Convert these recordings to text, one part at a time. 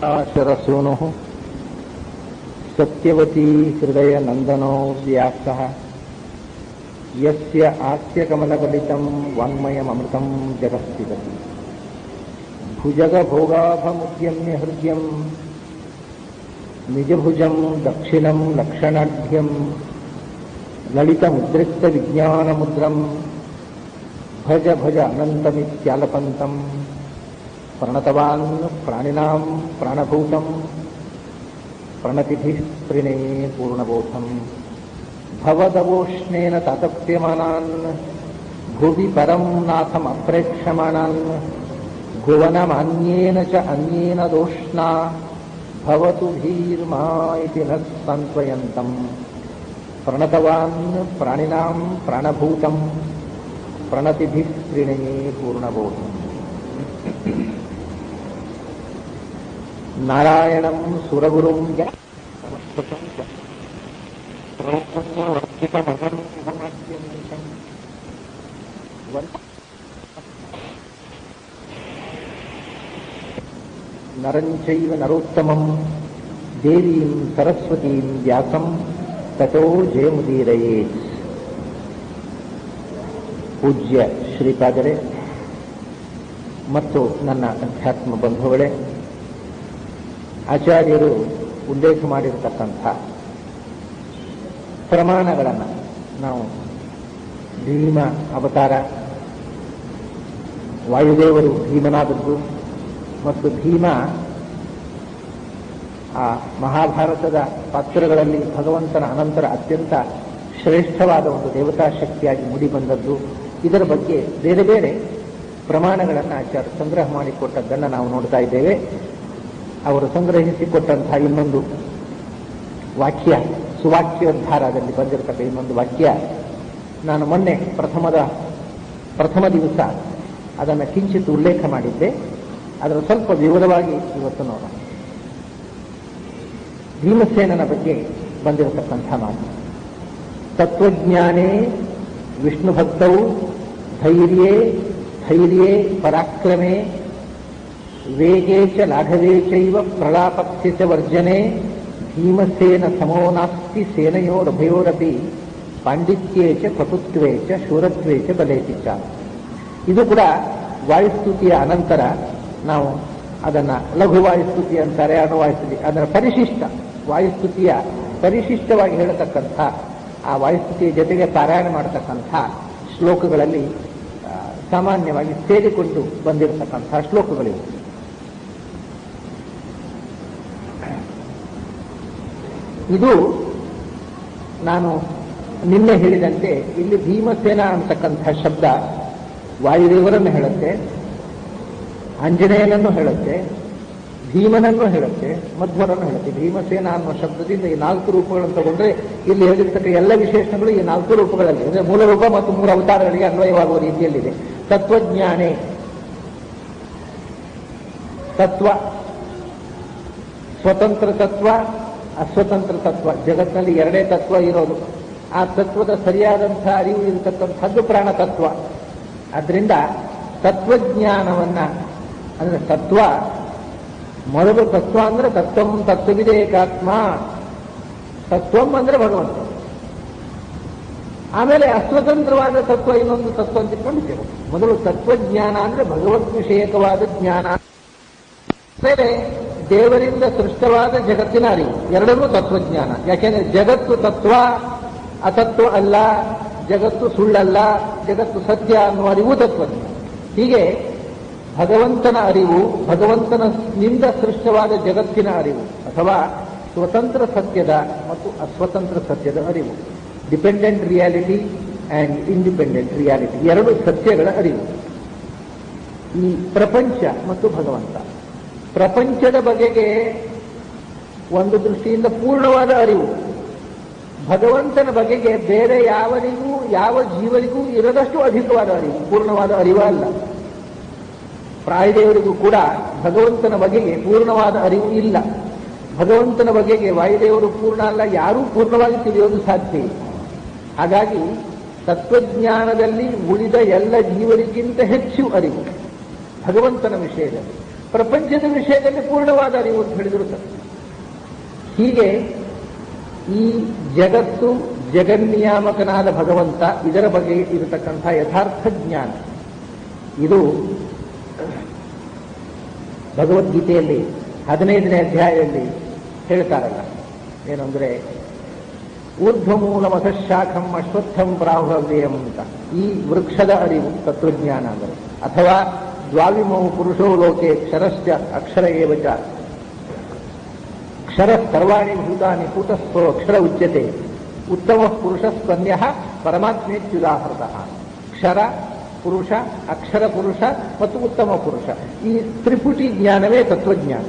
ಶರಸೂನು ಸತ್ಯವತಿ ಹೃದಯ ನಂದನೋ ವ್ಯಾಸ ಯಸ್ಯ ಆಸ್ಯಕಮಲಗಲಿತಂ ವಾನ್ಮಯಮೃತಂ ಜಗಸ್ತಿಗತಿ ಭುಜಗಭೋಗಾಭಮುದ್ಯಮ್ಯ ಹೃದಯಂ ನಿಜಭುಜಂ ದಕ್ಷಿಣಂ ಲಕ್ಷಣಾಢ್ಯಂ ಲಲಿತಮುದ್ರಿಕ್ತವಿಜ್ಞಾನಮುದ್ರಂ ಭಜ ಭಜ ಅನಂತಮಿತ್ಯಾಲಪಂತಂ ಪ್ರಣತವಾನ್ ಪ್ರಾಣಿನಾಂ ಪ್ರಾಣಭೂತಂ ಪ್ರಣತಿಭಿಃ ಪ್ರಣೇ ಪೂರ್ಣಬೋಧಂ ಭವದವೋಷ್ಣೇನ ತಾತಪ್ಯಮಾನಾನ್ ಭುವಿ ಪರಂ ನಾಥಮಪ್ರೇಕ್ಷಮಾಣಾನ್ ಭುವನಮಾನ್ಯೇನ ಚ ಅನ್ಯೇನ ದೋಷ್ಣಾ ಭವತು ಭೀರ್ಮಾ ಇತಿ ನ ಸಾಂತ್ವಯಂತಂ ಪ್ರಣತವಾನ್ ಪ್ರಾಣಿನಾಂ ಪ್ರಾಣಭೂತಂ ಪ್ರಣತಿಭಿಃ ಪ್ರಣೇ ಪೂರ್ಣಬೋಧಂ ನಾರಾಯಣಂ ಸುರಗುರುಂ ಯ ನರಂಚೈವ ನರೋತ್ತಮಂ ದೇವೀಂ ಸರಸ್ವತೀಂ ವ್ಯಾಸಂ ತಥೋ ಜಯಮುದೀರಯೇ ಪೂಜ್ಯ ಶ್ರೀಪಾದರೇ ಮತ್ತು ನನ್ನ ಅಧ್ಯಾತ್ಮ ಬಂಧುಗಳೇ ಆಚಾರ್ಯರು ಉಲ್ಲೇಖ ಮಾಡಿರತಕ್ಕಂಥ ಪ್ರಮಾಣಗಳನ್ನು ನಾವು ಭೀಮ ಅವತಾರ ವಾಯುದೇವರು ಭೀಮನಾದದ್ದು ಮತ್ತು ಭೀಮ ಆ ಮಹಾಭಾರತದ ಪಾತ್ರಗಳಲ್ಲಿ ಭಗವಂತನ ಅನಂತರ ಅತ್ಯಂತ ಶ್ರೇಷ್ಠವಾದ ಒಂದು ದೇವತಾ ಶಕ್ತಿಯಾಗಿ ಮೂಡಿ ಬಂದದ್ದು ಇದರ ಬಗ್ಗೆ ಬೇರೆ ಬೇರೆ ಪ್ರಮಾಣಗಳನ್ನು ಆಚಾರ್ಯ ಸಂಗ್ರಹ ಮಾಡಿಕೊಟ್ಟದ್ದನ್ನು ನಾವು ನೋಡ್ತಾ ಇದ್ದೇವೆ ಅವರು ಸಂಗ್ರಹಿಸಿಕೊಟ್ಟಂತಹ ಇನ್ನೊಂದು ವಾಕ್ಯ ಸುವಾಕ್ಯೋದ್ಧಾರದಲ್ಲಿ ಬಂದಿರತಕ್ಕ ಇನ್ನೊಂದು ವಾಕ್ಯ ನಾನು ಮೊನ್ನೆ ಪ್ರಥಮದ ಪ್ರಥಮ ದಿವಸ ಅದನ್ನು ಕಿಂಚಿತ್ ಉಲ್ಲೇಖ ಮಾಡಿದ್ದೆ ಅದರ ಸ್ವಲ್ಪ ವಿವರವಾಗಿ ಇವತ್ತು ನೋಡೋಣ ಭೀಮಸೇನನ ಬಗ್ಗೆ ಬಂದಿರತಕ್ಕಂಥ ಮಾತು ತತ್ವಜ್ಞಾನೇ ವಿಷ್ಣು ಭಕ್ತೌ ಧೈರ್ಯೇ ಧೈರ್ಯೇ ಪರಾಕ್ರಮೇ ವೇಗೇ ಚ ಲಾಘವೇ ಚೈವ ಪ್ರಲಾಪಕ್ಷ್ಯ ಚ ವರ್ಜನೆ ಭೀಮಸೇನ ಸಮೋ ನಾಸ್ತಿ ಸೇನೆಯೋರಭಯೋರಪಿ ಪಾಂಡಿತ್ಯೇ ಚ ಪಟುತ್ವೇ ಚ ಶೂರತ್ವೇ ಚ ಬಲೇತಿ ಚ ಇದು ಕೂಡ ವಾಯುಸ್ತುತಿಯ ಅನಂತರ ನಾವು ಅದನ್ನ ಲಘು ವಾಯುಸ್ತುತಿ ಅಂತಾರೆ ಅಣುವಾಯುಸ್ತುತಿ ಅದರ ಪರಿಶಿಷ್ಟ ವಾಯುಸ್ತುತಿಯ ಪರಿಶಿಷ್ಟವಾಗಿ ಹೇಳತಕ್ಕಂಥ ಆ ವಾಯುಸ್ತುತಿಯ ಜೊತೆಗೆ ಪಾರಾಯಣ ಮಾಡತಕ್ಕಂಥ ಶ್ಲೋಕಗಳಲ್ಲಿ ಸಾಮಾನ್ಯವಾಗಿ ಸೇರಿಕೊಂಡು ಬಂದಿರತಕ್ಕಂಥ ಶ್ಲೋಕಗಳಿವೆ ಇದು ನಾನು ನಿನ್ನೆ ಹೇಳಿದಂತೆ ಇಲ್ಲಿ ಭೀಮಸೇನ ಅಂತಕ್ಕಂಥ ಶಬ್ದ ವಾಯುದೇವರನ್ನು ಹೇಳುತ್ತೆ ಆಂಜನೇಯನನ್ನು ಹೇಳುತ್ತೆ ಭೀಮನನ್ನು ಹೇಳುತ್ತೆ ಮಧ್ವರನ್ನು ಹೇಳುತ್ತೆ ಭೀಮಸೇನ ಅನ್ನೋ ಶಬ್ದದಿಂದ ಈ ನಾಲ್ಕು ರೂಪಗಳನ್ನು ತಗೊಂಡ್ರೆ ಇಲ್ಲಿ ಹೇಳಿರ್ತಕ್ಕ ಎಲ್ಲ ವಿಶೇಷಣಗಳು ಈ ನಾಲ್ಕು ರೂಪಗಳಲ್ಲಿ ಅಂದರೆ ಮೂಲ ರೂಪ ಮತ್ತು ಮೂರು ಅವತಾರಗಳಿಗೆ ಅನ್ವಯವಾಗುವ ರೀತಿಯಲ್ಲಿದೆ ತತ್ವಜ್ಞಾನೇ ತತ್ವ ಸ್ವತಂತ್ರ ತತ್ವ ಅಸ್ವತಂತ್ರ ತತ್ವ ಜಗತ್ತಿನಲ್ಲಿ ಎರಡೇ ತತ್ವ ಇರೋದು ಆ ತತ್ವದ ಸರಿಯಾದಂಥ ಅರಿವು ಇರತಕ್ಕಂಥದ್ದು ಪ್ರಾಣ ತತ್ವ ಅದರಿಂದ ತತ್ವಜ್ಞಾನವನ್ನ ಅಂದ್ರೆ ತತ್ವ ಮೊದಲು ತತ್ವ ಅಂದ್ರೆ ತತ್ವಂ ತತ್ವವಿದೇಕಾತ್ಮ ತತ್ವಂ ಅಂದ್ರೆ ಭಗವಂತ ಆಮೇಲೆ ಅಸ್ವತಂತ್ರವಾದ ತತ್ವ ಇನ್ನೊಂದು ತತ್ವ ಅಂತ ಇಟ್ಕೊಂಡಿದ್ದೇವೆ ಮೊದಲು ತತ್ವಜ್ಞಾನ ಅಂದ್ರೆ ಭಗವದ್ ವಿಷಯಕವಾದ ಜ್ಞಾನ ಬೇರೆ ದೇವರಿಂದ ಸೃಷ್ಟವಾದ ಜಗತ್ತಿನ ಅರಿವು ಎರಡನ್ನೂ ತತ್ವಜ್ಞಾನ ಯಾಕೆಂದ್ರೆ ಜಗತ್ತು ತತ್ವ ಅತತ್ವ ಅಲ್ಲ ಜಗತ್ತು ಸುಳ್ಳಲ್ಲ ಜಗತ್ತು ಸತ್ಯ ಅನ್ನುವ ಅರಿವು ತತ್ವಜ್ಞಾನ ಹೀಗೆ ಭಗವಂತನ ಅರಿವು ಭಗವಂತನ ನಿಂದ ಸೃಷ್ಟವಾದ ಜಗತ್ತಿನ ಅರಿವು ಅಥವಾ ಸ್ವತಂತ್ರ ಸತ್ಯದ ಮತ್ತು ಅಸ್ವತಂತ್ರ ಸತ್ಯದ ಅರಿವು dependent reality and independent reality ಎರಡು ಸತ್ಯಗಳ ಅರಿವು ಈ ಪ್ರಪಂಚ ಮತ್ತು ಭಗವಂತ ಪ್ರಪಂಚದ ಬಗೆಗೆ ಒಂದು ದೃಷ್ಟಿಯಿಂದ ಪೂರ್ಣವಾದ ಅರಿವು ಭಗವಂತನ ಬಗೆಗೆ ಬೇರೆ ಯಾವರಿಗೂ ಯಾವ ಜೀವರಿಗೂ ಇರದಷ್ಟು ಅಧಿಕವಾದ ಅರಿವು ಪೂರ್ಣವಾದ ಅರಿವ ಅಲ್ಲ ಪ್ರಾಯದೇವರಿಗೂ ಕೂಡ ಭಗವಂತನ ಬಗೆಗೆ ಪೂರ್ಣವಾದ ಅರಿವು ಇಲ್ಲ ಭಗವಂತನ ಬಗೆಗೆ ವಾಯುದೇವರು ಪೂರ್ಣ ಅಲ್ಲ ಯಾರೂ ಪೂರ್ಣವಾಗಿ ತಿಳಿಯೋದು ಸಾಧ್ಯ ಇಲ್ಲ ಹಾಗಾಗಿ ತತ್ವಜ್ಞಾನದಲ್ಲಿ ಉಳಿದ ಎಲ್ಲ ಜೀವರಿಗಿಂತ ಹೆಚ್ಚು ಅರಿವು ಭಗವಂತನ ವಿಷಯದಲ್ಲಿ ಪ್ರಪಂಚದ ವಿಷಯದಲ್ಲಿ ಪೂರ್ಣವಾದ ಅರಿವು ಅಂತ ಹೇಳಿದ್ರು ಸರ್ ಹೀಗೆ ಈ ಜಗತ್ತು ಜಗನ್ನಿಯಾಮಕನಾದ ಭಗವಂತ ಇದರ ಬಗ್ಗೆ ಇರತಕ್ಕಂಥ ಯಥಾರ್ಥ ಜ್ಞಾನ ಇದು ಭಗವದ್ಗೀತೆಯಲ್ಲಿ ಹದಿನೈದನೇ ಅಧ್ಯಾಯದಲ್ಲಿ ಹೇಳ್ತಾರಲ್ಲ ಏನು ಅಂದ್ರೆ ಊರ್ಧ್ವಮೂಲ ಶಾಖಂ ಅಶ್ವತ್ಥಂ ಪ್ರಾಹುವ್ಯಯಂ ಅಂತ ಈ ವೃಕ್ಷದ ಅರಿವು ತತ್ವಜ್ಞಾನ ಅಂದರೆ ಅಥವಾ ದ್ವಾವಿಮೌ ಪುರುಷೋ ಲೋಕೆ ಕ್ಷರಶ್ಚ ಅಕ್ಷರ ಏವಚ ಕ್ಷರ ಸರ್ವಾಣಿ ಭೂತಾನಿ ಕೂಟಸ್ಥೋ ಅಕ್ಷರ ಉಚ್ಯತೆ ಉತ್ತಮ ಪುರುಷ ಸ್ತನ್ಯ ಪರಮಾತ್ಮೇತ್ಯುದಾಹೃತ ಕ್ಷರ ಪುರುಷ ಅಕ್ಷರ ಪುರುಷ ಮತ್ತು ಉತ್ತಮ ಪುರುಷ ಈ ತ್ರಿಪುಟಿ ಜ್ಞಾನವೇ ತತ್ವಜ್ಞಾನ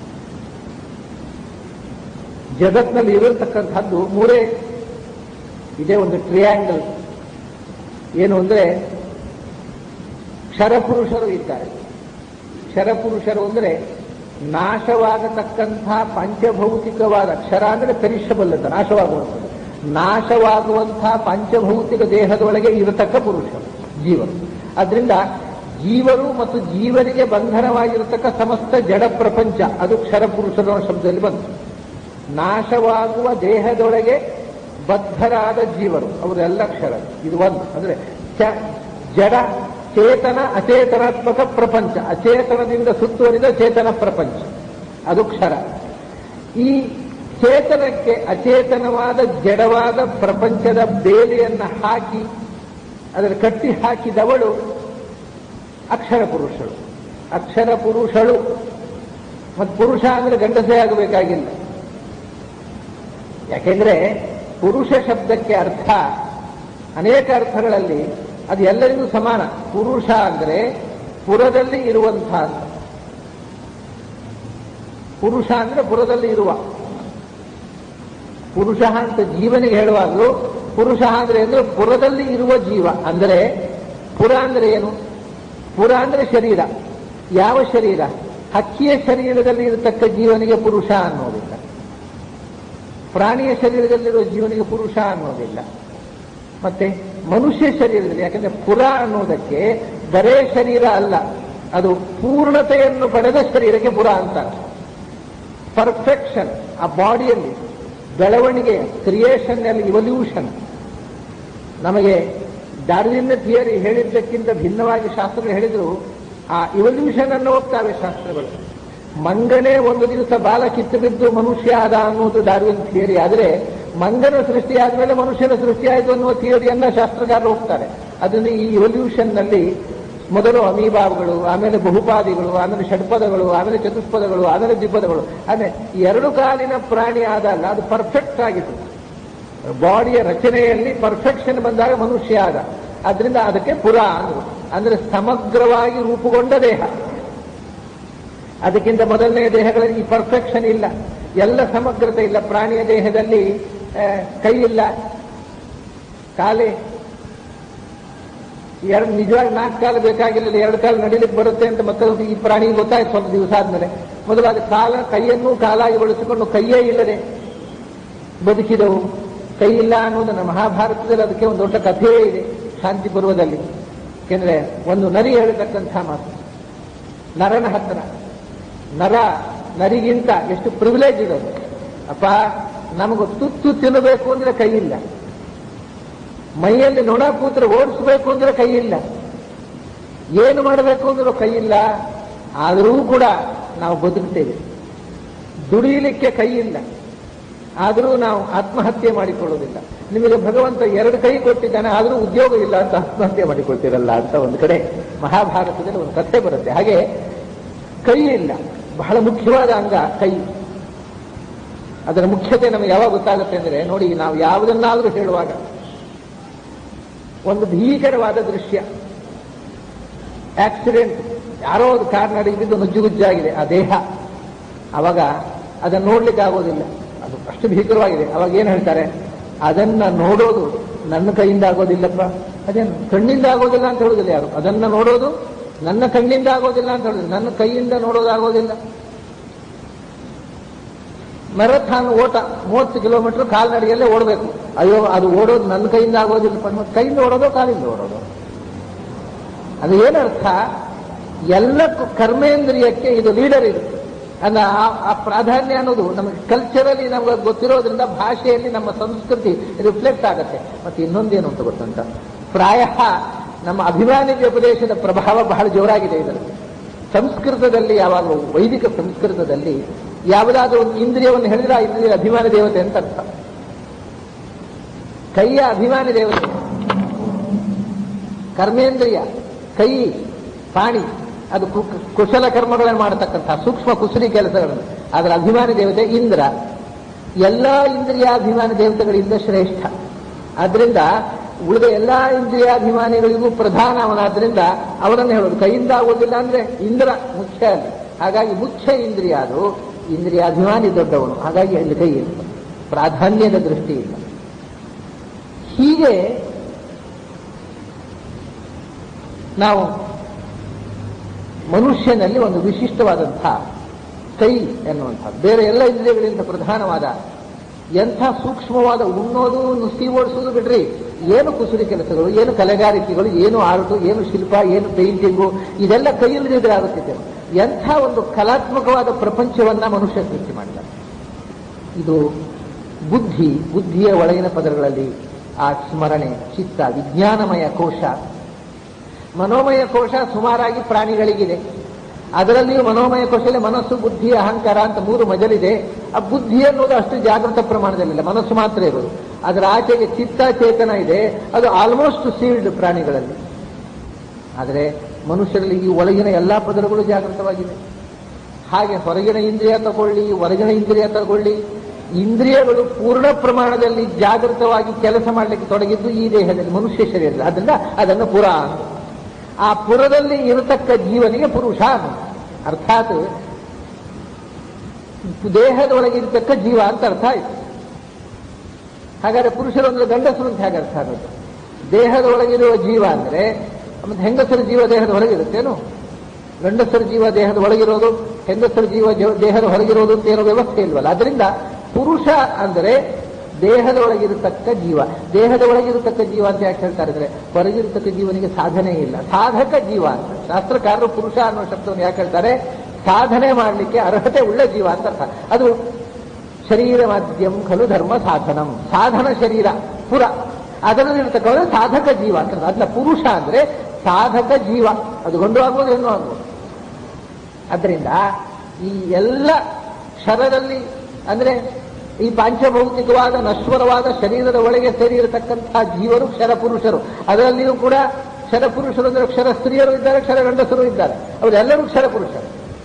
ಜಗತ್ನಲ್ಲಿ ಇರತಕ್ಕಂಥದ್ದು ಮೂರೇ ಇದೇ ಒಂದು ಟ್ರಿಯಾಂಗಲ್ ಏನು ಅಂದ್ರೆ ಕ್ಷರಪುರುಷರು ಇದ್ದಾರೆ ಕ್ಷರಪುರುಷರು ಅಂದ್ರೆ ನಾಶವಾಗತಕ್ಕಂಥ ಪಂಚಭೌತಿಕವಾದ ಕ್ಷರ ಅಂದ್ರೆ ಪೆರಿಷಬಲ್ ನಾಶವಾಗುವಂಥದ್ದು ನಾಶವಾಗುವಂತಹ ಪಂಚಭೌತಿಕ ದೇಹದೊಳಗೆ ಇರತಕ್ಕ ಪುರುಷರು ಜೀವರು ಅದರಿಂದ ಜೀವರು ಮತ್ತು ಜೀವನಿಗೆ ಬಂಧನವಾಗಿರತಕ್ಕ ಸಮಸ್ತ ಜಡ ಪ್ರಪಂಚ ಅದು ಕ್ಷರ ಪುರುಷರ ಶಬ್ದದಲ್ಲಿ ಬಂತು ನಾಶವಾಗುವ ದೇಹದೊಳಗೆ ಬದ್ಧರಾದ ಜೀವರು ಅವರೆಲ್ಲ ಕ್ಷರ ಇದು ಒಂದು ಅಂದ್ರೆ ಚ- ಜಡ ಚೇತನ ಅಚೇತನಾತ್ಮಕ ಪ್ರಪಂಚ ಅಚೇತನದಿಂದ ಸುತ್ತುವರಿದ ಚೇತನ ಪ್ರಪಂಚ ಅದು ಕ್ಷರ ಈ ಚೇತನಕ್ಕೆ ಅಚೇತನವಾದ ಜಡವಾದ ಪ್ರಪಂಚದ ಬೇಲಿಯನ್ನು ಹಾಕಿ ಅದರ ಕಟ್ಟಿ ಹಾಕಿದವಳು ಅಕ್ಷರ ಪುರುಷಳು ಅಕ್ಷರ ಪುರುಷಳು ಮತ್ತು ಪುರುಷ ಅಂದ್ರೆ ಗಂಡಸೇ ಆಗಬೇಕಾಗಿಲ್ಲ ಯಾಕೆಂದ್ರೆ ಪುರುಷ ಶಬ್ದಕ್ಕೆ ಅರ್ಥ ಅನೇಕ ಅರ್ಥಗಳಲ್ಲಿ ಅದು ಎಲ್ಲರಿಗೂ ಸಮಾನ ಪುರುಷ ಅಂದ್ರೆ ಪುರದಲ್ಲಿ ಇರುವಂತಹ ಅಂತ. ಪುರುಷ ಅಂದ್ರೆ ಪುರದಲ್ಲಿ ಇರುವ ಪುರುಷ ಅಂತ ಜೀವನಿಗೆ ಹೇಳುವಾಗಲೂ ಪುರುಷ ಅಂದ್ರೆ ಅಂದ್ರೆ ಪುರದಲ್ಲಿ ಇರುವ ಜೀವ ಅಂದರೆ ಪುರ ಅಂದ್ರೆ ಏನು ಪುರ ಅಂದ್ರೆ ಶರೀರ ಯಾವ ಶರೀರ ಹಕ್ಕಿಯ ಶರೀರದಲ್ಲಿ ಇರತಕ್ಕ ಜೀವನಿಗೆ ಪುರುಷ ಅನ್ನೋದಿಲ್ಲ ಪ್ರಾಣಿಯ ಶರೀರದಲ್ಲಿರುವ ಜೀವನಿಗೆ ಪುರುಷ ಅನ್ನೋದಿಲ್ಲ ಮತ್ತೆ ಮನುಷ್ಯ ಶರೀರದಲ್ಲಿ ಯಾಕಂದ್ರೆ ಪುರ ಅನ್ನೋದಕ್ಕೆ ಬರೇ ಶರೀರ ಅಲ್ಲ ಅದು ಪೂರ್ಣತೆಯನ್ನು ಪಡೆದ ಶರೀರಕ್ಕೆ ಪುರ ಅಂತಾರೆ ಪರ್ಫೆಕ್ಷನ್ ಆ ಬಾಡಿಯಲ್ಲಿ ಬೆಳವಣಿಗೆ ಕ್ರಿಯೇಷನ್ ಅಲ್ಲಿ ಇವಲ್ಯೂಷನ್ ನಮಗೆ ಡಾರ್ವಿನ್ ಥಿಯರಿ ಹೇಳಿದ್ದಕ್ಕಿಂತ ಭಿನ್ನವಾಗಿ ಶಾಸ್ತ್ರಗಳು ಹೇಳಿದ್ರು ಆ ಇವಲ್ಯೂಷನ್ ಅನ್ನು ಹೋಗ್ತಾವೆ ಶಾಸ್ತ್ರಗಳು ಮಂಗನೇ ಒಂದು ದಿವಸ ಬಾಲ ಕಿತ್ತು ಬಿದ್ದು ಮನುಷ್ಯ ಆದ ಅನ್ನೋದು ಡಾರ್ವಿನ್ ಥಿಯರಿ ಆದರೆ ಮಂಗನ ಸೃಷ್ಟಿ ಆದ್ಮೇಲೆ ಮನುಷ್ಯನ ಸೃಷ್ಟಿ ಆಯಿತು ಅನ್ನುವ ಥಿಯರಿಯನ್ನ ಶಾಸ್ತ್ರಗಾರರು ಹೋಗ್ತಾರೆ ಅದನ್ನು ಈ ಇವಲ್ಯೂಷನ್ ನಲ್ಲಿ ಮೊದಲು ಅಮೀಬಾಬ್ಗಳು ಆಮೇಲೆ ಬಹುಪಾದಿಗಳು ಆಮೇಲೆ ಷಡ್ಪದಗಳು ಆಮೇಲೆ ಚತುಷ್ಪದಗಳು ಆಮೇಲೆ ದ್ವಿಪದಗಳು ಆಮೇಲೆ ಎರಡು ಕಾಲಿನ ಪ್ರಾಣಿ ಆದಲ್ಲ ಅದು ಪರ್ಫೆಕ್ಟ್ ಆಗಿತ್ತು ಬಾಡಿಯ ರಚನೆಯಲ್ಲಿ ಪರ್ಫೆಕ್ಷನ್ ಬಂದಾಗ ಮನುಷ್ಯ ಆದ ಅದರಿಂದ ಅದಕ್ಕೆ ಪುರ ಅಂದ್ರು ಅಂದ್ರೆ ಸಮಗ್ರವಾಗಿ ರೂಪುಗೊಂಡ ದೇಹ ಅದಕ್ಕಿಂತ ಮೊದಲನೆಯ ದೇಹಗಳಲ್ಲಿ ಈ ಪರ್ಫೆಕ್ಷನ್ ಇಲ್ಲ ಎಲ್ಲ ಸಮಗ್ರತೆ ಇಲ್ಲ ಪ್ರಾಣಿಯ ದೇಹದಲ್ಲಿ ಆ, ಕೈ ಇಲ್ಲ ಕಾಲೇ ಎರಡು ನಿಜವಾಗಿ ನಾಲ್ಕು ಕಾಲು ಬೇಕಾಗಿಲ್ಲ ಎರಡು ಕಾಲು ನಡಿಲಿಕ್ಕೆ ಬರುತ್ತೆ ಅಂತ ಮತ್ತೆ ಈ ಪ್ರಾಣಿ ಗೊತ್ತಾಯ್ತು ಸ್ವಲ್ಪ ದಿವಸ ಆದ್ಮೇಲೆ ಮೊದಲು ಅದು ಕಾಲ ಕೈಯನ್ನು ಕಾಲಾಗಿ ಬಳಸಿಕೊಂಡು ಕೈಯೇ ಇಲ್ಲದೆ ಬದುಕಿದವು ಕೈ ಇಲ್ಲ ಅನ್ನೋದನ್ನ ಮಹಾಭಾರತದಲ್ಲಿ ಅದಕ್ಕೆ ಒಂದು ದೊಡ್ಡ ಕಥೆಯೇ ಇದೆ ಶಾಂತಿ ಪರ್ವದಲ್ಲಿ ಯಾಕೆಂದ್ರೆ ಒಂದು ನರಿ ಹೇಳತಕ್ಕಂಥ ಮಾತು ನರನ ಹತ್ರ ನರ ನರಿಗಿಂತ ಎಷ್ಟು ಪ್ರಿವಿಲೇಜ್ ಇರೋದು ಅಪ್ಪ ನಮಗೂ ತುತ್ತು ತಿನ್ನಬೇಕು ಅಂದ್ರೆ ಕೈ ಇಲ್ಲ ಮೈಯಲ್ಲಿ ನೊಣ ಕೂತ್ರೆ ಓಡಿಸ್ಬೇಕು ಅಂದ್ರೆ ಕೈ ಇಲ್ಲ ಏನು ಮಾಡಬೇಕು ಅಂದ್ರೂ ಕೈ ಇಲ್ಲ ಆದರೂ ಕೂಡ ನಾವು ಬದುಕ್ತೇವೆ ದುಡಿಯಲಿಕ್ಕೆ ಕೈ ಇಲ್ಲ ಆದರೂ ನಾವು ಆತ್ಮಹತ್ಯೆ ಮಾಡಿಕೊಳ್ಳೋದಿಲ್ಲ ನಿಮಗೆ ಭಗವಂತ ಎರಡು ಕೈ ಕೊಟ್ಟಿದ್ದಾನೆ ಆದರೂ ಉದ್ಯೋಗ ಇಲ್ಲ ಅಂತ ಆತ್ಮಹತ್ಯೆ ಮಾಡಿಕೊಳ್ತೀರಲ್ಲ ಅಂತ ಒಂದು ಕಡೆ ಮಹಾಭಾರತದಲ್ಲಿ ಒಂದು ಕಥೆ ಬರುತ್ತೆ ಹಾಗೆ ಕೈ ಇಲ್ಲ ಬಹಳ ಮುಖ್ಯವಾದ ಅಂಗ ಕೈ ಅದರ ಮುಖ್ಯತೆ ನಮಗೆ ಯಾವಾಗ ಗೊತ್ತಾಗುತ್ತೆ ಅಂದ್ರೆ ನೋಡಿ ನಾವು ಯಾವುದನ್ನಾದರೂ ಹೇಳುವಾಗ ಒಂದು ಭೀಕರವಾದ ದೃಶ್ಯ ಆಕ್ಸಿಡೆಂಟ್ ಯಾರೋ ಒಂದು ಕಾರ್ ನಡೆದಿದ್ದು ನುಜ್ಜುಗುಜ್ಜಾಗಿದೆ ಆ ದೇಹ ಅವಾಗ ಅದನ್ನು ನೋಡ್ಲಿಕ್ಕೆ ಆಗೋದಿಲ್ಲ ಅದು ಅಷ್ಟು ಭೀಕರವಾಗಿದೆ ಅವಾಗ ಏನು ಹೇಳ್ತಾರೆ ಅದನ್ನ ನೋಡೋದು ನನ್ನ ಕೈಯಿಂದ ಆಗೋದಿಲ್ಲಪ್ಪ ಅದೇನು ಕಣ್ಣಿಂದ ಆಗೋದಿಲ್ಲ ಅಂತ ಹೇಳುದಿಲ್ಲ ಯಾರು ಅದನ್ನ ನೋಡೋದು ನನ್ನ ಕಣ್ಣಿಂದ ಆಗೋದಿಲ್ಲ ಅಂತ ಹೇಳುದು ನನ್ನ ಕೈಯಿಂದ ನೋಡೋದು ಆಗೋದಿಲ್ಲ ಮ್ಯಾರಥಾನ್ ಓಟ ಮೂವತ್ತು ಕಿಲೋಮೀಟರ್ ಕಾಲ್ನಡಿಗೆಯಲ್ಲೇ ಓಡಬೇಕು ಅಯ್ಯೋ ಅದು ಓಡೋದು ನನ್ನ ಕೈಯಿಂದ ಆಗೋದಿಲ್ಲ ಮತ್ತೆ ಕೈಯಿಂದ ಓಡೋದು ಕಾಲಿಂದ ಓಡೋದು ಅದು ಏನರ್ಥ ಎಲ್ಲಕ್ಕೂ ಕರ್ಮೇಂದ್ರಿಯಕ್ಕೆ ಇದು ಲೀಡರ್ ಇದು ಅಂದ್ರೆ ಆ- ಆ ಪ್ರಾಧಾನ್ಯ ಅನ್ನೋದು ನಮಗೆ ಕಲ್ಚರಲಿ ನಮಗೆ ಗೊತ್ತಿರೋದ್ರಿಂದ ಭಾಷೆಯಲ್ಲಿ ನಮ್ಮ ಸಂಸ್ಕೃತಿ ರಿಫ್ಲೆಕ್ಟ್ ಆಗುತ್ತೆ ಮತ್ತೆ ಇನ್ನೊಂದೇನು ಅಂತ ಗೊತ್ತುಂಟ ಪ್ರಾಯ ನಮ್ಮ ಅಭಿಮಾನಿ ಉಪದೇಶದ ಪ್ರಭಾವ ಬಹಳ ಜೋರಾಗಿದೆ ಇದರಲ್ಲಿ ಸಂಸ್ಕೃತದಲ್ಲಿ ಯಾವಾಗಲೂ ವೈದಿಕ ಸಂಸ್ಕೃತದಲ್ಲಿ ಯಾವುದಾದ್ರೂ ಒಂದು ಇಂದ್ರಿಯವನ್ನು ಹೇಳಿದ್ರೆ ಆ ಇಂದ್ರಿಯ ಅಭಿಮಾನಿ ದೇವತೆ ಅಂತ ಅರ್ಥ ಕೈಯ ಅಭಿಮಾನಿ ದೇವತೆ ಕರ್ಮೇಂದ್ರಿಯ ಕೈ ಪಾಣಿ ಅದು ಕು- ಕುಶಲ ಕರ್ಮಗಳನ್ನು ಮಾಡತಕ್ಕಂಥ ಸೂಕ್ಷ್ಮ ಕುಸರಿ ಕೆಲಸಗಳನ್ನು ಅದರ ಅಭಿಮಾನಿ ದೇವತೆ ಇಂದ್ರ ಎಲ್ಲ ಇಂದ್ರಿಯಾಭಿಮಾನಿ ದೇವತೆಗಳಿಂದ ಶ್ರೇಷ್ಠ ಆದ್ರಿಂದ ಉಳಿದ ಎಲ್ಲಾ ಇಂದ್ರಿಯಾಭಿಮಾನಿಗಳಿಗೂ ಪ್ರಧಾನ ಅವನಾದ್ರಿಂದ ಅವನನ್ನು ಹೇಳೋದು ಕೈಯಿಂದ ಆಗೋದಿಲ್ಲ ಅಂದ್ರೆ ಇಂದ್ರ ಮುಖ್ಯ ಅಲ್ಲಿ ಹಾಗಾಗಿ ಮುಖ್ಯ ಇಂದ್ರಿಯ ಅದು ಇಂದ್ರಿಯಾಭಿಮಾನಿ ದೊಡ್ಡವನು ಹಾಗಾಗಿ ಅಲ್ಲಿ ಕೈ ಇಲ್ಲ ಪ್ರಾಧಾನ್ಯದ ದೃಷ್ಟಿಯಿಂದ ಹೀಗೆ ನಾವು ಮನುಷ್ಯನಲ್ಲಿ ಒಂದು ವಿಶಿಷ್ಟವಾದಂಥ ಕೈ ಎನ್ನುವಂಥ ಬೇರೆ ಎಲ್ಲ ಇಂದ್ರಿಯಗಳಿಂದ ಪ್ರಧಾನವಾದ ಎಂಥ ಸೂಕ್ಷ್ಮವಾದ ಉಣ್ಣೋದು ನುಸಿ ಓಡಿಸೋದು ಬಿಡ್ರಿ ಏನು ಕುಸುರಿ ಕೆಲಸಗಳು ಏನು ಕಲೆಗಾರಿಕೆಗಳು ಏನು ಆರ್ಟು ಏನು ಶಿಲ್ಪ ಏನು ಪೇಂಟಿಂಗು ಇದೆಲ್ಲ ಕೈಯಲ್ಲಿದ್ರೆ ಆಗುತ್ತಿದೆ ಎಂಥ ಒಂದು ಕಲಾತ್ಮಕವಾದ ಪ್ರಪಂಚವನ್ನ ಮನುಷ್ಯ ಸೃಷ್ಟಿ ಮಾಡಿದ ಇದು ಬುದ್ಧಿ ಬುದ್ಧಿಯ ಒಳಗಿನ ಪದಗಳಲ್ಲಿ ಆ ಸ್ಮರಣೆ ಚಿತ್ತ ವಿಜ್ಞಾನಮಯ ಕೋಶ ಮನೋಮಯ ಕೋಶ ಸುಮಾರಾಗಿ ಪ್ರಾಣಿಗಳಿಗಿದೆ ಅದರಲ್ಲಿಯೂ ಮನೋಮಯ ಕೋಶದಲ್ಲಿ ಮನಸ್ಸು ಬುದ್ಧಿ ಅಹಂಕಾರ ಅಂತ ಮೂರು ಮಜಲಿದೆ ಆ ಬುದ್ಧಿ ಅನ್ನೋದು ಅಷ್ಟು ಜಾಗೃತ ಪ್ರಮಾಣದಲ್ಲಿಲ್ಲ ಮನಸ್ಸು ಮಾತ್ರ ಇರೋದು ಅದರ ಆಚೆಗೆ ಚಿತ್ತ ಚೇತನ ಇದೆ ಅದು ಆಲ್ಮೋಸ್ಟ್ ಸೀಲ್ಡ್ ಪ್ರಾಣಿಗಳಲ್ಲಿ ಆದರೆ ಮನುಷ್ಯರಲ್ಲಿ ಈ ಒಳಗಿನ ಎಲ್ಲಾ ಪದರಗಳು ಜಾಗೃತವಾಗಿದೆ ಹಾಗೆ ಹೊರಗಿನ ಇಂದ್ರಿಯ ತಗೊಳ್ಳಿ ಹೊರಗಿನ ಇಂದ್ರಿಯ ತಗೊಳ್ಳಿ ಇಂದ್ರಿಯಗಳು ಪೂರ್ಣ ಪ್ರಮಾಣದಲ್ಲಿ ಜಾಗೃತವಾಗಿ ಕೆಲಸ ಮಾಡಲಿಕ್ಕೆ ತೊಡಗಿದ್ದು ಈ ದೇಹದಲ್ಲಿ ಮನುಷ್ಯ ಶರೀರದಲ್ಲಿ ಅದರಿಂದ ಅದನ್ನು ಪುರ ಅಂತ. ಆ ಪುರದಲ್ಲಿ ಇರತಕ್ಕ ಜೀವನಿಗೆ ಪುರುಷ ಅಂತ. ಅರ್ಥಾತ್ ದೇಹದೊಳಗೆ ಇರತಕ್ಕ ಜೀವ ಅಂತ ಅರ್ಥ ಆಯ್ತು ಹಾಗಾದ್ರೆ ಪುರುಷರು ಅಂದ್ರೆ ಗಂಡಸರು ಅಂತ ಹೇಗೆ ಅರ್ಥ ಆಗುತ್ತೆ ದೇಹದ ಒಳಗಿರುವ ಜೀವ ಅಂದ್ರೆ ಮತ್ತೆ ಹೆಂಗಸರ ಜೀವ ದೇಹದ ಹೊರಗಿರುತ್ತೇನು ಗಂಡಸರ ಜೀವ ದೇಹದ ಒಳಗಿರೋದು ಹೆಂಗಸರ ಜೀವ ಜೀವ- ದೇಹದ ಹೊರಗಿರೋದು ಅಂತ ಏನೋ ವ್ಯವಸ್ಥೆ ಇಲ್ವಲ್ಲ ಅದರಿಂದ ಪುರುಷ ಅಂದರೆ ದೇಹದ ಒಳಗಿರತಕ್ಕ ಜೀವ ದೇಹದ ಒಳಗಿರತಕ್ಕ ಜೀವ ಅಂತ ಯಾಕೆ ಹೇಳ್ತಾರೆ ಅಂದ್ರೆ ಹೊರಗಿರತಕ್ಕ ಜೀವನಿಗೆ ಸಾಧನೆ ಇಲ್ಲ ಸಾಧಕ ಜೀವ ಅಂತ ಶಾಸ್ತ್ರಕಾರರು ಪುರುಷ ಅನ್ನೋ ಶಬ್ದವನ್ನು ಯಾಕೆ ಹೇಳ್ತಾರೆ ಸಾಧನೆ ಮಾಡಲಿಕ್ಕೆ ಅರ್ಹತೆ ಉಳ್ಳ ಜೀವ ಅಂತ ಅರ್ಥ ಅದು ಶರೀರ ಮಾಧ್ಯಮ ಖಲು ಧರ್ಮ ಸಾಧನಂ ಸಾಧನ ಶರೀರ ಪುರ ಅದರಲ್ಲಿರ್ತಕ್ಕಂಥ ಸಾಧಕ ಜೀವ ಅಂತ ಅದನ್ನ ಪುರುಷ ಅಂದ್ರೆ ಸಾಧಕ ಜೀವ ಅದು ಗಂಡು ಆಗ್ಬೋದು ಹೆಣ್ಣು ಆಗ್ಬೋದು ಅದರಿಂದ ಈ ಎಲ್ಲ ಕ್ಷರದಲ್ಲಿ ಅಂದ್ರೆ ಈ ಪಾಂಚಭೌತಿಕವಾದ ನಶ್ವರವಾದ ಶರೀರದ ಒಳಗೆ ಸೇರಿರತಕ್ಕಂತಹ ಜೀವರು ಕ್ಷರಪುರುಷರು ಅದರಲ್ಲಿಯೂ ಕೂಡ ಕ್ಷರಪುರುಷರು ಅಂದ್ರೆ ಕ್ಷರ ಸ್ತ್ರೀಯರು ಇದ್ದಾರೆ ಕ್ಷರ ಗಂಡಸರು ಇದ್ದಾರೆ ಅವರೆಲ್ಲರೂ ಕ್ಷರಪುರುಷರು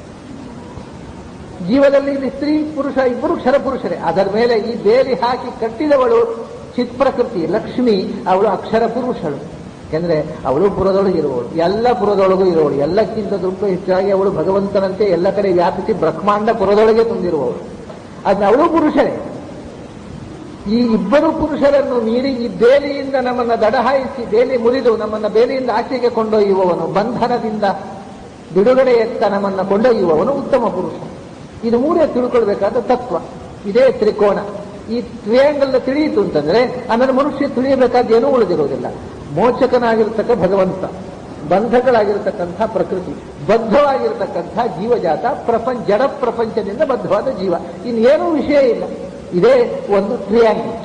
ಜೀವದಲ್ಲಿ ಇಲ್ಲಿ ಸ್ತ್ರೀ ಪುರುಷ ಇಬ್ಬರು ಕ್ಷರಪುರುಷರೇ ಅದರ ಮೇಲೆ ಈ ಬೇಲಿ ಹಾಕಿ ಕಟ್ಟಿದವಳು ಚಿತ್ ಪ್ರಕೃತಿ ಲಕ್ಷ್ಮಿ ಅವಳು ಅಕ್ಷರ ಪುರುಷಳು ಯಾಕೆಂದ್ರೆ ಅವಳು ಪುರದೊಳಗೆ ಇರುವವಳು ಎಲ್ಲ ಪುರದೊಳಗೂ ಇರುವವಳು ಎಲ್ಲಕ್ಕಿಂತ ದುಃಖ ಹೆಚ್ಚಾಗಿ ಅವಳು ಭಗವಂತನಂತೆ ಎಲ್ಲ ಕಡೆ ವ್ಯಾಪಿಸಿ ಬ್ರಹ್ಮಾಂಡ ಪುರದೊಳಗೆ ತುಂಬಿರುವವಳು ಅದನ್ನ ಅವಳು ಪುರುಷರೇ ಈ ಇಬ್ಬರು ಪುರುಷರನ್ನು ಮೀರಿ ಈ ಬೇಲಿಯಿಂದ ನಮ್ಮನ್ನ ದಡಹಾಯಿಸಿ ಬೇಲಿ ಮುರಿದು ನಮ್ಮನ್ನ ಬೇಲಿಯಿಂದ ಆಚೆಗೆ ಕೊಂಡೊಯ್ಯುವವನು ಬಂಧನದಿಂದ ಬಿಡುಗಡೆಯತ್ತ ನಮ್ಮನ್ನ ಕೊಂಡೊಯ್ಯುವವನು ಉತ್ತಮ ಪುರುಷ ಇದು ಮೂರೇ ತಿಳ್ಕೊಳ್ಬೇಕಾದ ತತ್ವ ಇದೇ ತ್ರಿಕೋಣ ಈ ಟ್ರಿಯಾಂಗಲ್ ತಿಳಿಯಿತು ಅಂತಂದ್ರೆ ಆಮೇಲೆ ಮನುಷ್ಯ ತಿಳಿಯಬೇಕಾದ ಏನೂ ಉಳಿದಿರೋದಿಲ್ಲ ಮೋಚಕನಾಗಿರ್ತಕ್ಕ ಭಗವಂತ ಬಂಧಗಳಾಗಿರ್ತಕ್ಕಂಥ ಪ್ರಕೃತಿ ಬದ್ಧವಾಗಿರ್ತಕ್ಕಂಥ ಜೀವಜಾತ ಪ್ರಪಂಚ ಜಡ ಪ್ರಪಂಚದಿಂದ ಬದ್ಧವಾದ ಜೀವ ಇನ್ನೇನೂ ವಿಷಯ ಇಲ್ಲ ಇದೇ ಒಂದು ಟ್ರಿಯಾಂಗಲ್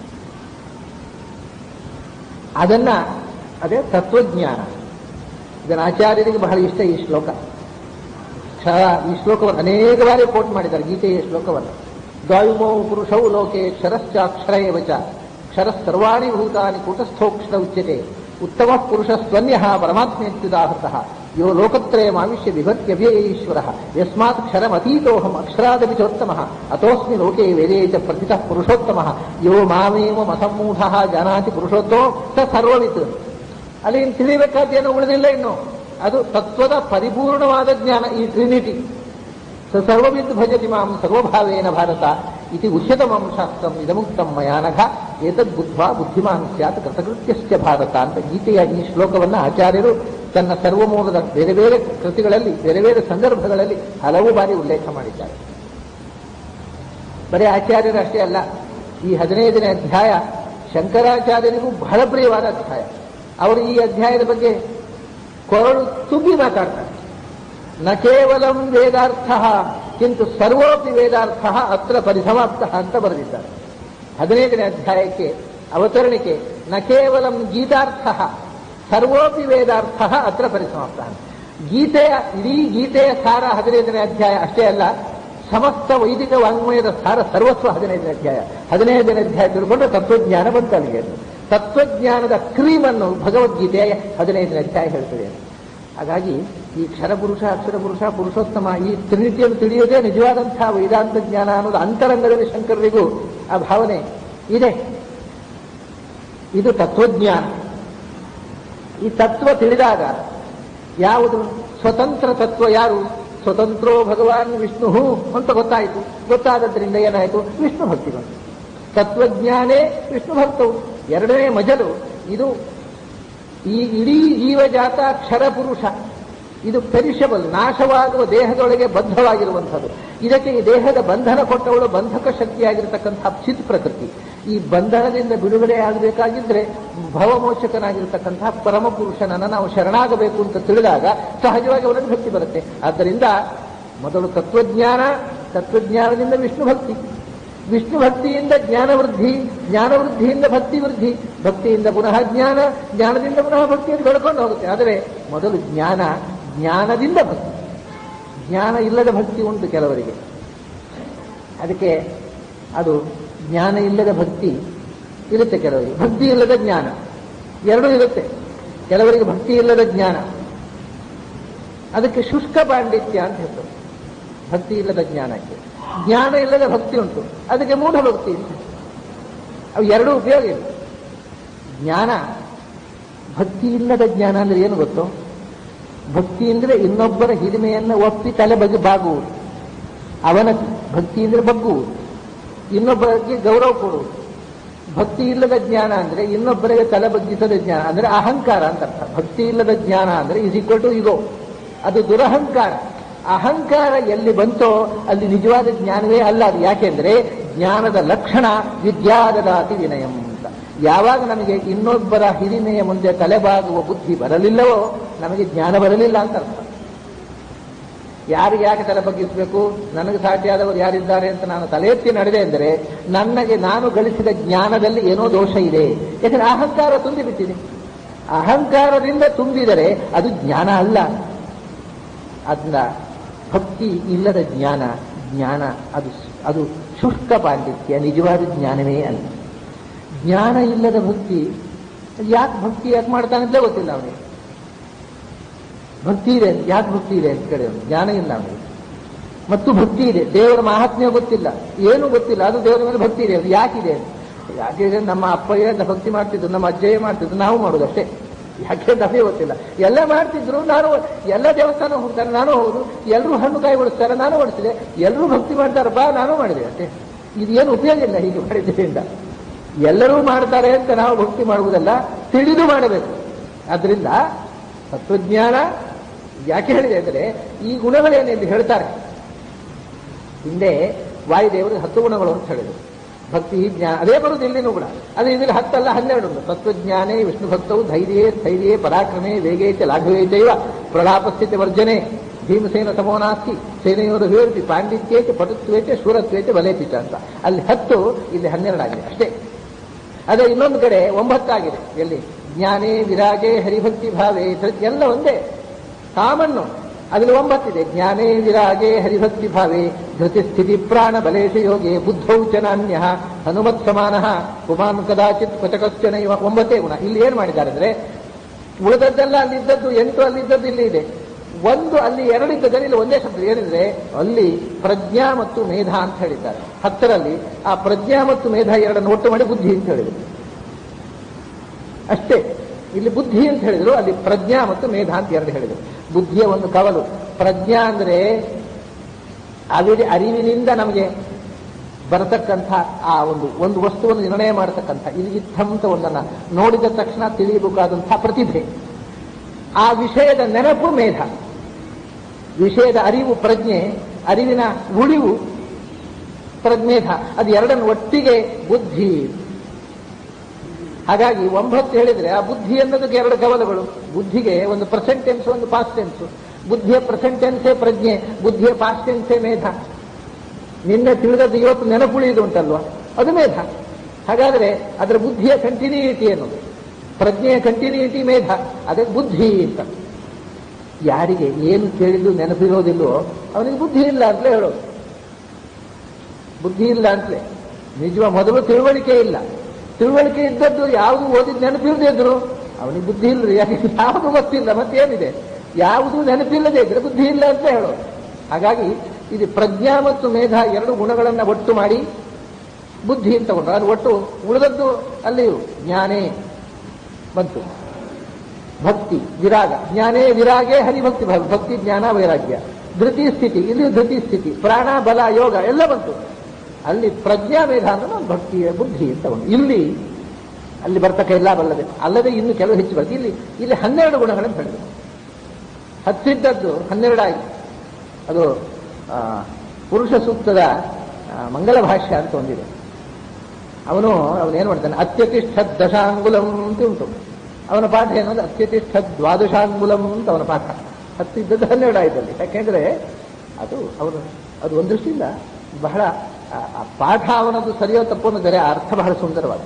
ಅದನ್ನ ಅದೇ ತತ್ವಜ್ಞಾನ ಇದನ್ನ ಆಚಾರ್ಯರಿಗೆ ಬಹಳ ಇಷ್ಟ ಈ ಶ್ಲೋಕ ಕ್ಷರ ಈ ಶ್ಲೋಕವನ್ನು ಅನೇಕ ಬಾರಿ ಕೋಟ್ ಮಾಡಿದ್ದಾರೆ ಗೀತೆಯ ಶ್ಲೋಕವನ್ನು ದ್ವಾಯುಮೋ ಪುರುಷೌ ಲೋಕೆ ಕ್ಷರಶ್ಚಾಕ್ಷರ ಏವ ಚ ಕ್ಷರ ಸರ್ವಾಣಿ ಭೂತಾನಿ ಕೂಟಸ್ಥೋಕ್ಷರ ಉಚ್ಯತೆ ಉತ್ತಮ ಪುರುಷ ಸ್ವನ್ಯ ಪರಮಾತ್ಮೇತ್ಯುದಾಹೃತಃ ಯೋ ಲೋಕತ್ರಯಮಾವಿಶ್ಯ ವಿಭತ್ಯವ್ಯಯ ಈಶ್ವರ ಯಸ್ಮಾತ್ ಕ್ಷರಮತೀತೋಹಂ ಅಕ್ಷರಾದಪಿ ಚೋತ್ತಮ ಅತೋಸ್ಮಿ ಲೋಕೆ ವೇದೇ ಚ ಪ್ರಥಿತಃ ಪುರುಷೋತ್ತಮ ಯೋ ಮಾಮೇವ ಮಸಮ್ಮೂಢ ಜಾನಾತಿ ಪುರುಷೋತ್ತೋ ಸ ಸರ್ವವಿತ್ ಅಲ್ಲಿ ಇನ್ನು ತಿಳಿಬೇಕಾದ್ದೇನು ಉಳಿದಿಲ್ಲ ಇನ್ನು ಅದು ತತ್ವದ ಪರಿಪೂರ್ಣವಾದ ಜ್ಞಾನ ಈ ಟ್ರಿನಿಟಿ ಸ ಸರ್ವವಿದ್ ಭಜತಿ ಮಾಂ ಸರ್ವಭಾವೇನ ಭಾರತ ಇತಿ ಉಚ್ಯತಮಂ ಶಾಸ್ತ್ರಂ ಇದಮುಕ್ತಂ ಮಯಾನಘ ಏತದ್ ಬುದ್ಧ್ವಾ ಬುದ್ಧಿಮಾನ್ ಸ್ಯಾತ್ ಕೃತಕೃತ್ಯಶ್ಚ ಭಾರತ ಅಂತ ಗೀತೆಯ ಈ ಶ್ಲೋಕವನ್ನು ಆಚಾರ್ಯರು ತನ್ನ ಸರ್ವಮೂಲದ ಬೇರೆ ಬೇರೆ ಕೃತಿಗಳಲ್ಲಿ ಬೇರೆ ಬೇರೆ ಸಂದರ್ಭಗಳಲ್ಲಿ ಹಲವು ಬಾರಿ ಉಲ್ಲೇಖ ಮಾಡಿದ್ದಾರೆ ಬರೀ ಆಚಾರ್ಯರು ಅಷ್ಟೇ ಅಲ್ಲ ಈ ಹದಿನೈದನೇ ಅಧ್ಯಾಯ ಶಂಕರಾಚಾರ್ಯರಿಗೂ ಬಹಳ ಪ್ರಿಯವಾದ ಅಧ್ಯಾಯ ಅವರು ಈ ಅಧ್ಯಾಯದ ಬಗ್ಗೆ ಕೊರಳು ತುಂಬಿ ಮಾತಾಡ್ತಾರೆ ನ ಕೇವಲಂ ವೇದಾರ್ಥ ಕಿಂತು ಸರ್ವೋಪಿ ವೇದಾರ್ಥ ಅತ್ರ ಪರಿಸಮಾಪ್ತ ಅಂತ ಬರೆದಿದ್ದಾರೆ ಹದಿನೈದನೇ ಅಧ್ಯಾಯಕ್ಕೆ ಅವತರಣಿಕೆ ನ ಕೇವಲಂ ಗೀತಾರ್ಥ ಸರ್ವೋಪಿ ವೇದಾರ್ಥ ಅತ್ರ ಪರಿಸಮಾಪ್ತ ಗೀತೆಯ ಇಡೀ ಗೀತೆಯ ಸಾರ ಹದಿನೈದನೇ ಅಧ್ಯಾಯ ಅಷ್ಟೇ ಅಲ್ಲ ಸಮಸ್ತ ವೈದಿಕ ವಾಂಗ್ಮಯದ ಸಾರ ಸರ್ವಸ್ವ ಹದಿನೈದನೇ ಅಧ್ಯಾಯ ಹದಿನೈದನೇ ಅಧ್ಯಾಯ ತಿಳ್ಕೊಂಡು ತತ್ವಜ್ಞಾನ ಬಂತು ಅಲ್ಲಿಗೆ ತತ್ವಜ್ಞಾನದ ಕ್ರೀಮನ್ನು ಭಗವದ್ಗೀತೆಯ ಹದಿನೈದನೇ ಅಧ್ಯಾಯ ಹೇಳ್ತದೆ ಹಾಗಾಗಿ ಈ ಕ್ಷರಪುರುಷ ಅಕ್ಷರ ಪುರುಷ ಪುರುಷೋತ್ತಮ ಈ ತ್ರಿನಿಟಿಯನ್ನು ತಿಳಿಯುವುದೇ ನಿಜವಾದಂತಹ ವೇದಾಂತ ಜ್ಞಾನ ಅನ್ನೋದು ಅಂತರಂಗದಲ್ಲಿ ಶಂಕರರಿಗೂ ಆ ಭಾವನೆ ಇದೆ ಇದು ತತ್ವಜ್ಞಾನ ಈ ತತ್ವ ತಿಳಿದಾಗ ಯಾವುದು ಸ್ವತಂತ್ರ ತತ್ವ ಯಾರು ಸ್ವತಂತ್ರೋ ಭಗವಾನ್ ವಿಷ್ಣು ಅಂತ ಗೊತ್ತಾಯಿತು ಗೊತ್ತಾದದ್ರಿಂದ ಏನಾಯಿತು ವಿಷ್ಣು ಭಕ್ತಿ ಬಂತು ತತ್ವಜ್ಞಾನೇ ವಿಷ್ಣು ಭಕ್ತವು ಎರಡನೇ ಮಜಲು ಇದು ಈ ಇಡೀ ಜೀವಜಾತ ಕ್ಷರ ಪುರುಷ ಇದು ಪೆರಿಷಬಲ್ ನಾಶವಾಗುವ ದೇಹದೊಳಗೆ ಬದ್ಧವಾಗಿರುವಂಥದ್ದು ಇದಕ್ಕೆ ಈ ದೇಹದ ಬಂಧನ ಕೊಟ್ಟವಳು ಬಂಧಕ ಶಕ್ತಿಯಾಗಿರ್ತಕ್ಕಂಥ ಚಿತ್ ಪ್ರಕೃತಿ ಈ ಬಂಧನದಿಂದ ಬಿಡುಗಡೆ ಆಗಬೇಕಾಗಿದ್ರೆ ಭವಮೋಚಕನಾಗಿರ್ತಕ್ಕಂತಹ ಪರಮ ಪುರುಷನನ್ನು ನಾವು ಶರಣಾಗಬೇಕು ಅಂತ ತಿಳಿದಾಗ ಸಹಜವಾಗಿ ಅವರಲ್ಲಿ ಭಕ್ತಿ ಬರುತ್ತೆ ಆದ್ದರಿಂದ ಮೊದಲು ತತ್ವಜ್ಞಾನ ತತ್ವಜ್ಞಾನದಿಂದ ವಿಷ್ಣು ಭಕ್ತಿ ವಿಷ್ಣು ಭಕ್ತಿಯಿಂದ ಜ್ಞಾನ ವೃದ್ಧಿ ಜ್ಞಾನ ವೃದ್ಧಿಯಿಂದ ಭಕ್ತಿ ವೃದ್ಧಿ ಭಕ್ತಿಯಿಂದ ಪುನಃ ಜ್ಞಾನ ಜ್ಞಾನದಿಂದ ಪುನಃ ಭಕ್ತಿಯನ್ನು ಬೆಳ್ಕೊಂಡು ಹೋಗುತ್ತೆ ಆದರೆ ಮೊದಲು ಜ್ಞಾನ ಜ್ಞಾನದಿಂದ ಭಕ್ತಿ ಜ್ಞಾನ ಇಲ್ಲದ ಭಕ್ತಿ ಉಂಟು ಕೆಲವರಿಗೆ ಅದಕ್ಕೆ ಅದು ಜ್ಞಾನ ಇಲ್ಲದ ಭಕ್ತಿ ಇರುತ್ತೆ ಕೆಲವರಿಗೆ ಭಕ್ತಿ ಇಲ್ಲದ ಜ್ಞಾನ ಎರಡೂ ಇರುತ್ತೆ ಕೆಲವರಿಗೆ ಭಕ್ತಿ ಇಲ್ಲದ ಜ್ಞಾನ ಅದಕ್ಕೆ ಶುಷ್ಕ ಪಾಂಡಿತ್ಯ ಅಂತ ಹೆಸರು ಭಕ್ತಿ ಇಲ್ಲದ ಜ್ಞಾನಕ್ಕೆ ಜ್ಞಾನ ಇಲ್ಲದ ಭಕ್ತಿ ಉಂಟು ಅದಕ್ಕೆ ಮೂಢ ಭಕ್ತಿ ಅಂತ ಅವು ಎರಡೂ ಉಪಯೋಗ ಇದೆ ಜ್ಞಾನ ಭಕ್ತಿ ಇಲ್ಲದ ಜ್ಞಾನ ಅಂದ್ರೆ ಏನು ಗೊತ್ತು ಭಕ್ತಿ ಅಂದ್ರೆ ಇನ್ನೊಬ್ಬರ ಹಿರಿಮೆಯನ್ನು ಒಪ್ಪಿ ತಲೆ ಬಗ್ಗೆ ಬಾಗುವುದು ಅವನ ಭಕ್ತಿ ಅಂದ್ರೆ ಬಗ್ಗುವುದು ಇನ್ನೊಬ್ಬರಿಗೆ ಗೌರವ ಕೊಡುವುದು ಭಕ್ತಿ ಇಲ್ಲದ ಜ್ಞಾನ ಅಂದ್ರೆ ಇನ್ನೊಬ್ಬರಿಗೆ ತಲೆ ಬಗ್ಗಿಸದ ಜ್ಞಾನ ಅಂದ್ರೆ ಅಹಂಕಾರ ಅಂತ ಅರ್ಥ ಭಕ್ತಿ ಇಲ್ಲದ ಜ್ಞಾನ ಅಂದ್ರೆ ಇಸ್ ಈಕ್ವಲ್ ಟು ಇಗೋ ಅದು ದುರಹಂಕಾರ ಅಹಂಕಾರ ಎಲ್ಲಿ ಬಂತೋ ಅಲ್ಲಿ ನಿಜವಾದ ಜ್ಞಾನವೇ ಅಲ್ಲ ಅದು ಯಾಕೆಂದ್ರೆ ಜ್ಞಾನದ ಲಕ್ಷಣ ವಿದ್ಯಾದದಾತಿ ವಿನಯಂ ಅಂತ ಯಾವಾಗ ನಮಗೆ ಇನ್ನೊಬ್ಬರ ಹಿರಿಮೆಯ ಮುಂದೆ ತಲೆಬಾಗುವ ಬುದ್ಧಿ ಬರಲಿಲ್ಲವೋ ನಮಗೆ ಜ್ಞಾನ ಬರಲಿಲ್ಲ ಅಂತ ಅರ್ಥ ಯಾರಿಗೆ ಯಾಕೆ ತಲೆ ಬಗ್ಗಿಸಬೇಕು ನನಗೆ ಸಾಟಿಯಾದವರು ಯಾರಿದ್ದಾರೆ ಅಂತ ನಾನು ತಲೆ ಎತ್ತಿ ನಡೆದೆ ಅಂದರೆ ನನಗೆ ನಾನು ಗಳಿಸಿದ ಜ್ಞಾನದಲ್ಲಿ ಏನೋ ದೋಷ ಇದೆ ಯಾಕಂದ್ರೆ ಅಹಂಕಾರ ತುಂಬಿಬಿಟ್ಟಿದೆ ಅಹಂಕಾರದಿಂದ ತುಂಬಿದರೆ ಅದು ಜ್ಞಾನ ಅಲ್ಲ ಅದನ್ನ ಭಕ್ತಿ ಇಲ್ಲದ ಜ್ಞಾನ ಜ್ಞಾನ ಅದು ಅದು ಶುಷ್ಕ ಪಾಂಡಿತ್ಯ ನಿಜವಾದ ಜ್ಞಾನವೇ ಅಲ್ಲ ಜ್ಞಾನ ಇಲ್ಲದ ಭಕ್ತಿ ಯಾಕೆ ಭಕ್ತಿ ಯಾಕೆ ಮಾಡ್ತಾನಂತಲೇ ಗೊತ್ತಿಲ್ಲ ಅವನಿಗೆ ಭಕ್ತಿ ಇದೆ ಯಾಕೆ ಭಕ್ತಿ ಇದೆ ಅಂತ ಕಡೆ ಜ್ಞಾನ ಇಲ್ಲ ಅವನಿಗೆ ಮತ್ತು ಭಕ್ತಿ ಇದೆ ದೇವರ ಮಹಾತ್ಮ್ಯ ಗೊತ್ತಿಲ್ಲ ಏನು ಗೊತ್ತಿಲ್ಲ ಅದು ದೇವರ ಮೇಲೆ ಭಕ್ತಿ ಇದೆ ಅದು ಯಾಕಿದೆ ಯಾಕೆ ನಮ್ಮ ಅಪ್ಪಯ್ಯ ಭಕ್ತಿ ಮಾಡ್ತಿದ್ರು ನಮ್ಮ ಅಜ್ಜಯ್ಯ ಮಾಡ್ತಿದ್ರು ನಾವು ಮಾಡೋದು ಅಷ್ಟೇ ಯಾಕೆ ನಮಗೆ ಗೊತ್ತಿಲ್ಲ ಎಲ್ಲ ಮಾಡ್ತಿದ್ರು ನಾನು ಎಲ್ಲ ದೇವಸ್ಥಾನ ಹೋಗ್ತಾರೆ ನಾನು ಹೌದು ಎಲ್ಲರೂ ಹಣ್ಣು ಕಾಯಿ ಓಡಿಸ್ತಾರೆ ನಾನು ಓಡಿಸಿದೆ ಎಲ್ಲರೂ ಭಕ್ತಿ ಮಾಡ್ತಾರೆ ಬಾ ನಾನು ಮಾಡಿದೆ ಅಷ್ಟೇ ಇದೇನು ಉಪಯೋಗ ಇಲ್ಲ ಹೀಗೆ ಮಾಡಿದ್ರಿಂದ ಎಲ್ಲರೂ ಮಾಡ್ತಾರೆ ಅಂತ ನಾವು ಭಕ್ತಿ ಮಾಡುವುದಲ್ಲ ತಿಳಿದು ಮಾಡಬೇಕು ಆದ್ರಿಂದ ತತ್ವಜ್ಞಾನ ಯಾಕೆ ಹೇಳಿದೆ ಅಂದರೆ ಈ ಗುಣಗಳೇನೆಂದು ಹೇಳ್ತಾರೆ ಹಿಂದೆ ವಾಯುದೇವರು ಹತ್ತು ಗುಣಗಳು ಅಂತ ಹೇಳಿದರು ಭಕ್ತಿ ಜ್ಞಾನ ಅದೇ ಬರುವುದು ಇಲ್ಲಿನೂ ಕೂಡ ಅದು ಇದರಲ್ಲಿ ಹತ್ತಲ್ಲ ಹನ್ನೆರಡು ಉಂಟು ತತ್ವಜ್ಞಾನೇ ವಿಷ್ಣು ಭಕ್ತವು ಧೈರ್ಯೇ ಸ್ಥೈರ್ಯೇ ಪರಾಕ್ರಮೇ ವೇಗೇ ಚ ಲಾಘವೇ ಚೈವ ಪ್ರಲಾಪಸ್ಥಿತಿ ವರ್ಜನೆ ಭೀಮಸೇನ ಸಮೋನಾಸ್ತಿ ಸೇನೆಯವರು ಹೇಳ್ತಿ ಪಾಂಡಿತ್ಯೇ ಚ ಪಟುತ್ವೇ ಚ ಶೂರತ್ವೇ ಚ ಬಲೇಪಿ ಚ ಅಂತ ಅಲ್ಲಿ ಹತ್ತು ಇಲ್ಲಿ ಹನ್ನೆರಡಾಗಿದೆ ಅಷ್ಟೇ ಅದೇ ಇನ್ನೊಂದು ಕಡೆ ಒಂಬತ್ತಾಗಿದೆ ಎಲ್ಲಿ ಜ್ಞಾನೇ ವಿರಾಗೆ ಹರಿಭಕ್ತಿ ಭಾವೇ ಎಲ್ಲ ಒಂದೇ ಕಾಮನ್ನು ಅದರಲ್ಲಿ ಒಂಬತ್ತಿದೆ ಜ್ಞಾನೇ ವಿರಾಗೆ ಹರಿಭಕ್ತಿ ಭಾವೇ ಧೃತಿ ಸ್ಥಿತಿ ಪ್ರಾಣ ಬಲೇಶ ಯೋಗೆ ಬುದ್ಧೌ ಚ ನಾನ್ಯ ಹನುಮತ್ ಸಮಾನ ಕುಮಾನ್ ಕದಾಚಿತ್ ಕ್ವಚಕಶ್ಚನ ಇವ ಒಂಬತ್ತೇ ಗುಣ ಇಲ್ಲಿ ಏನ್ ಮಾಡಿದ್ದಾರೆ ಅಂದ್ರೆ ಉಳಿದದ್ದೆಲ್ಲ ಅಲ್ಲಿದ್ದದ್ದು ಎಂಟು ಅಲ್ಲಿದ್ದದ್ದು ಇಲ್ಲಿ ಇದೆ ಒಂದು ಅಲ್ಲಿ ಎರಡಿದ್ದದಲ್ಲಿ ಇಲ್ಲಿ ಒಂದೇ ಶಬ್ದ ಏನಿದ್ರೆ ಅಲ್ಲಿ ಪ್ರಜ್ಞಾ ಮತ್ತು ಮೇಧ ಅಂತ ಹೇಳಿದ್ದಾರೆ ಹತ್ತರಲ್ಲಿ ಆ ಪ್ರಜ್ಞಾ ಮತ್ತು ಮೇಧ ಎರಡನ್ನು ಒಟ್ಟು ಮಾಡಿ ಬುದ್ಧಿ ಅಂತ ಹೇಳಿದರು ಅಷ್ಟೇ ಇಲ್ಲಿ ಬುದ್ಧಿ ಅಂತ ಹೇಳಿದ್ರು ಅಲ್ಲಿ ಪ್ರಜ್ಞಾ ಮತ್ತು ಮೇಧ ಅಂತ ಎರಡು ಹೇಳಿದರು ಬುದ್ಧಿಯ ಒಂದು ಕವಲು ಪ್ರಜ್ಞಾ ಅಂದ್ರೆ ಅವಿಡಿ ಅರಿವಿನಿಂದ ನಮಗೆ ಬರತಕ್ಕಂಥ ಆ ಒಂದು ಒಂದು ವಸ್ತುವನ್ನು ನಿರ್ಣಯ ಮಾಡತಕ್ಕಂಥ ಇದು ಇತ್ತಂತ ಒಂದನ್ನ ನೋಡಿದ ತಕ್ಷಣ ತಿಳಿಯಬೇಕಾದಂಥ ಪ್ರತಿಭೆ ಆ ವಿಷಯದ ನೆನಪು ಮೇಧ ವಿಷಯದ ಅರಿವು ಪ್ರಜ್ಞೆ ಅರಿವಿನ ಉಳಿವು ಪ್ರಜ್ಮೇಧ ಅದು ಎರಡನ್ನು ಒಟ್ಟಿಗೆ ಬುದ್ಧಿ ಹಾಗಾಗಿ ಒಂಬತ್ತು ಹೇಳಿದ್ರೆ ಆ ಬುದ್ಧಿ ಅನ್ನೋದಕ್ಕೆ ಎರಡು ಕವಲುಗಳು ಬುದ್ಧಿಗೆ ಒಂದು ಪ್ರೆಸೆಂಟ್ ಟೆನ್ಸ್ ಒಂದು ಪಾಸ್ಟ್ ಟೆನ್ಸ್ ಬುದ್ಧಿಯ ಪ್ರೆಸೆಂಟೆನ್ಸೇ ಪ್ರಜ್ಞೆ ಬುದ್ಧಿಯ ಪಾಸ್ಟೆನ್ಸೇ ಮೇಧ ನಿನ್ನೆ ತಿಳಿದದ್ದು ಇವತ್ತು ನೆನಪುಳಿಯುವುದು ಉಂಟಲ್ವಾ ಅದು ಮೇಧ ಹಾಗಾದ್ರೆ ಅದರ ಬುದ್ಧಿಯ ಕಂಟಿನ್ಯೂಟಿ ಅನ್ನೋದು ಪ್ರಜ್ಞೆಯ ಕಂಟಿನ್ಯೂಟಿ ಮೇಧ ಅದೇ ಬುದ್ಧಿ ಅಂತ ಯಾರಿಗೆ ಏನು ಕೇಳಿದ್ದು ನೆನಪಿರೋದಿಲ್ಲೋ ಅವನಿಗೆ ಬುದ್ಧಿ ಇಲ್ಲ ಅಂತಲೇ ಹೇಳೋದು ಬುದ್ಧಿ ಇಲ್ಲ ಅಂತಲೇ ನಿಜವ ಮೊದಲು ತಿಳುವಳಿಕೆ ಇಲ್ಲ ತಿಳುವಳಿಕೆ ಇದ್ದದ್ದು ಯಾವುದು ಓದಿದ್ ನೆನಪಿಲ್ಲದೆ ಇದ್ರು ಅವನಿಗೆ ಬುದ್ಧಿ ಇಲ್ಲ ಯಾಕೆ ಯಾವುದು ಗೊತ್ತಿಲ್ಲ ಮತ್ತೇನಿದೆ ಯಾವುದು ನೆನಪಿಲ್ಲದೆ ಇದ್ರೆ ಬುದ್ಧಿ ಇಲ್ಲ ಅಂತ ಹೇಳೋದು ಹಾಗಾಗಿ ಇದು ಪ್ರಜ್ಞಾ ಮತ್ತು ಮೇಧ ಎರಡು ಗುಣಗಳನ್ನ ಒಟ್ಟು ಮಾಡಿ ಬುದ್ಧಿ ಅಂತ ತಗೊಂಡ್ರು ಅದು ಒಟ್ಟು ಉಳಿದದ್ದು ಅಲ್ಲಿಯೂ ಜ್ಞಾನೇ ಬಂತು ಭಕ್ತಿ ವಿರಾಗ ಜ್ಞಾನೇ ವಿರಾಗೇ ಹರಿಭಕ್ತಿ ಭ- ಭಕ್ತಿ ಜ್ಞಾನ ವೈರಾಗ್ಯ ಧೃತಿ ಸ್ಥಿತಿ ಇಲ್ಲಿ ಧೃತಿ ಸ್ಥಿತಿ ಪ್ರಾಣ ಬಲ ಯೋಗ ಎಲ್ಲ ಬಂತು ಅಲ್ಲಿ ಪ್ರಜ್ಞಾ ಮೇಧ ಅಂದ್ರೆ ನಾವು ಭಕ್ತಿಯ ಬುದ್ಧಿ ಅಂತ ಒಂದು ಇಲ್ಲಿ ಅಲ್ಲಿ ಬರ್ತಕ್ಕ ಎಲ್ಲ ಬಲ್ಲದೆ ಅಲ್ಲದೆ ಇನ್ನು ಕೆಲವು ಹೆಚ್ಚು ಬರ್ತದೆ ಇಲ್ಲಿ ಇಲ್ಲಿ ಹನ್ನೆರಡು ಗುಣಗಳನ್ನು ಹೇಳಿದೆ ಹತ್ತಿದ್ದದ್ದು ಹನ್ನೆರಡಾಗಿ ಅದು ಆ, ಪುರುಷ ಸೂಕ್ತದ ಆ, ಮಂಗಲ ಭಾಷ್ಯ ಅಂತ ಒಂದಿದೆ ಅವನು ಅವನೇನು ಮಾಡ್ತಾನೆ ಅತ್ಯತಿಷ್ಠ ದಶಾಂಗುಲಂ ಅಂತ ಉಂಟು ಅವನ ಪಾಠ ಏನಂದ್ರೆ ಅತ್ಯತಿಷ್ಠ ದ್ವಾದಶಾಂಗುಲಂ ಅಂತ ಅವನ ಪಾಠ ಹತ್ತಿದ್ದದ್ದು ಹನ್ನೆರಡು ಆಯ್ತಲ್ಲಿ ಯಾಕೆಂದ್ರೆ ಅದು ಅವನು ಅದು ಒಂದು ದೃಷ್ಟಿಯಿಂದ ಬಹಳ ಆ, ಆ ಪಾಠ ಅವನದು ಸರಿಯೋ ತಪ್ಪೋ ಅನ್ನೋದರೆ ಆ ಅರ್ಥ ಬಹಳ ಸುಂದರವಾದ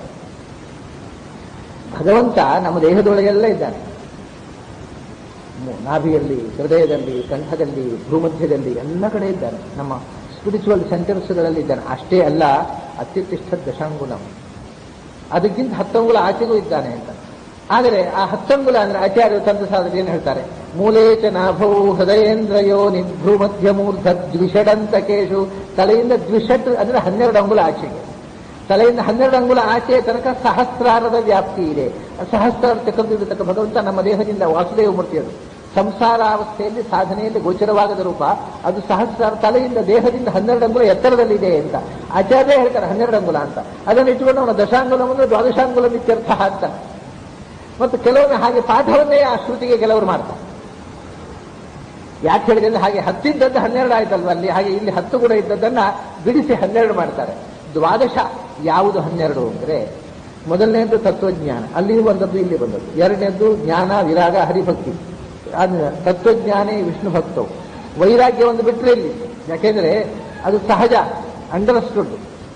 ಭಗವಂತ ನಮ್ಮ ದೇಹದೊಳಗೆಲ್ಲ ಇದ್ದಾನೆ ಮು- ನಾಭಿಯಲ್ಲಿ ಹೃದಯದಲ್ಲಿ ಕಂಠದಲ್ಲಿ ಭೂಮಧ್ಯದಲ್ಲಿ ಎಲ್ಲ ಕಡೆ ಇದ್ದಾನೆ ನಮ್ಮ ಸ್ಪಿರಿಚುವಲ್ ಸೆಂಟರ್ಸ್ಗಳಲ್ಲಿ ಇದ್ದಾನೆ ಅಷ್ಟೇ ಅಲ್ಲ ಅತ್ಯುತ್ತಿಷ್ಠ ದಶಾಂಗುಲ ಅದಕ್ಕಿಂತ ಹತ್ತಂಗುಲ ಆಚೆಗೂ ಇದ್ದಾನೆ ಅಂತ ಆದರೆ ಆ ಹತ್ತಂಗುಲ ಅಂದ್ರೆ ಆಚಾರ್ಯರು ತಂತ್ರ ಸಾಧನೆ ಏನು ಹೇಳ್ತಾರೆ ಮೂಲೇಚ ನಾಭೌ ಹೃದಯೇಂದ್ರಯೋ ನಿಭ್ರು ಮಧ್ಯ ಮೂರ್ಧ ದ್ವಿಷಡಂತಕೇಶು ತಲೆಯಿಂದ ದ್ವಿಷಟ್ ಅಂದ್ರೆ ಹನ್ನೆರಡು ಅಂಗುಲ ಆಚೆಗೆ ತಲೆಯಿಂದ ಹನ್ನೆರಡು ಅಂಗುಲ ಆಚೆಯ ತನಕ ಸಹಸ್ರಾರದ ವ್ಯಾಪ್ತಿ ಇದೆ ಆ ಸಹಸ್ರಾರ ಚಕ್ರದಿರತಕ್ಕ ಭಗವಂತ ನಮ್ಮ ದೇಹದಿಂದ ವಾಸುದೇವ ಮೂರ್ತಿಯದು ಸಂಸಾರಾವಸ್ಥೆಯಲ್ಲಿ ಸಾಧನೆಯಲ್ಲಿ ಗೋಚರವಾಗದ ರೂಪ ಅದು ಸಹಸ್ರಾರ ತಲೆಯಿಂದ ದೇಹದಿಂದ ಹನ್ನೆರಡು ಅಂಗುಲ ಎತ್ತರದಲ್ಲಿದೆ ಅಂತ ಆಚಾರ್ಯ ಹೇಳ್ತಾರೆ ಹನ್ನೆರಡು ಅಂಗುಲ ಅಂತ ಅದನ್ನು ಇಟ್ಟುಕೊಂಡು ಅವನ ದಶಾಂಗುಲ ಅಂದ್ರೆ ದ್ವಾದಶಾಂಗುಲ ಇತ್ಯರ್ಥ ಅಂತ ಮತ್ತು ಕೆಲವೊಮ್ಮೆ ಹಾಗೆ ಪಾಠವನ್ನೇ ಆ ಶ್ರುತಿಗೆ ಕೆಲವರು ಮಾಡ್ತಾರೆ ಯಾಕೆ ಹೇಳಿದೆ ಅಂದ್ರೆ ಹಾಗೆ ಹತ್ತಿದ್ದದ್ದು ಹನ್ನೆರಡು ಆಯ್ತಲ್ವ ಅಲ್ಲಿ ಹಾಗೆ ಇಲ್ಲಿ ಹತ್ತು ಕೂಡ ಇದ್ದದ್ದನ್ನ ಬಿಡಿಸಿ ಹನ್ನೆರಡು ಮಾಡ್ತಾರೆ ದ್ವಾದಶ ಯಾವುದು ಹನ್ನೆರಡು ಅಂದ್ರೆ ಮೊದಲನೇದ್ದು ತತ್ವಜ್ಞಾನ ಅಲ್ಲಿ ಬಂದದ್ದು ಇಲ್ಲಿ ಬಂದದ್ದು ಎರಡನೇದ್ದು ಜ್ಞಾನ ವಿರಾಗ ಹರಿಭಕ್ತಿ ಅದು ತತ್ವಜ್ಞಾನೇ ವಿಷ್ಣು ಭಕ್ತವು ವೈರಾಗ್ಯ ಒಂದು ಬಿಟ್ಟರೆ ಇಲ್ಲಿ ಯಾಕೆಂದ್ರೆ ಅದು ಸಹಜ ಅಂಡರ್ಸ್ಟುಡ್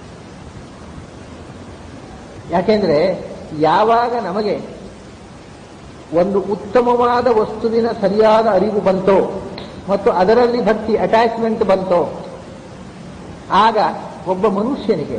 ಯಾಕೆಂದ್ರೆ ಯಾವಾಗ ನಮಗೆ ಒಂದು ಉತ್ತಮವಾದ ವಸ್ತುವಿನ ಸರಿಯಾದ ಅರಿವು ಬಂತೋ ಮತ್ತು ಅದರಲ್ಲಿ ಭಕ್ತಿ ಅಟ್ಯಾಚ್ಮೆಂಟ್ ಬಂತೋ ಆಗ ಒಬ್ಬ ಮನುಷ್ಯನಿಗೆ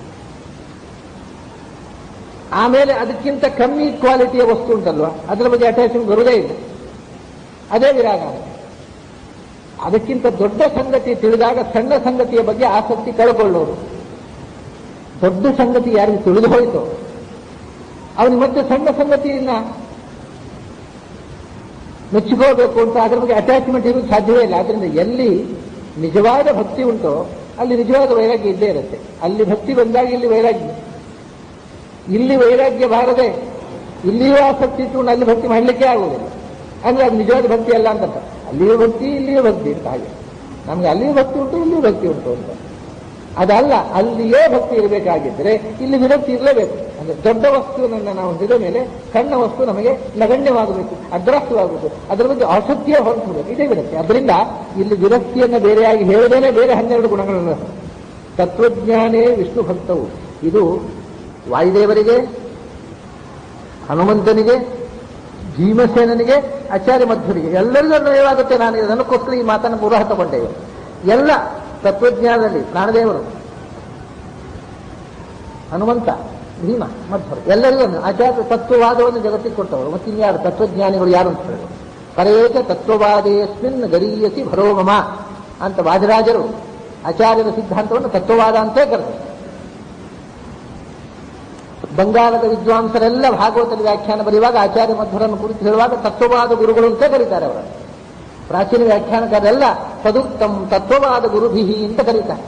ಆಮೇಲೆ ಅದಕ್ಕಿಂತ ಕಮ್ಮಿ ಕ್ವಾಲಿಟಿಯ ವಸ್ತು ಉಂಟಲ್ವಾ ಅದರ ಬಗ್ಗೆ ಅಟ್ಯಾಚ್ಮೆಂಟ್ ಬರುವುದೇ ಇಲ್ಲ ಅದೇ ವಿರಾಗ ಅದಕ್ಕಿಂತ ದೊಡ್ಡ ಸಂಗತಿ ತಿಳಿದಾಗ ಸಣ್ಣ ಸಂಗತಿಯ ಬಗ್ಗೆ ಆಸಕ್ತಿ ಕಳ್ಕೊಳ್ಳೋರು ದೊಡ್ಡ ಸಂಗತಿ ಯಾರಿಗೆ ತಿಳಿದು ಹೋಯಿತೋ ಅವನಿಗೆ ಮತ್ತೆ ಸಣ್ಣ ಸಂಗತಿಯನ್ನ ಮೆಚ್ಚಿಕೋಬೇಕು ಅಂತ ಅದರ ಬಗ್ಗೆ ಅಟ್ಯಾಚ್ಮೆಂಟ್ ಇರೋದು ಸಾಧ್ಯವೇ ಇಲ್ಲ ಆದ್ರಿಂದ ಎಲ್ಲಿ ನಿಜವಾದ ಭಕ್ತಿ ಉಂಟೋ ಅಲ್ಲಿ ನಿಜವಾದ ವೈರಾಗ್ಯ ಇದ್ದೇ ಇರುತ್ತೆ ಅಲ್ಲಿ ಭಕ್ತಿ ಬಂದಾಗ ಇಲ್ಲಿ ವೈರಾಗ್ಯ ಇಲ್ಲಿ ವೈರಾಗ್ಯ ಬಾರದೆ ಇಲ್ಲಿಯೂ ಆಸಕ್ತಿ ಇಟ್ಟುಕೊಂಡು ಅಲ್ಲಿ ಭಕ್ತಿ ಮಾಡಲಿಕ್ಕೆ ಆಗುವುದಿಲ್ಲ ಅಂದ್ರೆ ಅದು ನಿಜವಾದ ಭಕ್ತಿ ಅಲ್ಲ ಅಂತ ಅರ್ಥ. ಅಲ್ಲಿಯೂ ಭಕ್ತಿ ಇಲ್ಲಿಯೂ ಭಕ್ತಿ ಅಂತ ಹಾಗೆ ನಮ್ಗೆ ಅಲ್ಲಿಯೂ ಭಕ್ತಿ ಉಂಟು ಇಲ್ಲಿಯೂ ಭಕ್ತಿ ಉಂಟು ಅಂತ ಅದಲ್ಲ ಅಲ್ಲಿಯೇ ಭಕ್ತಿ ಇರಬೇಕಾಗಿದ್ದರೆ ಇಲ್ಲಿ ವಿರಕ್ತಿ ಇರಲೇಬೇಕು ಅಂದ್ರೆ ದೊಡ್ಡ ವಸ್ತುವನ್ನ ನಾವು ಹಿಡಿದ ಮೇಲೆ ಸಣ್ಣ ವಸ್ತು ನಮಗೆ ನಗಣ್ಯವಾಗಬೇಕು ಅಗ್ರಾಹ್ಯವಾಗಬೇಕು ಅದರ ಬಗ್ಗೆ ಆಸಕ್ತಿಯೇ ಹೊರಟಬೇಕು ಇದೇ ವಿರಕ್ತಿ ಅದರಿಂದ ಇಲ್ಲಿ ವಿರಕ್ತಿಯನ್ನು ಬೇರೆಯಾಗಿ ಹೇಳದೇನೆ ಬೇರೆ ಹನ್ನೆರಡು ಗುಣಗಳನ್ನು ತತ್ವಜ್ಞಾನೇ ವಿಷ್ಣು ಭಕ್ತವು ಇದು ವಾಯುದೇವರಿಗೆ ಹನುಮಂತನಿಗೆ ಭೀಮಸೇನನಿಗೆ ಆಚಾರ್ಯ ಮಧ್ವರಿಗೆ ಎಲ್ಲರಿಗೂ ಅನ್ವಯವಾಗುತ್ತೆ ನಾನು ಇದಕ್ಕೋಸ್ಕರ ಈ ಮಾತನ್ನು ಪುರಹ ತಗೊಂಡೇವೆ ಎಲ್ಲ ತತ್ವಜ್ಞಾನದಲ್ಲಿ ಪ್ರಾಣದೇವರು ಹನುಮಂತ ಭೀಮ ಮಧ್ವರು ಎಲ್ಲರಿಗೂ ಒಂದು ಆಚಾರ್ಯ ತತ್ವವಾದವನ್ನು ಜಗತ್ತಿಗೆ ಕೊಟ್ಟವರು ಮತ್ತು ಇನ್ಯಾರು ತತ್ವಜ್ಞಾನಿಗಳು ಯಾರು ಅಂತ ಹೇಳಿದ್ರು ಪರೇಕ ತತ್ವವಾದೇಸ್ಮಿನ್ ಗರೀಯಸಿ ಭರೋಮಮ ಅಂತ ವಾದಿರಾಜರು ಆಚಾರ್ಯರ ಸಿದ್ಧಾಂತವನ್ನು ತತ್ವವಾದ ಅಂತೇ ಕರೆದರು ಬಂಗಾಳದ ವಿದ್ವಾಂಸರೆಲ್ಲ ಭಾಗವತದ ವ್ಯಾಖ್ಯಾನ ಬರೆಯುವಾಗ ಆಚಾರ್ಯ ಮಧ್ವರನ್ನು ಕುರಿತು ಹೇಳುವಾಗ ತತ್ವವಾದ ಗುರುಗಳು ಅಂತ ಕರೀತಾರೆ ಅವರು ಪ್ರಾಚೀನ ವ್ಯಾಖ್ಯಾನಕಾರೆಲ್ಲ ತದುಕ್ತಂ ತತ್ವವಾದ ಗುರುಭಿಹಿ ಅಂತ ಕರೀತಾರೆ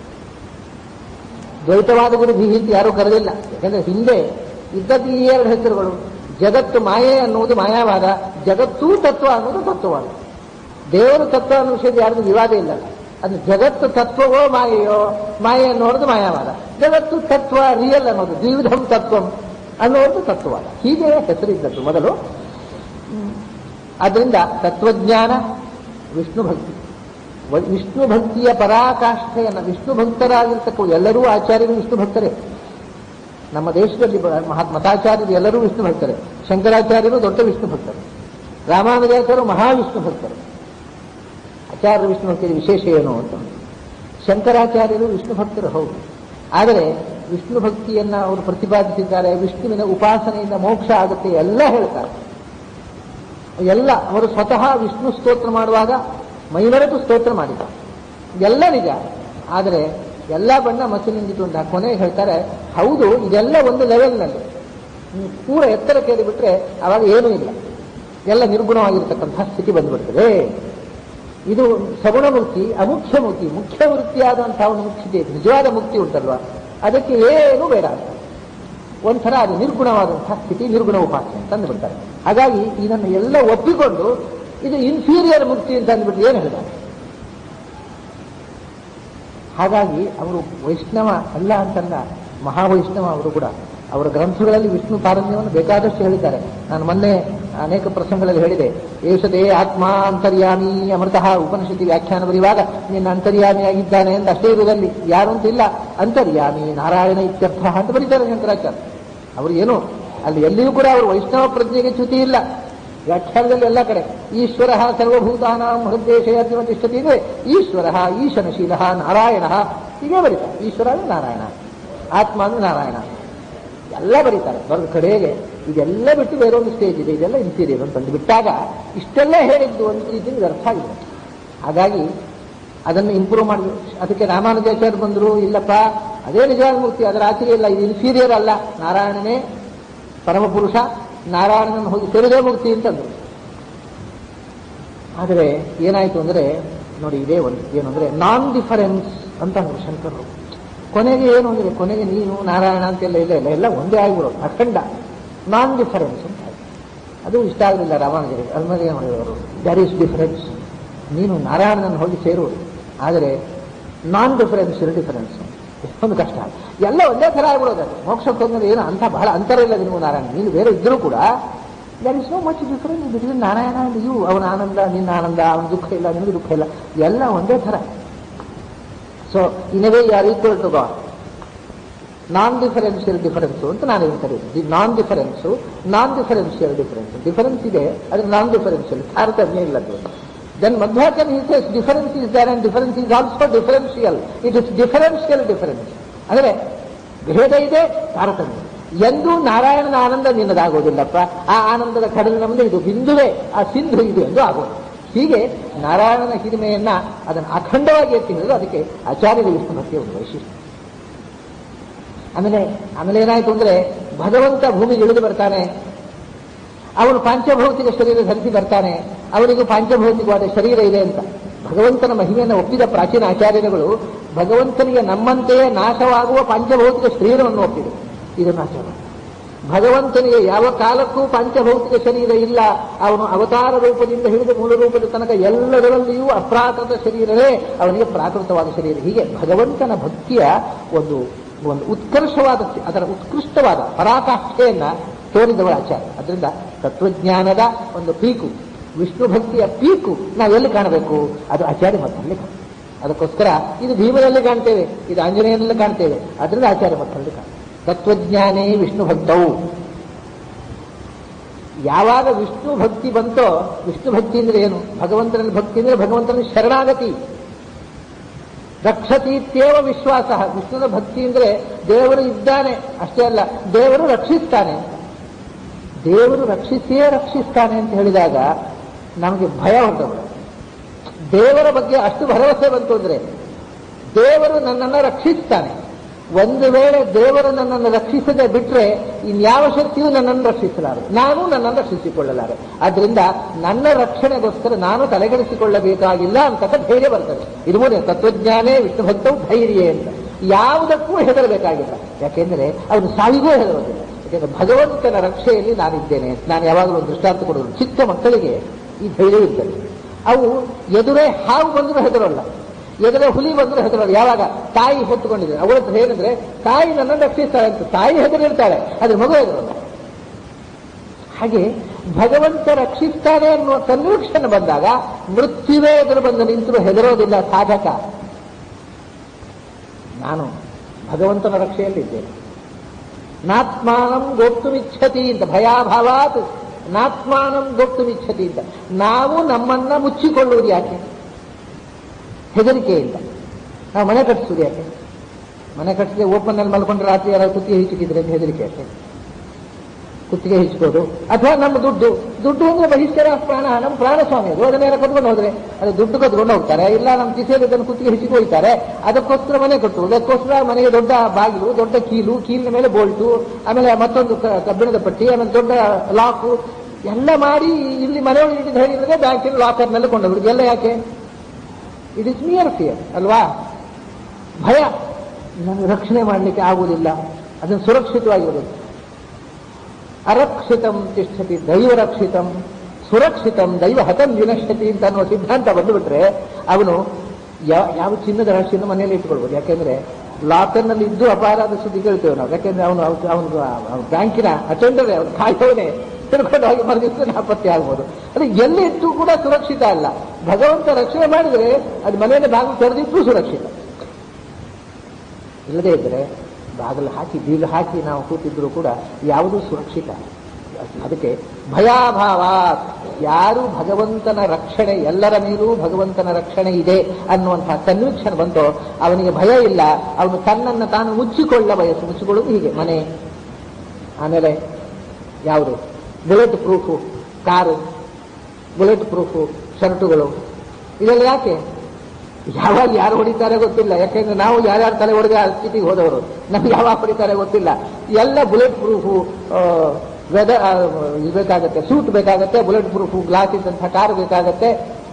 ದ್ವೈತವಾದ ಗುರುಭಿಹಿ ಅಂತ ಯಾರೂ ಕರೆದಿಲ್ಲ ಯಾಕಂದ್ರೆ ಹಿಂದೆ ಇದ್ದದ್ದು ಈ ಎರಡು ಹೆಸರುಗಳು ಜಗತ್ತು ಮಾಯೆ ಅನ್ನುವುದು ಮಾಯಾವಾದ ಜಗತ್ತೂ ತತ್ವ ಅನ್ನೋದು ತತ್ವವಾದ ದೇವರು ತತ್ವ ಅನ್ನೋ ವಿಷಯದ ಯಾರಿಗೂ ವಿವಾದ ಇಲ್ಲ ಅದು ಜಗತ್ತು ತತ್ವವೋ ಮಾಯೆಯೋ ಮಾಯೆ ಅನ್ನೋದು ಮಾಯಾವಾದ ಜಗತ್ತು ತತ್ವ ರಿಯಲ್ ಅನ್ನೋದು ದ್ವಿವಿಧಂ ತತ್ವಂ ಅನ್ನೋದು ತತ್ವವಾದ ಹೀಗೆ ಹೆಸರಿದ್ದದ್ದು ಮೊದಲು ಅದರಿಂದ ತತ್ವಜ್ಞಾನ ವಿಷ್ಣು ಭಕ್ತಿ ವ- ವಿಷ್ಣು ಭಕ್ತಿಯ ಪರಾಕಾಷ್ಠೆಯನ್ನು ವಿಷ್ಣು ಭಕ್ತರಾಗಿರ್ತಕ್ಕ ಎಲ್ಲರೂ ಆಚಾರ್ಯರು ವಿಷ್ಣು ಭಕ್ತರೇ ನಮ್ಮ ದೇಶದಲ್ಲಿ ಬ- ಮಹಾ- ಮತಾಚಾರ್ಯರು ಎಲ್ಲರೂ ವಿಷ್ಣು ಭಕ್ತರೇ ಶಂಕರಾಚಾರ್ಯರು ದೊಡ್ಡ ವಿಷ್ಣು ಭಕ್ತರು ರಾಮಾನುಜಾಚಾರ್ಯರು ಮಹಾವಿಷ್ಣು ಭಕ್ತರು ಆಚಾರ್ಯ ವಿಷ್ಣು ಭಕ್ತಿಯ ವಿಶೇಷ ಏನು ಅಂತ ಶಂಕರಾಚಾರ್ಯರು ವಿಷ್ಣು ಭಕ್ತರು ಹೌದು ಆದರೆ ವಿಷ್ಣು ಭಕ್ತಿಯನ್ನ ಅವರು ಪ್ರತಿಪಾದಿಸಿದ್ದಾರೆ ವಿಷ್ಣುವಿನ ಉಪಾಸನೆಯಿಂದ ಮೋಕ್ಷ ಆಗುತ್ತೆ ಎಲ್ಲ ಹೇಳ್ತಾರೆ ಎಲ್ಲ ಅವರು ಸ್ವತಃ ವಿಷ್ಣು ಸ್ತೋತ್ರ ಮಾಡುವಾಗ ಮೈಮರೆತು ಸ್ತೋತ್ರ ಮಾಡಿದ್ದಾರೆ ಎಲ್ಲ ನಿಜ ಆದರೆ ಎಲ್ಲ ಬಣ್ಣ ಮಸಿಲಿಂದಿತು ಅಂತ ಕೊನೆಗೆ ಹೇಳ್ತಾರೆ ಹೌದು ಇದೆಲ್ಲ ಒಂದು ಲೆವೆಲ್ನಲ್ಲಿ ನೀವು ಪೂರ ಎತ್ತರ ಕೇಳಿಬಿಟ್ರೆ ಅವಾಗ ಏನೂ ಇಲ್ಲ ಎಲ್ಲ ನಿರ್ಗುಣವಾಗಿರ್ತಕ್ಕಂತಹ ಸ್ಥಿತಿ ಬಂದ್ಬಿಡ್ತದೆ ಇದು ಸಗುಣ ಮುಕ್ತಿ ಅಮುಖ್ಯ ಮುಕ್ತಿ ಮುಖ್ಯ ವೃತ್ತಿಯಾದಂತಹ ಒಂದು ಮುಕ್ತಿ ನಿಜವಾದ ಮುಕ್ತಿ ಉಂಟಲ್ವಾ ಅದಕ್ಕೆ ಏನೂ ಬೇಡ ಅಂತ ಒಂಥರ ಅದು ನಿರ್ಗುಣವಾದಂತಹ ಸ್ಥಿತಿ ನಿರ್ಗುಣ ಉಪಾಸನೆ ಅಂತ ಅಂದ್ಬಿಡ್ತಾರೆ ಹಾಗಾಗಿ ಇದನ್ನು ಎಲ್ಲ ಒಪ್ಪಿಕೊಂಡು ಇದು ಇನ್ಫೀರಿಯರ್ ಮುಕ್ತಿ ಅಂತ ಅಂದ್ಬಿಟ್ಟು ಏನು ಹೇಳ್ತಾರೆ ಹಾಗಾಗಿ ಅವರು ವೈಷ್ಣವ ಅಲ್ಲ ಅಂತಲ್ಲ ಮಹಾವೈಷ್ಣವ ಅವರು ಕೂಡ ಅವರ ಗ್ರಂಥಗಳಲ್ಲಿ ವಿಷ್ಣು ಪಾರಮ್ಯವನ್ನು ಬೇಕಾದಷ್ಟು ಹೇಳಿದ್ದಾರೆ ನಾನು ಮೊನ್ನೆ ಅನೇಕ ಪ್ರಸಂಗಗಳಲ್ಲಿ ಹೇಳಿದೆ ಏಷದೇ ಆತ್ಮ ಅಂತರ್ಯಾಮಿ ಅಮೃತಃ ಉಪನಿಷತ್ತಿ ವ್ಯಾಖ್ಯಾನ ಬರೆಯುವಾಗ ನಿನ್ನ ಅಂತರ್ಯಾಮಿಯಾಗಿದ್ದಾನೆ ಅಂತ ಅಷ್ಟೇ ಇರುವುದಲ್ಲಿ ಯಾರು ಅಂತ ಇಲ್ಲ ಅಂತರ್ಯಾಮಿ ನಾರಾಯಣ ಇತ್ಯರ್ಥ ಅಂತ ಬರೀತಾರೆ ಶಂಕರಾಚಾರ್ಯ ಅವರು ಏನು ಅಲ್ಲಿ ಎಲ್ಲಿಯೂ ಕೂಡ ಅವರು ವೈಷ್ಣವ ಪ್ರಜ್ಞೆಗೆ ಚ್ಯುತಿ ಇಲ್ಲ ವ್ಯಾಖ್ಯಾನದಲ್ಲಿ ಎಲ್ಲ ಕಡೆ ಈಶ್ವರ ಸರ್ವಭೂತಾನಾಂ ಹೃದಯ ತಿಷ್ಠತಿ ಇದೆ ಈಶ್ವರ ಈಶನಶೀಲ ನಾರಾಯಣ ಹೀಗೆ ಬರೀತಾರೆ ಈಶ್ವರ ಅಂದ್ರೆ ನಾರಾಯಣ ಆತ್ಮ ಅಂದ್ರೆ ನಾರಾಯಣ ಎಲ್ಲ ಬರೀತಾರೆ ಬರೆದ ಕಡೆಗೆ ಇದೆಲ್ಲ ಬಿಟ್ಟು ಬೇರೆ ಒಂದು ಸ್ಟೇಜ್ ಇದೆ ಇದೆಲ್ಲ ಇನ್ಫೀರಿಯರ್ ಅಂತಂದು ಬಿಟ್ಟಾಗ ಇಷ್ಟೆಲ್ಲ ಹೇಳಿದ್ದು ಒಂದು ರೀತಿಯಲ್ಲಿ ವ್ಯರ್ಥ ಆಗಿದೆ ಹಾಗಾಗಿ ಅದನ್ನು ಇಂಪ್ರೂವ್ ಮಾಡಿ ಅದಕ್ಕೆ ರಾಮಾನುಜಾಚಾರ್ಯ ಬಂದರು ಇಲ್ಲಪ್ಪ ಅದೇ ನಿಜವಾದ ಮೂರ್ತಿ ಅದರ ಆಚೆಗೆ ಇಲ್ಲ ಇದು ಇನ್ಫೀರಿಯರ್ ಅಲ್ಲ ನಾರಾಯಣನೇ ಪರಮಪುರುಷ ನಾರಾಯಣನನ್ನು ಹೋಗಿ ಸೇರಿದೇ ಮುಕ್ತಿ ಅಂತಂದ್ರು ಆದರೆ ಏನಾಯಿತು ಅಂದರೆ ನೋಡಿ ಇದೇ ಒಂದು ಏನು ಅಂದರೆ ನಾನ್ ಡಿಫರೆನ್ಸ್ ಅಂತ ಅಂದ್ರು ಶಂಕರರು ಕೊನೆಗೆ ಏನು ಅಂದರೆ ಕೊನೆಗೆ ನೀನು ನಾರಾಯಣ ಅಂತೆಲ್ಲ ಇಲ್ಲ ಇಲ್ಲ ಎಲ್ಲ ಒಂದೇ ಆಗಿಬಿಡೋದು ಅಖಂಡ ನಾನ್ ಡಿಫರೆನ್ಸ್ ಅಂತ ಆಯ್ತು. ಅದು ಇಷ್ಟ ಆಗಲಿಲ್ಲ ರಾಮಾನುಜರಿಗೆ ಅಲ್ಮೇಲೆ ಏನು ಮಾಡಿದವರು ದರ್ ಈಸ್ ಡಿಫರೆನ್ಸ್ ನೀನು ನಾರಾಯಣನನ್ನು ಹೋಗಿ ಸೇರುವುದು ಆದರೆ ನಾನ್ ಡಿಫರೆನ್ಸ್ ಇರ್ ಡಿಫರೆನ್ಸ್ ಒಂದು ಕಷ್ಟ ಎಲ್ಲ ಒಂದೇ ಥರ ಆಗ್ಬಿಡೋದು ಅದು ಮೋಕ್ಷಕ್ಕೆ ಹೋದ್ಮೇಲೆ ಏನು ಅಂತ ಬಹಳ ಅಂತರ ಇಲ್ಲ ನಿನಗೂ ನಾರಾಯಣ ನೀನು ಬೇರೆ ಇದ್ದರೂ ಕೂಡ there is no much difference between Narayana and you ಅವನ ಆನಂದ ನಿನ್ನ ಆನಂದ ಅವನ ದುಃಖ ಇಲ್ಲ ನಿನಗೆ ದುಃಖ ಇಲ್ಲ ಎಲ್ಲ ಒಂದೇ ಥರ so in way are equal to God non differential difference ಅಂತ ನಾನು ಇದನ್ನು ಕರೀತೀನಿ the non difference non differential difference difference ಇದೆ ಆದರೆ ನಾನ್ ಡಿಫರೆನ್ಷಿಯಲ್ ತಾರತಮ್ಯ ಇಲ್ಲ then Madhvacharya he says difference is there and difference is also differential it is differential difference ಅಂದರೆ ಭೇದ ಇದೆ ತಾರತಮ್ಯ ಎಂದೂ ನಾರಾಯಣನ ಆನಂದ ನಿನ್ನದಾಗೋದಿಲ್ಲಪ್ಪ ಆ ಆನಂದದ ಕಡಲು ನಮ್ಮದು ಇದು ಬಿಂದುವೆ ಆ ಸಿಂಧು ಇದು ಎಂದು ಆಗೋದು ಹೀಗೆ ನಾರಾಯಣನ ಹಿರಿಮೆಯನ್ನ ಅದನ್ನು ಅಖಂಡವಾಗಿ ಎತ್ತಿ ಹಿಡಿದು ಅದಕ್ಕೆ ಆಚಾರ್ಯರ ವಿಷ್ಣು ಭಕ್ತಿಯ ಒಂದು ವೈಶಿಷ್ಟ್ಯ ಆಮೇಲೆ ಆಮೇಲೆ ಏನಾಯ್ತು ಅಂದ್ರೆ ಭಗವಂತ ಭೂಮಿಗೆ ಇಳಿದು ಬರ್ತಾನೆ ಅವನು ಪಾಂಚಭೌತಿಕ ಶರೀರ ಧರಿಸಿ ಬರ್ತಾನೆ ಅವನಿಗೂ ಪಾಂಚಭೌತಿಕವಾದ ಶರೀರ ಇದೆ ಅಂತ ಭಗವಂತನ ಮಹಿಮೆಯನ್ನು ಒಪ್ಪಿದ ಪ್ರಾಚೀನ ಆಚಾರ್ಯರುಗಳು ಭಗವಂತನಿಗೆ ನಮ್ಮಂತೆಯೇ ನಾಶವಾಗುವ ಪಾಂಚಭೌತಿಕ ಶರೀರವನ್ನು ಒಪ್ಪಿದೆ ಇದನ್ನು ಆಚಾರ ಭಗವಂತನಿಗೆ ಯಾವ ಕಾಲಕ್ಕೂ ಪಂಚಭೌತಿಕ ಶರೀರ ಇಲ್ಲ ಅವನು ಅವತಾರ ರೂಪದಿಂದ ಹಿಡಿದು ಮೂಲ ರೂಪದ ತನಕ ಎಲ್ಲದರಲ್ಲಿಯೂ ಅಪ್ರಾಕೃತ ಶರೀರವೇ ಅವನಿಗೆ ಪ್ರಾಕೃತವಾದ ಶರೀರ ಹೀಗೆ ಭಗವಂತನ ಭಕ್ತಿಯ ಒಂದು ಒಂದು ಉತ್ಕರ್ಷವಾದ ಅದರ ಉತ್ಕೃಷ್ಟವಾದ ಪರಾಕಾಷ್ಠೆಯನ್ನ ತೋರಿದವಳ ಆಚಾರ್ಯ ಅದರಿಂದ ತತ್ವಜ್ಞಾನದ ಒಂದು ಪೀಕು ವಿಷ್ಣು ಭಕ್ತಿಯ ಪೀಕು ನಾವೆಲ್ಲಿ ಕಾಣಬೇಕು ಅದು ಆಚಾರ್ಯ ಮತ್ತಲ್ಲಿ ಕಾಣ ಅದಕ್ಕೋಸ್ಕರ ಇದು ಭೀಮನಲ್ಲಿ ಕಾಣ್ತೇವೆ ಇದು ಆಂಜನೇಯನಲ್ಲಿ ಕಾಣ್ತೇವೆ ಅದರಿಂದ ಆಚಾರ್ಯ ಮತ್ತಲ್ಲಿ ಕಾಣ ತತ್ವಜ್ಞಾನೇ ವಿಷ್ಣು ಭಕ್ತವು ಯಾವಾಗ ವಿಷ್ಣು ಭಕ್ತಿ ಬಂತೋ ವಿಷ್ಣು ಭಕ್ತಿ ಅಂದ್ರೆ ಏನು ಭಗವಂತನಲ್ಲಿ ಭಕ್ತಿ ಅಂದ್ರೆ ಭಗವಂತನ ಶರಣಾಗತಿ ರಕ್ಷತೀತ್ಯೇವ ವಿಶ್ವಾಸ ವಿಷ್ಣುನ ಭಕ್ತಿ ಅಂದ್ರೆ ದೇವರು ಇದ್ದಾನೆ ಅಷ್ಟೇ ಅಲ್ಲ ದೇವರು ರಕ್ಷಿಸ್ತಾನೆ ದೇವರು ರಕ್ಷಿಸಿಯೇ ರಕ್ಷಿಸ್ತಾನೆ ಅಂತ ಹೇಳಿದಾಗ ನಮಗೆ ಭಯ ಹೊರಟವರು ದೇವರ ಬಗ್ಗೆ ಅಷ್ಟು ಭರವಸೆ ಬಂತು ಅಂದ್ರೆ ದೇವರು ನನ್ನನ್ನು ರಕ್ಷಿಸ್ತಾನೆ ಒಂದು ವೇಳೆ ದೇವರು ನನ್ನನ್ನು ರಕ್ಷಿಸದೆ ಬಿಟ್ರೆ ಇನ್ಯಾವ ಶಕ್ತಿಯೂ ನನ್ನನ್ನು ರಕ್ಷಿಸಲಾರೆ ನಾನು ನನ್ನನ್ನು ರಕ್ಷಿಸಿಕೊಳ್ಳಲಾರೆ ಆದ್ರಿಂದ ನನ್ನ ರಕ್ಷಣೆಗೋಸ್ಕರ ನಾನು ತಲೆಗೆಡಿಸಿಕೊಳ್ಳಬೇಕಾಗಿಲ್ಲ ಅಂತ ಧೈರ್ಯ ಬರ್ತದೆ ಇದು ಮೂರನೇ ತತ್ವಜ್ಞಾನೇ ವಿಷ್ಣು ಭಕ್ತವು ಧೈರ್ಯ ಅಂತ ಯಾವುದಕ್ಕೂ ಹೆದರಬೇಕಾಗಿಲ್ಲ ಯಾಕೆಂದ್ರೆ ಅವನು ಸಾವಿಗೂ ಹೆದರೋದಿಲ್ಲ ಯಾಕೆಂದ್ರೆ ಭಗವಂತನ ರಕ್ಷೆಯಲ್ಲಿ ನಾನಿದ್ದೇನೆ ನಾನು ಯಾವಾಗಲೂ ಒಂದು ದೃಷ್ಟಾಂತ ಕೊಡೋದು ಚಿಕ್ಕ ಮಕ್ಕಳಿಗೆ ಈ ಧೈರ್ಯ ಇರ್ತದೆ ಅವು ಎದುರೇ ಹಾವು ಬಂದರೂ ಹೆದರೋಲ್ಲ ಎದುರೇ ಹುಲಿ ಬಂದರೂ ಹೆದರೋಲ್ಲ ಯಾವಾಗ ತಾಯಿ ಹೊತ್ತುಕೊಂಡಿದೆ ಅವಳ ಹತ್ರ ಏನಂದ್ರೆ ತಾಯಿ ನನ್ನನ್ನು ರಕ್ಷಿಸ್ತಾಳೆ ಅಂತ ತಾಯಿ ಹೆದರಿರ್ತಾಳೆ ಅದ್ರ ಮಗು ಹೆದರೋಲ್ಲ ಹಾಗೆ ಭಗವಂತ ರಕ್ಷಿಸ್ತಾನೆ ಅನ್ನುವ ಕನ್ವಿಕ್ಷನ್ ಬಂದಾಗ ಮೃತ್ಯುವೇ ಎದುರು ಬಂದು ನಿಂತರೂ ಹೆದರೋದಿಲ್ಲ ಸಾಧಕ ನಾನು ಭಗವಂತನ ರಕ್ಷೆಯಲ್ಲಿದ್ದೇನೆ ನಾತ್ಮಾನಂ ಗೋಪ್ತುಮಿಚ್ಛತಿ ಅಂತ ಭಯಾಭಾವಾತ್ ನಾತ್ಮಾನಂ ಗೋಪ್ತುಮಿಚ್ಛತಿ ಅಂತ ನಾವು ನಮ್ಮನ್ನ ಮುಚ್ಚಿಕೊಳ್ಳುವುದು ಯಾಕೆ ಹೆದರಿಕೆಯಿಂದ ನಾವು ಮನೆ ಕಟ್ಟಿಸುವುದು ಯಾಕೆ ಮನೆ ಕಟ್ಟಿಸಿದ್ರೆ ಓಪನ್ ಅಲ್ಲಿ ಮಲ್ಕೊಂಡ್ರೆ ರಾತ್ರಿ ಯಾರು ಕುತ್ತಿಗೆ ಹಿಚ್ಚಿಕಿದ್ರೆ ಅಂತ ಹೆದರಿಕೆ ಅಷ್ಟೇ ಕುತ್ತಿಗೆ ಹಿಚ್ಕೋದು ಅಥವಾ ನಮ್ಮ ದುಡ್ಡು ದುಡ್ಡು ಅಂದ್ರೆ ಬಹಿಷ್ಕಾರ ಪ್ರಾಣ ನಮ್ಮ ಪ್ರಾಣ ಸ್ವಾಮಿ ಅದು ಅದನ್ನೆಲ್ಲ ಕದ್ಕೊಂಡು ಹೋದ್ರೆ ಅದು ದುಡ್ಡು ಕದ್ಕೊಂಡು ಹೋಗ್ತಾರೆ ಇಲ್ಲ ನಮ್ಮ ಕಿಸೆಯಲ್ಲಿ ಅದನ್ನು ಕುತ್ತಿಗೆ ಹಿಚ್ಚಿಗೆ ಹೋಗ್ತಾರೆ ಅದಕ್ಕೋಸ್ಕರ ಮನೆ ಕಟ್ಟುವುದು ಅದಕ್ಕೋಸ್ಕರ ಮನೆಗೆ ದೊಡ್ಡ ಬಾಗಿಲು ದೊಡ್ಡ ಕೀಲು ಕೀಲಿನ ಮೇಲೆ ಬೋಲ್ಟು ಆಮೇಲೆ ಮತ್ತೊಂದು ಕ- ಕಬ್ಬಿಣದ ಪಟ್ಟಿ ಆಮೇಲೆ ದೊಡ್ಡ ಲಾಕು ಎಲ್ಲ ಮಾಡಿ ಇಲ್ಲಿ ಮನೆ ಒಳಗೆ ಇಟ್ಟಿದ್ದು ಹೇಳಿದ್ರೆ ಬ್ಯಾಂಕಿನ ಲಾಕರ್ನಲ್ಲಿ ಕೊಂಡೋಗ್ಬಿಡುದು ಎಲ್ಲ ಯಾಕೆ ಇಟ್ ಇಸ್ ನಿಯರ್ ಫಿಯರ್ ಅಲ್ವಾ ಭಯ ನನಗೆ ರಕ್ಷಣೆ ಮಾಡಲಿಕ್ಕೆ ಆಗುವುದಿಲ್ಲ ಅದನ್ನು ಸುರಕ್ಷಿತವಾಗಿರಬೇಕು ಅರಕ್ಷಿತಂ ತಿಷ್ಠತಿ ದೈವ ರಕ್ಷಿತಂ ಸುರಕ್ಷಿತಂ ದೈವ ಹತಂ ವಿನಶ್ಯತಿ ಅಂತ ಅನ್ನುವ ಸಿದ್ಧಾಂತ ಬಂದುಬಿಟ್ರೆ ಅವನು ಯಾವ ಯಾವ ಚಿನ್ನದ ರಾಶಿಯನ್ನು ಮನೆಯಲ್ಲಿ ಇಟ್ಕೊಳ್ಬೋದು ಯಾಕೆಂದ್ರೆ ಲಾಕರ್ನಲ್ಲಿ ಇದ್ದು ಅಪಾರಾದ ಸುದ್ದಿ ಕೇಳ್ತೇವೆ ನಾವು ಯಾಕೆಂದ್ರೆ ಅವನು ಅವನು ಬ್ಯಾಂಕಿನ ಅಟೆಂಡರ್ ಅವನು ಕಾಯ್ತವನೇ ತಿಳ್ಕೊಂಡು ಹೋಗಿ ಮರಗಿದ್ರೆ ನಾಪತ್ತೆ ಆಗ್ಬೋದು ಅದು ಎಲ್ಲಿ ಇಟ್ಟು ಕೂಡ ಸುರಕ್ಷಿತ ಅಲ್ಲ ಭಗವಂತ ರಕ್ಷಣೆ ಮಾಡಿದ್ರೆ ಅದು ಮನೆಯಲ್ಲಿ ಬಾಗಿಲು ತೆರೆದಿದ್ದು ಸುರಕ್ಷಿತ ಇಲ್ಲದೇ ಇದ್ದರೆ ಬಾಗಿಲು ಹಾಕಿ ಬೀಗ ಹಾಕಿ ನಾವು ಕೂತಿದ್ರು ಕೂಡ ಯಾವುದೂ ಸುರಕ್ಷಿತ ಅದಕ್ಕೆ ಭಯಾಭಾವ ಯಾರು ಭಗವಂತನ ರಕ್ಷಣೆ ಎಲ್ಲರ ಮೇಲೂ ಭಗವಂತನ ರಕ್ಷಣೆ ಇದೆ ಅನ್ನುವಂತಹ ಕನ್ವಿಕ್ಷನ್ ಬಂತೋ ಅವನಿಗೆ ಭಯ ಇಲ್ಲ ಅವನು ತನ್ನನ್ನು ತಾನು ಮುಚ್ಚಿಕೊಳ್ಳ ಬಯಸು ಮುಚ್ಚಿಕೊಳ್ಳುವುದು ಹೀಗೆ ಮನೆ ಆಮೇಲೆ ಯಾವುದು bullet proof car bullet proof ಶರ್ಟುಗಳು ಇದೆಲ್ಲ ಯಾಕೆ ಯಾವಾಗ ಯಾರು ಹೊಡಿತಾರೆ ಗೊತ್ತಿಲ್ಲ ಯಾಕೆಂದ್ರೆ ನಾವು ಯಾರ್ಯಾರ ತಲೆ ಹೊಡೆದ ಸ್ಥಿತಿಗೆ ಹೋದವರು ನಮ್ಗೆ ಯಾವಾಗ ಹೊಡಿತಾರೆ ಗೊತ್ತಿಲ್ಲ ಎಲ್ಲ ಬುಲೆಟ್ ಪ್ರೂಫು ವೆದರ್ ಇದು ಬೇಕಾಗತ್ತೆ ಸೂಟ್ ಬೇಕಾಗತ್ತೆ ಬುಲೆಟ್ ಪ್ರೂಫು ಗ್ಲಾಸ್ ಇದ್ದಂಥ ಕಾರ್ ಬೇಕಾಗತ್ತೆ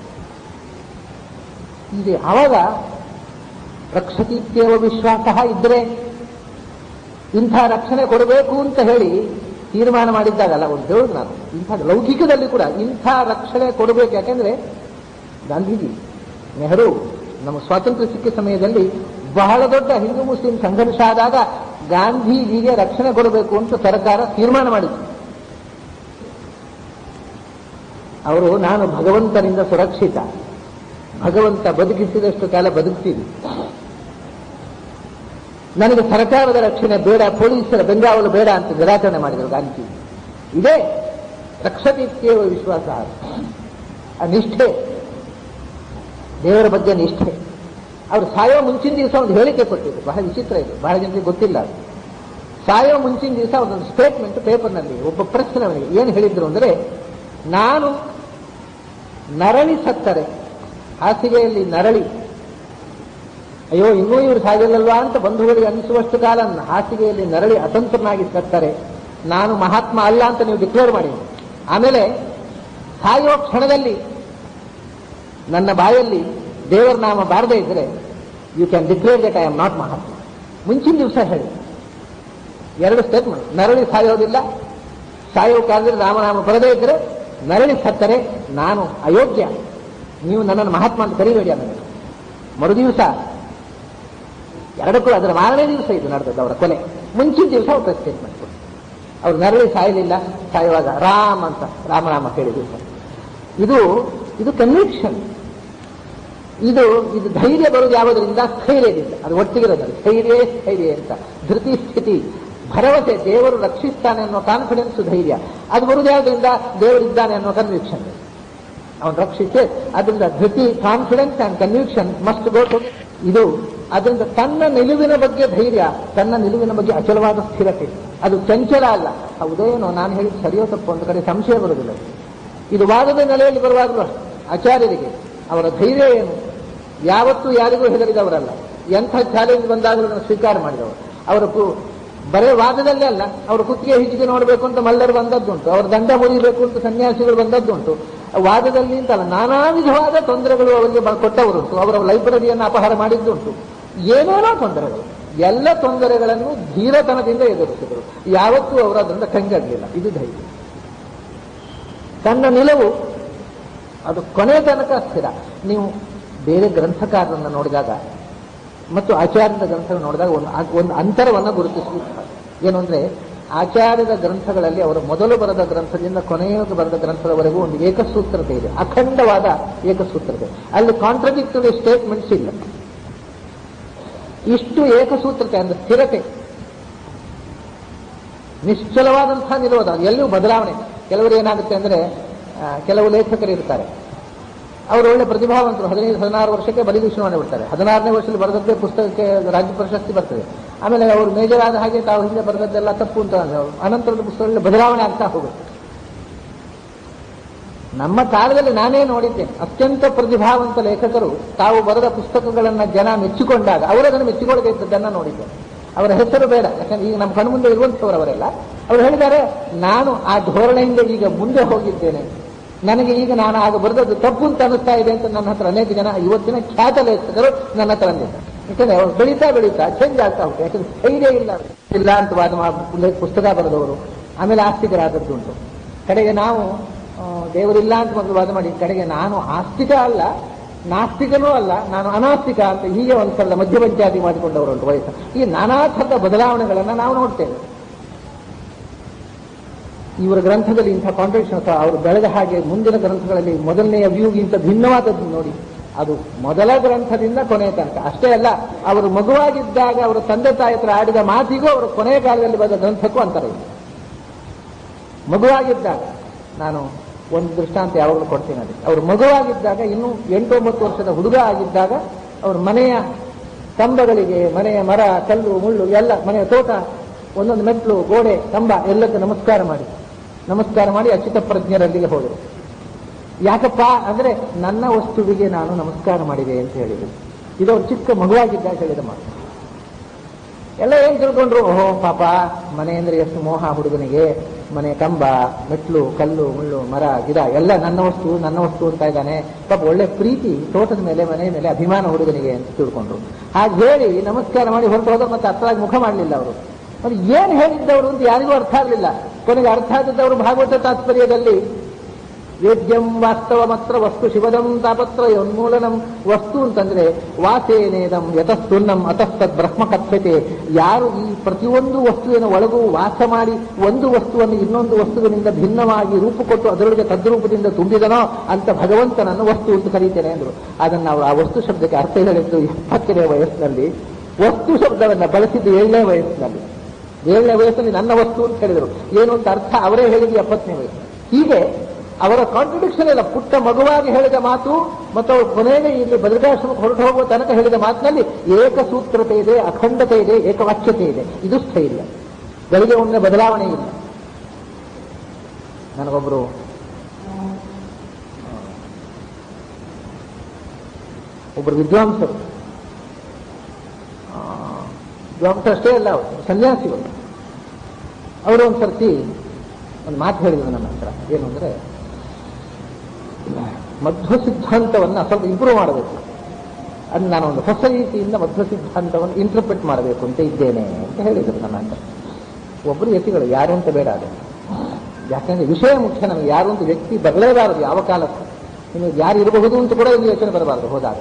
ಇದೆ ಆವಾಗ ರಕ್ಷತೀತ್ಯವ ವಿಶ್ವಾಸ ಇದ್ರೆ ಇಂಥ ರಕ್ಷಣೆ ಕೊಡಬೇಕು ಅಂತ ಹೇಳಿ ತೀರ್ಮಾನ ಮಾಡಿದ್ದಾಗಲ್ಲ ಒಂದು ಹೇಳುದು ನಾನು ಇಂಥ ಲೌಕಿಕದಲ್ಲಿ ಕೂಡ ಇಂಥ ರಕ್ಷಣೆ ಕೊಡಬೇಕು ಯಾಕೆಂದ್ರೆ ಗಾಂಧೀಜಿ ನೆಹರು ನಮ್ಮ ಸ್ವಾತಂತ್ರ್ಯ ಸಿಕ್ಕ ಸಮಯದಲ್ಲಿ ಬಹಳ ದೊಡ್ಡ ಹಿಂದೂ ಮುಸ್ಲಿಂ ಸಂಘರ್ಷ ಆದಾಗ ಗಾಂಧೀಜಿಗೆ ರಕ್ಷಣೆ ಕೊಡಬೇಕು ಅಂತ ಸರ್ಕಾರ ತೀರ್ಮಾನ ಮಾಡಿತು ಅವರು ನಾನು ಭಗವಂತನಿಂದ ಸುರಕ್ಷಿತ ಭಗವಂತ ಬದುಕಿಸಿದಷ್ಟು ಕಾಲ ಬದುಕ್ತೀನಿ ನನಗೆ ಸರ್ಕಾರದ ರಕ್ಷಣೆ ಬೇಡ ಪೊಲೀಸರ ಬೆಂಗಾವಲು ಬೇಡ ಅಂತ ನಿರಾಕರಣೆ ಮಾಡಿದರು ಗಾಂಧಿ ಇದೇ ರಕ್ಷತೀತ್ಯವ ವಿಶ್ವಾಸ ಆ ನಿಷ್ಠೆ ದೇವರ ಬಗ್ಗೆ ನಿಷ್ಠೆ ಅವರು ಸಾಯೋ ಮುಂಚಿನ ದಿವಸ ಒಂದು ಹೇಳಿಕೆ ಕೊಟ್ಟಿದ್ರು ಬಹಳ ವಿಚಿತ್ರ ಇದು ಬಹಳ ಜನರಿಗೆ ಗೊತ್ತಿಲ್ಲ ಅದು ಸಾಯೋ ಮುಂಚಿನ ದಿವಸ ಒಂದೊಂದು ಸ್ಟೇಟ್ಮೆಂಟ್ ಪೇಪರ್ನಲ್ಲಿ ಒಬ್ಬ ಪ್ರಶ್ನವನಿಗೆ ಏನು ಹೇಳಿದ್ರು ಅಂದರೆ ನಾನು ನರಳಿ ಸತ್ತರೆ ಹಾಸಿಗೆಯಲ್ಲಿ ನರಳಿ ಅಯ್ಯೋ ಇನ್ನೂ ಇವರು ಸಾಗಿಲ್ಲಲ್ವಾ ಅಂತ ಬಂಧುಗಳಿಗೆ ಅನಿಸುವಷ್ಟು ಕಾಲ ನನ್ನ ಹಾಸಿಗೆಯಲ್ಲಿ ನರಳಿ ಅತಂತ್ರನಾಗಿ ಸತ್ತರೆ ನಾನು ಮಹಾತ್ಮ ಅಲ್ಲ ಅಂತ ನೀವು ಡಿಕ್ಲೇರ್ ಮಾಡಿ ಆಮೇಲೆ ಸಾಯೋ ಕ್ಷಣದಲ್ಲಿ ನನ್ನ ಬಾಯಲ್ಲಿ ದೇವರ ನಾಮ ಬಾರದೇ ಇದ್ರೆ you can declare that I am not Mahatma ಮುಂಚಿನ ದಿವಸ ಹೇಳಿ ಎರಡು ಸ್ಟೇಟ್ಮೆಂಟ್ ನರಳಿ ಸಾಯೋದಿಲ್ಲ ಸಾಯೋ ಕಾಲದಲ್ಲಿ ರಾಮನಾಮ ಬರದೇ ಇದ್ರೆ ನರಳಿ ಸತ್ತರೆ ನಾನು ಅಯೋಗ್ಯ ನೀವು ನನ್ನನ್ನು ಮಹಾತ್ಮ ಅಂತ ಕರಿಬೇಡಿ ಅನ್ನೋದು ಮರುದಿವಸ ಎರಡಕ್ಕೂ ಅದರ ಮಾರನೇ ದಿವಸ ಇದು ನಡೆದದ್ದು ಅವರ ಕೊಲೆ ಮುಂಚಿನ ದಿವಸ ಅವ್ರ ಸ್ಟೇಟ್ಮೆಂಟ್ ಕೊಟ್ಟು ಅವ್ರು ನರಳಿ ಸಾಯಲಿಲ್ಲ ಸಾಯುವಾಗ ರಾಮ್ ಅಂತ ರಾಮನಾಮ ಹೇಳಿದ್ರು ಇದು ಇದು ಕನ್ವಿಕ್ಷನ್ ಇದು ಇದು ಧೈರ್ಯ ಬರುವುದು ಯಾವುದರಿಂದ ಸ್ಥೈರ್ಯದಿಂದ ಅದು ಒಟ್ಟಿಗಿರೋದು ಸ್ಥೈರ್ಯ ಸ್ಥೈರ್ಯ ಅಂತ ಧೃತಿ ಸ್ಥಿತಿ ಭರವಸೆ ದೇವರು ರಕ್ಷಿಸ್ತಾನೆ ಅನ್ನೋ ಕಾನ್ಫಿಡೆನ್ಸ್ ಧೈರ್ಯ ಅದು ಬರುವುದು ಯಾವುದರಿಂದ ದೇವರಿದ್ದಾನೆ ಅನ್ನೋ ಕನ್ವಿಕ್ಷನ್ ಅವನು ರಕ್ಷಿಸಿ ಅದರಿಂದ ಧೃತಿ confidence and conviction must go to ಇದು ಅದರಿಂದ ತನ್ನ ನಿಲುವಿನ ಬಗ್ಗೆ ಧೈರ್ಯ ತನ್ನ ನಿಲುವಿನ ಬಗ್ಗೆ ಅಚಲವಾದ ಸ್ಥಿರತೆ ಅದು ಚಂಚಲ ಅಲ್ಲ ಹೌದೇನೋ ನಾನು ಹೇಳಿದ ಸರಿಯೋ ತಪ್ಪು ಒಂದು ಕಡೆ ಸಂಶಯ ಬರುವುದಿಲ್ಲ ಇದು ವಾದದ ನೆಲೆಯಲ್ಲಿ ಬರುವಾಗಲೂ ಅಷ್ಟೇ. ಆಚಾರ್ಯರಿಗೆ ಅವರ ಧೈರ್ಯ ಏನು ಯಾವತ್ತೂ ಯಾರಿಗೂ ಹೆದರಿದವರಲ್ಲ ಎಂಥ ಚಾಲೆಂಜ್ ಬಂದಾಗಲೂ ಅದನ್ನು ಸ್ವೀಕಾರ ಮಾಡಿದವರು ಅವರ ಕು- ಬರೇ ವಾದದಲ್ಲೇ ಅಲ್ಲ ಅವರ ಕುತ್ತಿಗೆ ಹಿಚ್ಚಿಗೆ ನೋಡಬೇಕು ಅಂತ ಮಲ್ಲರು ಬಂದದ್ದುಂಟು ಅವರ ದಂಡ ಮುರಿಬೇಕು ಅಂತ ಸನ್ಯಾಸಿಗಳು ಬಂದದ್ದುಂಟು ವಾದದಲ್ಲಿ ಅಂತಲ್ಲ ನಾನಾ ವಿಧವಾದ ತೊಂದರೆಗಳು ಅವರಿಗೆ ಬ- ಕೊಟ್ಟವರುಂಟು ಅವರ ಲೈಬ್ರರಿಯನ್ನು ಅಪಹಾರ ಮಾಡಿದ್ದುಂಟು ಏನೇನೋ ತೊಂದರೆಗಳು ಎಲ್ಲ ತೊಂದರೆಗಳನ್ನು ಧೀರತನದಿಂದ ಎದುರಿಸಿದರು ಯಾವತ್ತೂ ಅವರು ಅದರಿಂದ ಕಂಗಡಲಿಲ್ಲ ಇದು ಧೈರ್ಯ ತನ್ನ ನಿಲುವು ಅದು ಕೊನೆ ತನಕ ಸ್ಥಿರ ನೀವು ಬೇರೆ ಗ್ರಂಥಕಾರರನ್ನು ನೋಡಿದಾಗ ಮತ್ತು ಆಚಾರ್ಯದ ಗ್ರಂಥ ನೋಡಿದಾಗ ಒಂದು ಒಂದು ಅಂತರವನ್ನು ಗುರುತಿಸಬೇಕು ಏನು ಅಂದ್ರೆ ಆಚಾರ್ಯದ ಗ್ರಂಥಗಳಲ್ಲಿ ಅವರು ಮೊದಲು ಬರೆದ ಗ್ರಂಥದಿಂದ ಕೊನೆಯ ಬರೆದ ಗ್ರಂಥದವರೆಗೂ ಒಂದು ಏಕಸೂತ್ರತೆ ಇದೆ ಅಖಂಡವಾದ ಏಕಸೂತ್ರತೆ ಅಲ್ಲಿ ಕಾಂಟ್ರಡಿಕ್ಟರಿ ಸ್ಟೇಟ್ಮೆಂಟ್ಸ್ ಇಲ್ಲ ಇಷ್ಟು ಏಕಸೂತ್ರತೆ ಅಂದ್ರೆ ಸ್ಥಿರತೆ ನಿಶ್ಚಲವಾದಂತಹ ನಿರೋಧ ಅದು ಎಲ್ಲಿಯೂ ಬದಲಾವಣೆ ಕೆಲವರು ಏನಾಗುತ್ತೆ ಅಂದ್ರೆ ಆ, ಕೆಲವು ಲೇಖಕರು ಇರ್ತಾರೆ ಅವರು ಒಳ್ಳೆ ಪ್ರತಿಭಾವಂತರು ಹದಿನೈದು ಹದಿನಾರು ವರ್ಷಕ್ಕೆ ಬಲಿದು ಶುರು ಮಾಡಿಬಿಡ್ತಾರೆ ಹದಿನಾರನೇ ವರ್ಷದಲ್ಲಿ ಬರೆದದ್ದೇ ಪುಸ್ತಕಕ್ಕೆ ರಾಜ್ಯ ಪ್ರಶಸ್ತಿ ಬರ್ತದೆ ಆಮೇಲೆ ಅವರು ಮೇಜರ್ ಆದ ಹಾಗೆ ತಾವು ಹಿಂದೆ ಬರೆದದ್ದೆಲ್ಲ ತಪ್ಪು ಅಂತ ಅಂದ್ರು. ಅನಂತರದ ಪುಸ್ತಕಗಳಲ್ಲಿ ಬದಲಾವಣೆ ಆಗ್ತಾ ಹೋಗುತ್ತೆ ನಮ್ಮ ಕಾಲದಲ್ಲಿ ನಾನೇ ನೋಡಿದ್ದೆ ಅತ್ಯಂತ ಪ್ರತಿಭಾವಂತ ಲೇಖಕರು ತಾವು ಬರೆದ ಪುಸ್ತಕಗಳನ್ನ ಜನ ಮೆಚ್ಚಿಕೊಂಡಾಗ ಅವರದನ್ನು ಮೆಚ್ಚಿಕೊಳ್ಳದೆ ಇದ್ದದ್ದನ್ನ ನೋಡಿದ್ದೆ ಅವರ ಹೆಸರು ಬೇಡ ಯಾಕಂದ್ರೆ ಈಗ ನಮ್ಮ ಕಣ್ಮುಂದೆ ಇರುವಂಥವ್ರು ಅವರೆಲ್ಲ ಅವರು ಹೇಳಿದ್ದಾರೆ ನಾನು ಆ ಧೋರಣೆಯಿಂದ ಈಗ ಮುಂದೆ ಹೋಗಿದ್ದೇನೆ ನನಗೆ ಈಗ ನಾನು ಆಗ ಬರೆದದ್ದು ತಪ್ಪು ಅಂತ ಅನಿಸ್ತಾ ಇದೆ ಅಂತ ನನ್ನ ಹತ್ರ ಅನೇಕ ಜನ ಇವತ್ತಿನ ಖ್ಯಾತ ಲೇಖಕರು ನನ್ನ ಹತ್ರ ಅಂದಿದ್ದಾರೆ ಯಾಕಂದ್ರೆ ಅವರು ಬೆಳೀತಾ ಬೆಳೀತಾ ಚೇಂಜ್ ಆಗ್ತಾ ಹೋಗ್ತಾರೆ ಯಾಕಂದ್ರೆ ಧೈರ್ಯ ಇಲ್ಲ ಅವ್ರಿಗೆ. ಇಲ್ಲ ಅಂತ ವಾದ ಮಾ- ಪುಸ್ತಕ ಬರೆದವರು ಆಮೇಲೆ ಆಸ್ತಿಕರಾದದ್ದುಂಟು ಕಡೆಗೆ ನಾವು ಆ, ದೇವರಿಲ್ಲ ಅಂತ ಮೊದಲು ವಾದ ಮಾಡಿ ಕಡೆಗೆ ನಾನು ಆಸ್ತಿಕ ಅಲ್ಲ ನಾಸ್ತಿಕನೂ ಅಲ್ಲ ನಾನು ಅನಾಸ್ತಿಕ ಅಂತ ಹೀಗೆ ಒಂದು ಸಲ ಮಧ್ಯಪಂಚಾಯತಿ ಮಾಡಿಕೊಂಡವರು ಉಂಟು ವಯಸ್ಸು ಈ ನಾನಾ ಥರದ ಬದಲಾವಣೆಗಳನ್ನು ನಾವು ನೋಡ್ತೇವೆ ಇವರ ಗ್ರಂಥದಲ್ಲಿ ಇಂಥ ಕಾಂಟ್ರಡಿಕ್ಷನ್ ಅಥವಾ ಅವರು ಬೆಳೆದ ಹಾಗೆ ಮುಂದಿನ ಗ್ರಂಥಗಳಲ್ಲಿ ಮೊದಲನೆಯ ವ್ಯೂಗಿಂತ ಭಿನ್ನವಾದದ್ದು ನೋಡಿ ಅದು ಮೊದಲ ಗ್ರಂಥದಿಂದ ಕೊನೆಯ ತನಕ ಅಷ್ಟೇ ಅಲ್ಲ ಅವರು ಮಗುವಾಗಿದ್ದಾಗ ಅವರ ತಂದೆ ತಾಯಿ ಹತ್ರ ಆಡಿದ ಮಾತಿಗೂ ಅವರು ಕೊನೆಯ ಕಾಲದಲ್ಲಿ ಬರೆದ ಗ್ರಂಥಕ್ಕೂ ಅಂತರ ಇದೆ ಮಗುವಾಗಿದ್ದಾಗ ನಾನು ಒಂದು ದೃಷ್ಟಾಂತ ಯಾವಾಗಲೂ ಕೊಡ್ತೀನಿ ಅದಕ್ಕೆ ಅವರು ಮಗುವಾಗಿದ್ದಾಗ ಇನ್ನೂ ಎಂಟು ಒಂಬತ್ತು ವರ್ಷದ ಹುಡುಗ ಆಗಿದ್ದಾಗ ಅವ್ರ ಮನೆಯ ಕಂಬಗಳಿಗೆ ಮನೆಯ ಮರ ಕಲ್ಲು ಮುಳ್ಳು ಎಲ್ಲ ಮನೆಯ ತೋಟ ಒಂದೊಂದು ಮೆಟ್ಲು ಗೋಡೆ ಕಂಬ ಎಲ್ಲಕ್ಕೂ ನಮಸ್ಕಾರ ಮಾಡಿ ನಮಸ್ಕಾರ ಮಾಡಿ ಅಚ್ಯುತ ಪ್ರಜ್ಞರಲ್ಲಿಗೆ ಹೋದರು ಯಾಕಪ್ಪ ಅಂದ್ರೆ ನನ್ನ ವಸ್ತುವಿಗೆ ನಾನು ನಮಸ್ಕಾರ ಮಾಡಿದೆ ಅಂತ ಹೇಳಿದರು ಇದು ಅವ್ರು ಚಿಕ್ಕ ಮಗುವಾಗಿದ್ದಾಗ ಹೇಳಿದ ಮಾತು ಎಲ್ಲ ಏನ್ ತಿಳ್ಕೊಂಡ್ರು ಓಹೋ ಪಾಪ ಮನೆ ಅಂದ್ರೆ ಎಷ್ಟು ಮೋಹ ಹುಡುಗನಿಗೆ ಮನೆ ಕಂಬ ಮೆಟ್ಲು ಕಲ್ಲು ಮುಳ್ಳು ಮರ ಗಿಡ ಎಲ್ಲ ನನ್ನ ವಸ್ತು ನನ್ನ ವಸ್ತು ಅಂತ ಇದ್ದಾನೆ ಪಾಪ ಒಳ್ಳೆ ಪ್ರೀತಿ ತೋಟದ ಮೇಲೆ ಮನೆ ಮೇಲೆ ಅಭಿಮಾನ ಹುಡುಗನಿಗೆ ಅಂತ ತಿಳ್ಕೊಂಡ್ರು ಹಾಗೆ ಹೇಳಿ ನಮಸ್ಕಾರ ಮಾಡಿ ಹೊರಟು ಹೋದ ಮತ್ತೆ ಅರ್ಥವಾಗಿ ಮುಖ ಮಾಡಲಿಲ್ಲ ಅವರು ಮತ್ತೆ ಏನ್ ಹೇಳಿದ್ದವರು ಅಂತ ಯಾರಿಗೂ ಅರ್ಥ ಆಗಲಿಲ್ಲ ಕೊನೆಗೆ ಅರ್ಥ ಆದದ್ದವರು ಭಾಗವತ ತಾತ್ಪರ್ಯದಲ್ಲಿ ವೇದ್ಯಂ ವಾಸ್ತವ ಮಾತ್ರ ವಸ್ತು ಶಿವದಂ ತಾಪತ್ರ ಉನ್ಮೂಲನಂ ವಸ್ತು ಅಂತಂದ್ರೆ ವಾಸೇನೇದಂ ಯತಸ್ತುನ್ನಂ ಅತಸ್ತದ್ ಬ್ರಹ್ಮ ಕಥ್ಯತೆ ಯಾರು ಈ ಪ್ರತಿಯೊಂದು ವಸ್ತುವಿನ ಒಳಗೂ ವಾಸ ಮಾಡಿ ಒಂದು ವಸ್ತುವನ್ನು ಇನ್ನೊಂದು ವಸ್ತುವಿನಿಂದ ಭಿನ್ನವಾಗಿ ರೂಪ ಕೊಟ್ಟು ಅದರೊಳಗೆ ತದ್ರೂಪದಿಂದ ತುಂಬಿದನೋ ಅಂತ ಭಗವಂತನನ್ನು ವಸ್ತು ಅಂತ ಕರೀತೇನೆ ಅಂದ್ರು ಅದನ್ನು ನಾವು ಆ ವಸ್ತು ಶಬ್ದಕ್ಕೆ ಅರ್ಥ ಹೇಳಿದ್ದು ಎಪ್ಪತ್ತನೇ ವಯಸ್ಸಿನಲ್ಲಿ ವಸ್ತು ಶಬ್ದವನ್ನ ಬಳಸಿದ್ದು ಏಳನೇ ವಯಸ್ಸಿನಲ್ಲಿ ಏಳನೇ ವಯಸ್ಸಲ್ಲಿ ನನ್ನ ವಸ್ತು ಅಂತ ಹೇಳಿದರು ಏನು ಅಂತ ಅರ್ಥ ಅವರೇ ಹೇಳಿದ್ದು ಎಪ್ಪತ್ತನೇ ವಯಸ್ಸು ಹೀಗೆ ಅವರ ಕಾಂಟ್ರಡಿಕ್ಷನ್ ಇಲ್ಲ ಪುಟ್ಟ ಮಗುವಾಗಿ ಹೇಳಿದ ಮಾತು ಮತ್ತು ಅವರು ಕೊನೆಗೆ ಇಲ್ಲಿ ಬದರಿಕಾಶ್ರಮಕ್ಕೆ ಹೊರಟು ಹೋಗುವ ತನಕ ಹೇಳಿದ ಮಾತಿನಲ್ಲಿ ಏಕಸೂತ್ರತೆ ಇದೆ ಅಖಂಡತೆ ಇದೆ ಏಕವಾಕ್ಯತೆ ಇದೆ ಇದು ಸ್ಥೈರ್ಯ ಗಳಿಗೆ ಒಮ್ಮೆ ಬದಲಾವಣೆ ಇಲ್ಲ ನನಗೊಬ್ಬರು ಒಬ್ಬರು ವಿದ್ವಾಂಸರು ಆ, ವಿದ್ವಾಂಸರು ಅಷ್ಟೇ ಅಲ್ಲ ಅವರು ಸನ್ಯಾಸಿಗಳು ಅವರು ಒಂದು ಸರ್ತಿ ಒಂದು ಮಾತು ಹೇಳಿದ್ರು ನನ್ನ ಹತ್ರ ಏನು ಅಂದ್ರೆ ಮಧ್ವ ಸಿದ್ಧಾಂತವನ್ನು ಸ್ವಲ್ಪ ಇಂಪ್ರೂವ್ ಮಾಡಬೇಕು ಅದು ನಾನು ಒಂದು ಹೊಸ ರೀತಿಯಿಂದ ಮಧ್ವ ಸಿದ್ಧಾಂತವನ್ನು ಇಂಟರ್ಪ್ರಿಟ್ ಮಾಡಬೇಕು ಅಂತ ಇದ್ದೇನೆ ಅಂತ ಹೇಳಿದರು ನನ್ನ ಹತ್ರ ಒಬ್ಬರು ಯತಿಗಳು ಯಾರು ಅಂತ ಬೇಡ ಅದು ಯಾಕಂದ್ರೆ ವಿಷಯ ಮುಖ್ಯ ನಮಗೆ ಯಾರು ಅಂತ ವ್ಯಕ್ತಿ ಬರಲೇಬಾರದು ಯಾವ ಕಾಲಕ್ಕೂ ನಿಮಗೆ ಯಾರು ಇರಬಹುದು ಅಂತ ಕೂಡ ಒಂದು ಯೋಚನೆ ಬರಬಾರದು ಹೋದಾಗ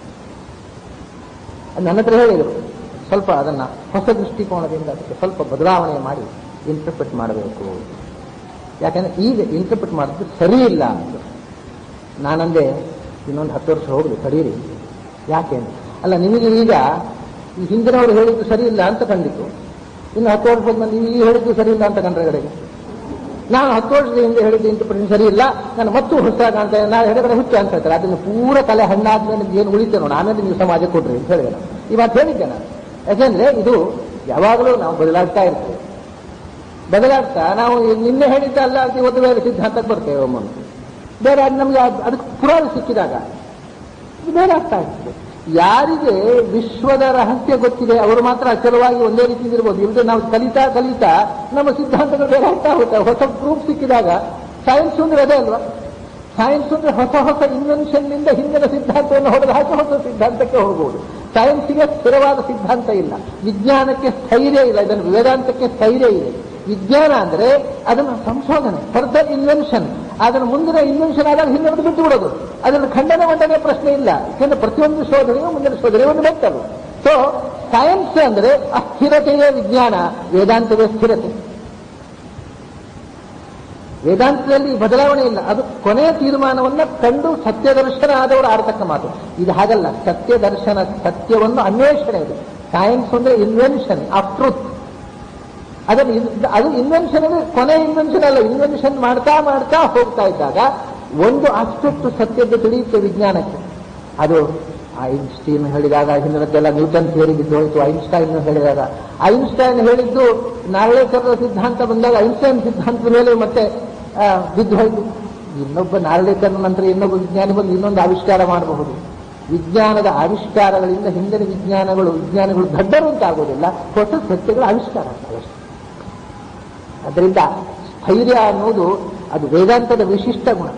ಅದು ನನ್ನ ಹತ್ರ ಹೇಳಿದರು ಸ್ವಲ್ಪ ಅದನ್ನ ಹೊಸ ದೃಷ್ಟಿಕೋನದಿಂದ ಅದಕ್ಕೆ ಸ್ವಲ್ಪ ಬದಲಾವಣೆ ಮಾಡಿ ಇಂಟರ್ಪ್ರಿಟ್ ಮಾಡಬೇಕು ಯಾಕಂದ್ರೆ ಈಗ ಇಂಟರ್ಪ್ರಿಟ್ ಮಾಡಿದ್ದು ಸರಿ ಇಲ್ಲ ಅಂತ ನಾನಂದೆ ಇನ್ನೊಂದು ಹತ್ತು ವರ್ಷ ಹೋಗಲಿ ತಡೀರಿ ಯಾಕೆ ಅಂತ ಅಲ್ಲ ನಿಮಗೆ ಈಗ ಈ ಹಿಂದಿನವರು ಹೇಳಿದ್ದು ಸರಿ ಇಲ್ಲ ಅಂತ ಕಂಡಿತು ಇನ್ನು ಹತ್ತು ವರ್ಷ ಬಂದು ನೀವು ಈಗ ಹೇಳಿದ್ದು ಸರಿ ಇಲ್ಲ ಅಂತ ಕಂಡ್ರೆ ಕಡೆಗೆ ನಾನು ಹತ್ತು ವರ್ಷದ ಹಿಂದೆ ಹೇಳಿದ್ದು ಇಂಟರ್ಪ್ರಿಟೇಷನ್ ಸರಿ ಇಲ್ಲ ನಾನು ಮತ್ತು ಹೊಸ ಕಾಣ್ತಾ ಇದ್ದೆ. ನಾನು ಎಡಗಡೆ ಹುಚ್ಚ ಅಂತ ಹೇಳ್ತಾರೆ ಅದನ್ನು ಪೂರ ತಲೆ ಹಣ್ಣಾದ್ಮೇಲೆ ಏನು ಉಳಿತೆ ನೋಡಿ ಆಮೇಲೆ ನೀವು ಸಮಾಜಕ್ಕೆ ಕೊಡ್ರಿ ಅಂತ ಹೇಳಿದೆ ನಾನು. ಈ ಮಾತು ಹೇಳಿದ್ದೆ ನಾನು ಯಾಕೆಂದ್ರೆ ಇದು ಯಾವಾಗಲೂ ನಾವು ಬದಲಾಗ್ತಾ ಇರ್ತೇವೆ ಬದಲಾಗ್ತಾ ನಾವು ನಿನ್ನೆ ಹೇಳಿದ್ದ ಅಲ್ಲ ಅಂತ ಇವತ್ತು ಬೇರೆ ಸಿದ್ಧಾಂತಕ್ಕೆ ಬರ್ತೇವೆ ಒಮ್ಮೊಮ್ಮೆ ಬೇರೆ ಅದು ನಮ್ಗೆ ಅದ್- ಅದಕ್ಕೆ ಪುರಾವೆ ಸಿಕ್ಕಿದಾಗ ಇದು ಬೇರೆ ಆಗ್ತಾ ಇರ್ತದೆ ಯಾರಿಗೆ ವಿಶ್ವದ ರಹಸ್ಯ ಗೊತ್ತಿದೆ ಅವರು ಮಾತ್ರ ಅಚಲವಾಗಿ ಒಂದೇ ರೀತಿ ಇರ್ಬೋದು ಇಲ್ಲದೆ ನಾವು ಕಲಿತಾ ಕಲಿತಾ ನಮ್ಮ ಸಿದ್ಧಾಂತಗಳು ಬೇರೆ ಆಗ್ತಾ ಹೋಗ್ತವೆ ಹೊಸ ಪ್ರೂಫ್ ಸಿಕ್ಕಿದಾಗ ಸೈನ್ಸ್ ಅಂದ್ರೆ ಅದೇ ಅಲ್ವಾ ಸೈನ್ಸ್ ಅಂದ್ರೆ ಹೊಸ ಹೊಸ ಇನ್ವೆನ್ಷನ್ ನಿಂದ ಹಿಂದಿನ ಸಿದ್ಧಾಂತವನ್ನು ಹೊಡೆದು ಹಾಕಿ ಹೊಸ ಸಿದ್ಧಾಂತಕ್ಕೆ ಹೋಗಬಹುದು ಸೈನ್ಸ್ಗೆ ಸ್ಥಿರವಾದ ಸಿದ್ಧಾಂತ ಇಲ್ಲ ವಿಜ್ಞಾನಕ್ಕೆ ಸ್ಥೈರ್ಯ ಇಲ್ಲ ಇದನ್ನು ವೇದಾಂತಕ್ಕೆ ಸ್ಥೈರ್ಯ ಇದೆ ವಿಜ್ಞಾನ ಅಂದ್ರೆ ಅದನ್ನು ಸಂಶೋಧನೆ ಫರ್ದರ್ ಇನ್ವೆನ್ಷನ್ ಅದನ್ನು ಮುಂದಿನ ಇನ್ವೆನ್ಷನ್ ಆದಾಗ ಹಿಂದೆ ಬಿಟ್ಟು ಬಿಡೋದು ಅದನ್ನು ಖಂಡನೆ ಮಂಡನೆ ಪ್ರಶ್ನೆ ಇಲ್ಲ ಯಾಕಂದ್ರೆ ಪ್ರತಿಯೊಂದು ಶೋಧನೆಯು ಮುಂದಿನ ಶೋಧನೆ ಒಂದು ಮೆಟ್ಟಲು ಸೊ ಸೈನ್ಸ್ ಅಂದ್ರೆ ಅಸ್ಥಿರತೆಯೇ ವಿಜ್ಞಾನ ವೇದಾಂತವೇ ಸ್ಥಿರತೆ ವೇದಾಂತದಲ್ಲಿ ಬದಲಾವಣೆ ಇಲ್ಲ ಅದು ಕೊನೆಯ ತೀರ್ಮಾನವನ್ನ ಕಂಡು ಸತ್ಯ ದರ್ಶನ ಆದವರು ಆಡ್ತಕ್ಕ ಮಾತು ಇದು ಹಾಗಲ್ಲ ಸತ್ಯ ದರ್ಶನ ಸತ್ಯವನ್ನು ಅನ್ವೇಷಣೆ ಇದೆ ಸೈನ್ಸ್ ಅಂದ್ರೆ ಇನ್ವೆನ್ಷನ್ ಆಫ್ ಟ್ರೂತ್ ಅದನ್ನು ಇದ್- ಅದು ಇನ್ವೆನ್ಷನ್ ಅಂದ್ರೆ ಕೊನೆ ಇನ್ವೆನ್ಷನ್ ಅಲ್ಲ ಇನ್ವೆನ್ಷನ್ ಮಾಡ್ತಾ ಮಾಡ್ತಾ ಹೋಗ್ತಾ ಇದ್ದಾಗ ಒಂದು ಅಷ್ಟು ಸತ್ಯದ್ದು ತಿಳಿಯುತ್ತೆ ವಿಜ್ಞಾನಕ್ಕೆ ಅದು ಐನ್ಸ್ಟೀನ್ ಹೇಳಿದಾಗ ಹಿಂದಿನದ್ದೆಲ್ಲ ನ್ಯೂಟನ್ ಥಿಯರಿ ಬಿದ್ದು ಹೋಯಿತು ಐನ್ಸ್ಟೈನ್ ಹೇಳಿದಾಗ ಐನ್ಸ್ಟೈನ್ ಹೇಳಿದ್ದು ನಾರ್ಲೇಕರ ಸಿದ್ಧಾಂತ ಬಂದಾಗ ಐನ್ಸ್ಟೈನ್ ಸಿದ್ಧಾಂತದ ಮೇಲೆ ಮತ್ತೆ ಆ, ಬಿದ್ದು ಹೋಯಿತು ಇನ್ನೊಬ್ಬ ನಾರ್ಲೇಕರ್ನ ನಂತರ ಇನ್ನೊಬ್ಬ ವಿಜ್ಞಾನಿ ಬಂದು ಇನ್ನೊಂದು ಆವಿಷ್ಕಾರ ಮಾಡಬಹುದು ವಿಜ್ಞಾನದ ಆವಿಷ್ಕಾರಗಳಿಂದ ಹಿಂದಿನ ವಿಜ್ಞಾನಗಳು ವಿಜ್ಞಾನಿಗಳು ದಡ್ಡರು ಅಂತ ಆಗೋದಿಲ್ಲ ಹೊಸ ಸತ್ಯಗಳ ಆವಿಷ್ಕಾರ ಆಗ್ತವೆ ಅಷ್ಟೇ. ಅದರಿಂದ ಸ್ಥೈರ್ಯ ಅನ್ನೋದು ಅದು ವೇದಾಂತದ ವಿಶಿಷ್ಟ ಗುಣ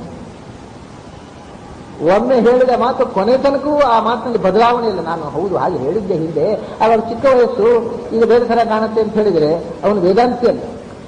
ಒಮ್ಮೆ ಹೇಳಿದ ಮಾತು ಕೊನೆ ತನಕವೂ ಆ ಮಾತಿನಲ್ಲಿ ಬದಲಾವಣೆ ಇಲ್ಲ ನಾನು ಹೌದು ಹಾಗೆ ಹೇಳಿದ್ದೆ ಹಿಂದೆ ಅವಾಗ ಚಿಕ್ಕ ವಯಸ್ಸು ಈಗ ಬೇರೆ ಥರ ಕಾಣುತ್ತೆ ಅಂತ ಹೇಳಿದರೆ ಅವನು ವೇದಾಂತಿ ಅಲ್ಲ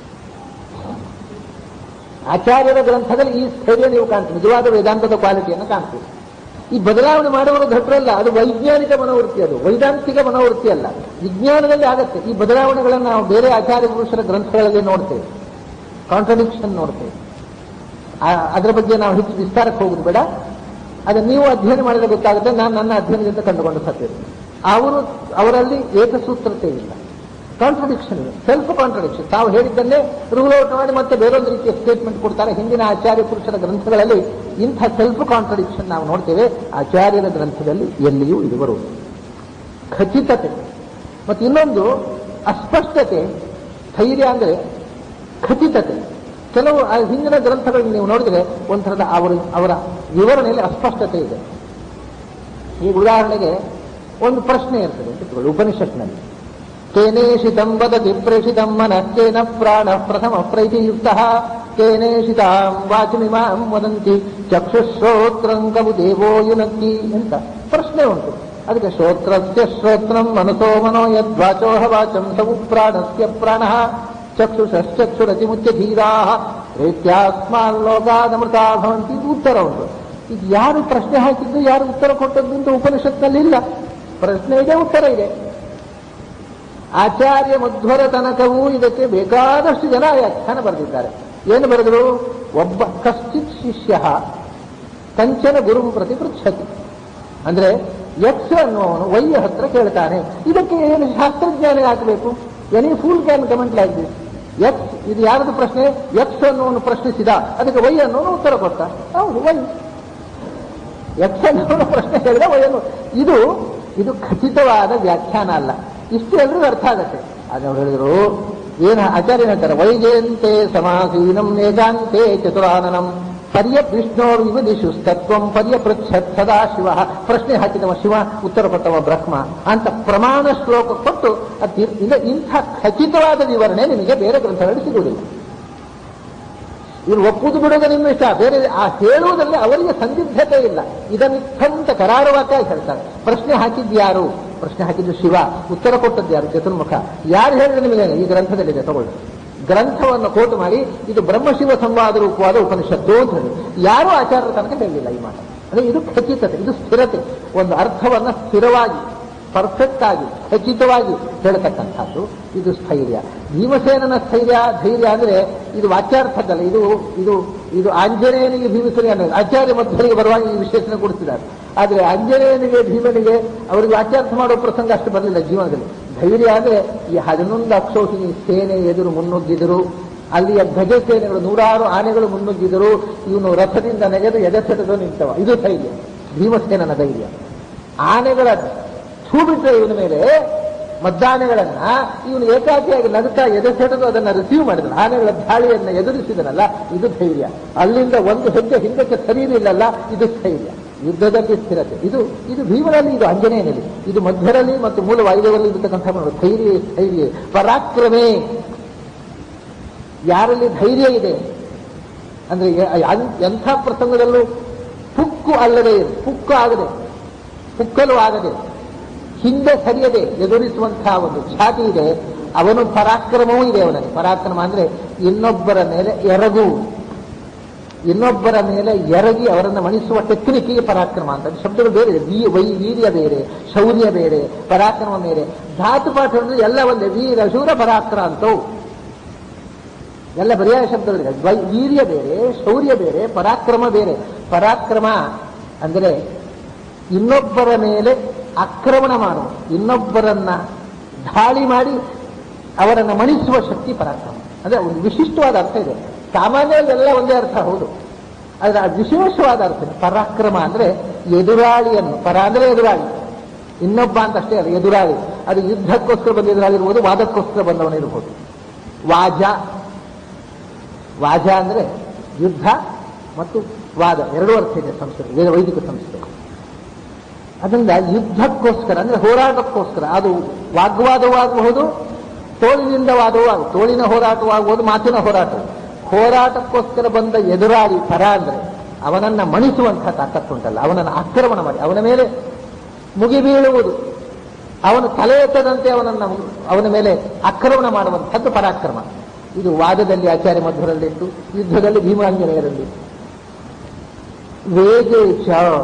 ಆಚಾರ್ಯರ ಗ್ರಂಥದಲ್ಲಿ ಈ ಸ್ಥೈರ್ಯ ನೀವು ಕಾಣ್ತೀವಿ ನಿಜವಾದ ವೇದಾಂತದ ಕ್ವಾಲಿಟಿಯನ್ನು ಕಾಣ್ತೀವಿ ಈ ಬದಲಾವಣೆ ಮಾಡುವರು ದೊಡ್ಡರಲ್ಲ ಅದು ವೈಜ್ಞಾನಿಕ ಮನೋವೃತ್ತಿ ಅದು ವೈದಾಂತಿಕ ಮನೋವೃತ್ತಿ ಅಲ್ಲ ವಿಜ್ಞಾನದಲ್ಲಿ ಆಗತ್ತೆ ಈ ಬದಲಾವಣೆಗಳನ್ನು ನಾವು ಬೇರೆ ಆಚಾರ್ಯ ಪುರುಷರ ಗ್ರಂಥಗಳಲ್ಲಿ ನೋಡ್ತೇವೆ ಕಾಂಟ್ರಡಿಕ್ಷನ್ ನೋಡ್ತೇವೆ ಆ- ಅದರ ಬಗ್ಗೆ ನಾವು ಹೆಚ್ಚು ವಿಸ್ತಾರಕ್ಕೆ ಹೋಗುದು ಬೇಡ ಅದು ನೀವು ಅಧ್ಯಯನ ಮಾಡಿದ್ರೆ ಗೊತ್ತಾಗುತ್ತೆ ನಾನು ನನ್ನ ಅಧ್ಯಯನದಿಂದ ಕಂಡುಕೊಂಡು ಸತ್ಯ ಅವರು ಅವರಲ್ಲಿ ಏಕಸೂತ್ರತೆ ಇಲ್ಲ ಕಾಂಟ್ರಡಿಕ್ಷನ್ ಇದೆ ಸೆಲ್ಫ್ ಕಾಂಟ್ರಡಿಕ್ಷನ್ ತಾವು ಹೇಳಿದ್ದನ್ನೇ ರೂಲ್ ಔಟ್ ಮಾಡಿ ಮತ್ತೆ ಬೇರೊಂದು ರೀತಿಯ ಸ್ಟೇಟ್ಮೆಂಟ್ ಕೊಡ್ತಾರೆ ಹಿಂದಿನ ಆಚಾರ್ಯ ಪುರುಷರ ಗ್ರಂಥಗಳಲ್ಲಿ ಇಂಥ ಸೆಲ್ಫ್ ಕಾಂಟ್ರಡಿಕ್ಷನ್ ನಾವು ನೋಡ್ತೇವೆ ಆಚಾರ್ಯರ ಗ್ರಂಥದಲ್ಲಿ ಎಲ್ಲಿಯೂ ಇದು ಬರುವುದು ಖಚಿತತೆ ಮತ್ತು ಇನ್ನೊಂದು ಅಸ್ಪಷ್ಟತೆ ಸ್ಥೈರ್ಯ ಅಂದರೆ ಖಚಿತತೆ ಕೆಲವು ಆ ಹಿಂದಿನ ಗ್ರಂಥಗಳನ್ನು ನೀವು ನೋಡಿದರೆ ಒಂಥರದ ಅವರ ಅವರ ವಿವರಣೆಯಲ್ಲಿ ಅಸ್ಪಷ್ಟತೆ ಇದೆ ಈಗ ಉದಾಹರಣೆಗೆ ಒಂದು ಪ್ರಶ್ನೆ ಇರ್ತದೆ ಅಂತ ಇಟ್ಕೊಳ್ಳಿ ಉಪನಿಷತ್ನಲ್ಲಿ ಕೇನೇಷಿತಂ ವದತಿ ಪ್ರೇಷಿತಂ ಮನಃಕೇನ ಪ್ರಾಣ ಪ್ರಥಮ ಪ್ರೈತಿಯುಕ್ತ ಕೇನೇಷಿತಾಂ ವಾಚಮಿಮಾಂ ವದಂತಿ ಚಕ್ಷುಶ್ರೋತ್ರಂ ಕವು ದೇವೋ ಯುನಕ್ಕಿ ಅಂತ ಪ್ರಶ್ನೆ ಉಂಟು ಅದಕ್ಕೆ ಶ್ರೋತ್ರಸ್ಯ ಶ್ರೋತ್ರಂ ಮನಸೋ ಮನೋ ಯದ್ವಾಚೋಹ ವಾಚಂ ಸವು ಪ್ರಾಣಸ್ಯ ಪ್ರಾಣಃ ಚಕ್ಷುಷಶ್ಚಕ್ಷುರತಿ ಮುಚ್ಚ ಧೀರಾ ಪ್ರೇತ್ಯಾಸ್ಮಾಲ್ಲೋಕಾದಮೃತಾ ಭವಂತಿ ಇದು ಉತ್ತರ ಉಂಟು ಇದು ಯಾರು ಪ್ರಶ್ನೆ ಹಾಕಿದ್ದು ಯಾರು ಉತ್ತರ ಕೊಟ್ಟದ್ದು ಅಂತ ಉಪನಿಷತ್ನಲ್ಲಿ ಇಲ್ಲ ಪ್ರಶ್ನೆ ಇದೆ ಉತ್ತರ ಇದೆ ಆಚಾರ್ಯ ಮಧ್ವರ ತನಕವೂ ಇದಕ್ಕೆ ಬೇಕಾದಷ್ಟು ಜನ ವ್ಯಾಖ್ಯಾನ ಬರೆದಿದ್ದಾರೆ ಏನು ಬರೆದರು ಒಬ್ಬ ಕಶ್ಚಿತ್ ಶಿಷ್ಯ ಕಂಚನ ಗುರು ಪ್ರತಿ ಪೃಚ್ಛತಿ ಅಂದ್ರೆ ಯಕ್ಷ ಅನ್ನುವನು ವೈಯ ಹತ್ರ ಕೇಳ್ತಾನೆ ಇದಕ್ಕೆ ಏನು ಶಾಸ್ತ್ರಜ್ಞಾನ ಹಾಕಬೇಕು any fool can comment like this ಯಕ್ಷ ಇದು ಯಾರದು ಪ್ರಶ್ನೆ ಯಕ್ಷ ಅನ್ನುವನು ಪ್ರಶ್ನಿಸಿದ ಅದಕ್ಕೆ ವೈ ಅನ್ನೋನು ಉತ್ತರ ಕೊಟ್ಟ ಹೌದು ವೈ ಯಕ್ಷ ಅನ್ನೋನು ಪ್ರಶ್ನೆ ಹೇಳಿದ ವೈ ಅನ್ನೋ ಇದು ಇದು ಖಚಿತವಾದ ವ್ಯಾಖ್ಯಾನ ಅಲ್ಲ ಇಷ್ಟು ಎಲ್ರಿಗೂ ಅರ್ಥ ಆಗತ್ತೆ ಅದು ಅವ್ರು ಹೇಳಿದ್ರು ಏನು ಆಚಾರ್ಯ ಹೇಳ್ತಾರೆ ವೈಜಯಂತೆ ಸಮಾಸೀನಂ ಏಕಾಂತೆ ಚತುರಾನನಂ ಪರ್ಯ ವಿಷ್ಣೋರ್ ವಿವದಿಶು ತತ್ವಂ ಪರ್ಯ ಪೃಚ್ಛತ್ ಸದಾ ಶಿವ ಪ್ರಶ್ನೆ ಹಾಕಿದವ ಶಿವ ಉತ್ತರ ಕೊಟ್ಟವ ಬ್ರಹ್ಮ ಅಂತ ಪ್ರಮಾಣ ಶ್ಲೋಕ ಕೊಟ್ಟು ಅದು ಇದು ಇಂಥ ಖಚಿತವಾದ ವಿವರಣೆ ನಿಮಗೆ ಬೇರೆ ಗ್ರಂಥಗಳಲ್ಲಿ ಸಿಗುವುದಿಲ್ಲ ಇವ್ರು ಒಪ್ಪುದು ಬಿಡೋದು ನಿಮ್ಮ ಇಷ್ಟ ಬೇರೆ ಆ ಹೇಳುವುದರಲ್ಲಿ ಅವರಿಗೆ ಸಂದಿಗ್ಧತೆ ಇಲ್ಲ ಇದನ್ನು ಇತ್ತಂತ ಕರಾರುವಾಕ್ಕಾಗಿ ಹೇಳ್ತಾರೆ ಪ್ರಶ್ನೆ ಹಾಕಿದ್ದು ಯಾರು ಪ್ರಶ್ನೆ ಹಾಕಿದ್ದು ಶಿವ ಉತ್ತರ ಕೊಟ್ಟದ್ದು ಯಾರು ಚತುರ್ಮುಖ ಯಾರು ಹೇಳಿದ್ರೆ ನಿಮಗೆ ಈ ಗ್ರಂಥದಲ್ಲಿದೆ ತಗೊಳ್ಳಿ ಗ್ರಂಥವನ್ನು ಕೋಟ್ ಮಾಡಿ ಇದು ಬ್ರಹ್ಮಶಿವ ಸಂವಾದ ರೂಪವಾದ ಉಪನಿಷತ್ತು ಅಂತ ಹೇಳಿ ಯಾರೂ ಆಚಾರ್ಯರ ತನಕ ಹೇಳಲಿಲ್ಲ ಈ ಮಾತು ಅಂದ್ರೆ ಇದು ಖಚಿತತೆ ಇದು ಸ್ಥಿರತೆ ಒಂದು ಅರ್ಥವನ್ನ ಸ್ಥಿರವಾಗಿ ಪರ್ಫೆಕ್ಟ್ ಆಗಿ ಖಚಿತವಾಗಿ ಹೇಳ್ತಕ್ಕಂಥದ್ದು ಇದು ಸ್ಥೈರ್ಯ ಭೀಮಸೇನನ ಸ್ಥೈರ್ಯ ಧೈರ್ಯ ಅಂದ್ರೆ ಇದು ವಾಕ್ಯಾರ್ಥದ್ದಲ್ಲ ಇದು ಇದು ಇದು ಆಂಜನೇಯನಿಗೆ ಭೀಮಸೇನ ಅನ್ನೋದು ಆಚಾರ್ಯ ಮಧ್ವರಿಗೆ ಬರುವಾಗ ಈ ವಿಶೇಷಣ ಕೊಡ್ತಿದ್ದಾರೆ ಆದ್ರೆ ಆಂಜನೇಯನಿಗೆ ಭೀಮನಿಗೆ ಅವರಿಗೆ ವಾಕ್ಯಾರ್ಥ ಮಾಡೋ ಪ್ರಸಂಗ ಅಷ್ಟು ಬರಲಿಲ್ಲ ಜೀವನದಲ್ಲಿ ಧೈರ್ಯ ಅಂದ್ರೆ ಈ ಹದಿನೊಂದು ಅಕ್ಷೋಹಿಣಿ ಸೇನೆ ಎದುರು ಮುನ್ನುಗ್ಗಿದರು ಅಲ್ಲಿಯ ಗಜ ಸೇನೆಗಳು ನೂರಾರು ಆನೆಗಳು ಮುನ್ನುಗ್ಗಿದರು ಇವನು ರಥದಿಂದ ನೆಗೆದು ಎದೆಸೆಟದು ನಿಂತವ ಇದು ಧೈರ್ಯ ಭೀಮಸೇನನ ಧೈರ್ಯ ಆನೆಗಳ ಛೂ ಬಿಟ್ಟರೆ ಇವನ ಮೇಲೆ ಮದ್ದಾನೆಗಳನ್ನ ಇವನು ಏಕಾಕಿಯಾಗಿ ನಗುತ್ತಾ ಎದೆಸೆಟದು ಅದನ್ನ ರಿಸೀವ್ ಮಾಡಿದನು ಆನೆಗಳ ದಾಳಿಯನ್ನ ಎದುರಿಸಿದನಲ್ಲ ಇದು ಧೈರ್ಯ ಅಲ್ಲಿಂದ ಒಂದು ಹೆಜ್ಜೆ ಹಿಂದಕ್ಕೆ ಸರಿಯಿಲ್ಲಲ್ಲ ಇದು ಸ್ಥೈರ್ಯ ಯುದ್ಧದಲ್ಲಿ ಸ್ಥಿರತೆ ಇದು ಇದು ಭೀಮನಲ್ಲಿ ಇದು ಅಂಜನೇಯನಲ್ಲಿ ಇದು ಮಧ್ಯರಲ್ಲಿ ಮತ್ತು ಮೂಲ ವಾಯುವ್ಯದಲ್ಲಿ ಇರತಕ್ಕಂಥ ಒಂದು ಧೈರ್ಯ ಸ್ಥೈರ್ಯ ಪರಾಕ್ರಮೇ ಯಾರಲ್ಲಿ ಧೈರ್ಯ ಇದೆ ಅಂದ್ರೆ ಎ- ಅನ್- ಎಂಥ ಪ್ರಸಂಗದಲ್ಲೂ ಪುಕ್ಕು ಅಲ್ಲದೆ ಇರು ಪುಕ್ಕು ಆಗದೆ ಪುಕ್ಕಲು ಆಗದೆ ಹಿಂದೆ ಸರಿಯದೆ ಎದುರಿಸುವಂತಹ ಒಂದು ಖ್ಯಾತಿ ಇದೆ ಅವನು ಪರಾಕ್ರಮವೂ ಇದೆ ಅವನಲ್ಲಿ ಪರಾಕ್ರಮ ಅಂದ್ರೆ ಇನ್ನೊಬ್ಬರ ಮೇಲೆ ಎರಗು ಇನ್ನೊಬ್ಬರ ಮೇಲೆ ಎರಗಿ ಅವರನ್ನು ಮಣಿಸುವ ಟೆಕ್ನಿಕ್ಕಿಗೆ ಪರಾಕ್ರಮ ಅಂತ ಅದು ಶಬ್ದಗಳು ಬೇರೆ ಇದೆ. ವೀ- ವೈ ವೀರ್ಯ ಬೇರೆ ಶೌರ್ಯ ಬೇರೆ ಪರಾಕ್ರಮ ಬೇರೆ ಧಾತು ಪಾಠ ಅಂದ್ರೆ ಎಲ್ಲ ಒಂದೇ ವೀರ ಶೂರ ಪರಾಕ್ರಾಂತವು ಎಲ್ಲ ಪರ್ಯಾಯ ಶಬ್ದಗಳಿದೆ ದ್ವೈ- ವೀರ್ಯ ಬೇರೆ ಶೌರ್ಯ ಬೇರೆ ಪರಾಕ್ರಮ ಬೇರೆ ಪರಾಕ್ರಮ ಅಂದರೆ ಇನ್ನೊಬ್ಬರ ಮೇಲೆ ಆಕ್ರಮಣ ಮಾಡುವ ಇನ್ನೊಬ್ಬರನ್ನ ದಾಳಿ ಮಾಡಿ ಅವರನ್ನು ಮಣಿಸುವ ಶಕ್ತಿ ಪರಾಕ್ರಮ ಅಂದ್ರೆ ಒಂದು ವಿಶಿಷ್ಟವಾದ ಅರ್ಥ ಇದೆ ಸಾಮಾನ್ಯವಾಗಿ ಎಲ್ಲ ಒಂದೇ ಅರ್ಥ ಹೌದು ಆದ್ರೆ ಅದು ವಿಶೇಷವಾದ ಅರ್ಥ ಇದೆ. ಪರಾಕ್ರಮ ಅಂದ್ರೆ ಎದುರಾಳಿಯನ್ನು ಪರ ಅಂದ್ರೆ ಎದುರಾಳಿ ಇನ್ನೊಬ್ಬ ಅಂತ ಅಷ್ಟೇ ಅಲ್ಲ ಎದುರಾಳಿ ಅದು ಯುದ್ಧಕ್ಕೋಸ್ಕರ ಬಂದ ಎದುರಾಳಿರ್ಬೋದು ವಾದಕ್ಕೋಸ್ಕರ ಬಂದವನಿರ್ಬೋದು ವಾಜ ವಾಜ ಅಂದ್ರೆ ಯುದ್ಧ ಮತ್ತು ವಾದ ಎರಡೂ ಅರ್ಥ ಇದೆ ಸಂಸ್ಕೃತ ವೇದ ವೈದಿಕ ಸಂಸ್ಕೃತ ಅದರಿಂದ ಯುದ್ಧಕ್ಕೋಸ್ಕರ ಅಂದ್ರೆ ಹೋರಾಟಕ್ಕೋಸ್ಕರ ಅದು ವಾಗ್ವಾದವಾಗಬಹುದು ತೋಳಿನಿಂದ ವಾದವೂ ಆಗ ತೋಳಿನ ಹೋರಾಟವಾಗುವುದು ಮಾತಿನ ಹೋರಾಟ ಹೋರಾಟಕ್ಕೋಸ್ಕರ ಬಂದ ಎದುರಾಳಿ ಪರ ಅಂದ್ರೆ ಅವನನ್ನ ಮಣಿಸುವಂತಹ ತಾಕತ್ತುಂಟಲ್ಲ ಅವನನ್ನು ಆಕ್ರಮಣ ಮಾಡಿ ಅವನ ಮೇಲೆ ಮುಗಿಬೀಳುವುದು ಅವನು ತಲೆ ಎತ್ತದಂತೆ ಅವನನ್ನ ಅವನ ಮೇಲೆ ಆಕ್ರಮಣ ಮಾಡುವಂಥದ್ದು ಪರಾಕ್ರಮ ಇದು ವಾದದಲ್ಲಿ ಆಚಾರ್ಯ ಮಧ್ವರಲ್ಲಿತ್ತು ಯುದ್ಧದಲ್ಲಿ ಭೀಮಾಂಜನೇಯರಲ್ಲಿ ವೇಗೇಶ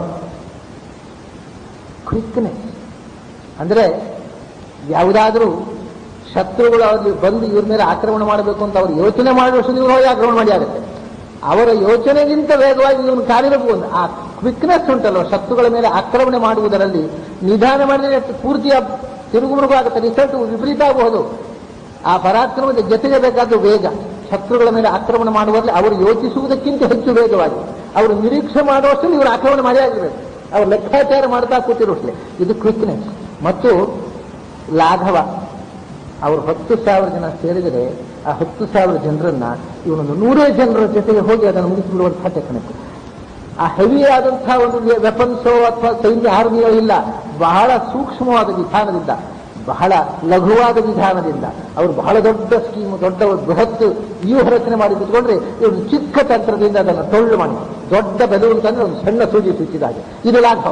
ಕ್ವಿಕ್ನೆಸ್ ಅಂದ್ರೆ ಯಾವುದಾದ್ರೂ ಶತ್ರುಗಳು ಅವ್ರಿಗೆ ಬಂದು ಇವ್ರ ಮೇಲೆ ಆಕ್ರಮಣ ಮಾಡಬೇಕು ಅಂತ ಅವ್ರು ಯೋಚನೆ ಮಾಡುವಷ್ಟು ಇವ್ರು ಹೋಗಿ ಆಕ್ರಮಣ ಮಾಡಿ ಆಗುತ್ತೆ ಅವರ ಯೋಚನೆಗಿಂತ ವೇಗವಾಗಿ ಇವನು ಕಾರ್ಯರೂಪವನ್ನು ಆ ಕ್ವಿಕ್ನೆಸ್ ಉಂಟಲ್ವ ಶತ್ರುಗಳ ಮೇಲೆ ಆಕ್ರಮಣ ಮಾಡುವುದರಲ್ಲಿ ನಿಧಾನ ಮಾಡಿದರೆ ಪೂರ್ತಿಯ ತಿರುಗುಮುರುಗು ಆಗುತ್ತೆ ರಿಸಲ್ಟ್ ವಿಪರೀತ ಆಗಬಹುದು ಆ ಪರಾಕ್ರಮದ ಜೊತೆಗೆ ಬೇಕಾದ ವೇಗ ಶತ್ರುಗಳ ಮೇಲೆ ಆಕ್ರಮಣ ಮಾಡುವಲ್ಲಿ ಅವರು ಯೋಚಿಸುವುದಕ್ಕಿಂತ ಹೆಚ್ಚು ವೇಗವಾಗಿ ಅವರು ನಿರೀಕ್ಷೆ ಮಾಡುವಷ್ಟರಲ್ಲಿ ಇವರು ಆಕ್ರಮಣ ಮಾಡೇ ಆಗಿರಬೇಕು ಅವರು ಲೆಕ್ಕಾಚಾರ ಮಾಡ್ತಾ ಕೂತಿರುವಷ್ಟೇ ಇದು ಕ್ವಿಕ್ನೆಸ್ ಮತ್ತು ಲಾಘವ ಅವರು ಹತ್ತು ಸಾವಿರ ಜನ ಸೇರಿದರೆ ಆ ಹತ್ತು ಸಾವಿರ ಜನರನ್ನ ಇವನೊಂದು ನೂರೇ ಜನರ ಜೊತೆಗೆ ಹೋಗಿ ಅದನ್ನು ಮುಗಿಸಿಬಿಡುವಂತಹ ಟೆಕ್ನಿಕ್ ಆ ಹೆವಿ ಆದಂತಹ ಒಂದು ವೆಪನ್ಸೋ ಅಥವಾ ಸೈನ್ಯ ಆರ್ಮಿಯೋ ಇಲ್ಲ ಬಹಳ ಸೂಕ್ಷ್ಮವಾದ ವಿಧಾನದಿಂದ ಬಹಳ ಲಘುವಾದ ವಿಧಾನದಿಂದ ಅವರು ಬಹಳ ದೊಡ್ಡ ಸ್ಕೀಮ್ ದೊಡ್ಡ ಒಂದು ಬೃಹತ್ ವ್ಯೂಹ ರಚನೆ ಮಾಡಿ ಕೂತ್ಕೊಂಡ್ರೆ ಇವರು ಚಿಕ್ಕ ತಂತ್ರದಿಂದ ಅದನ್ನು ಟೊಳ್ಳು ಮಾಡಿ ದೊಡ್ಡ ಬೆಲೆ ಅಂತಂದ್ರೆ ಒಂದು ಸಣ್ಣ ಸೂಜಿ ಚುಚ್ಚಿದ ಹಾಗೆ ಇದು ಲಾಘವ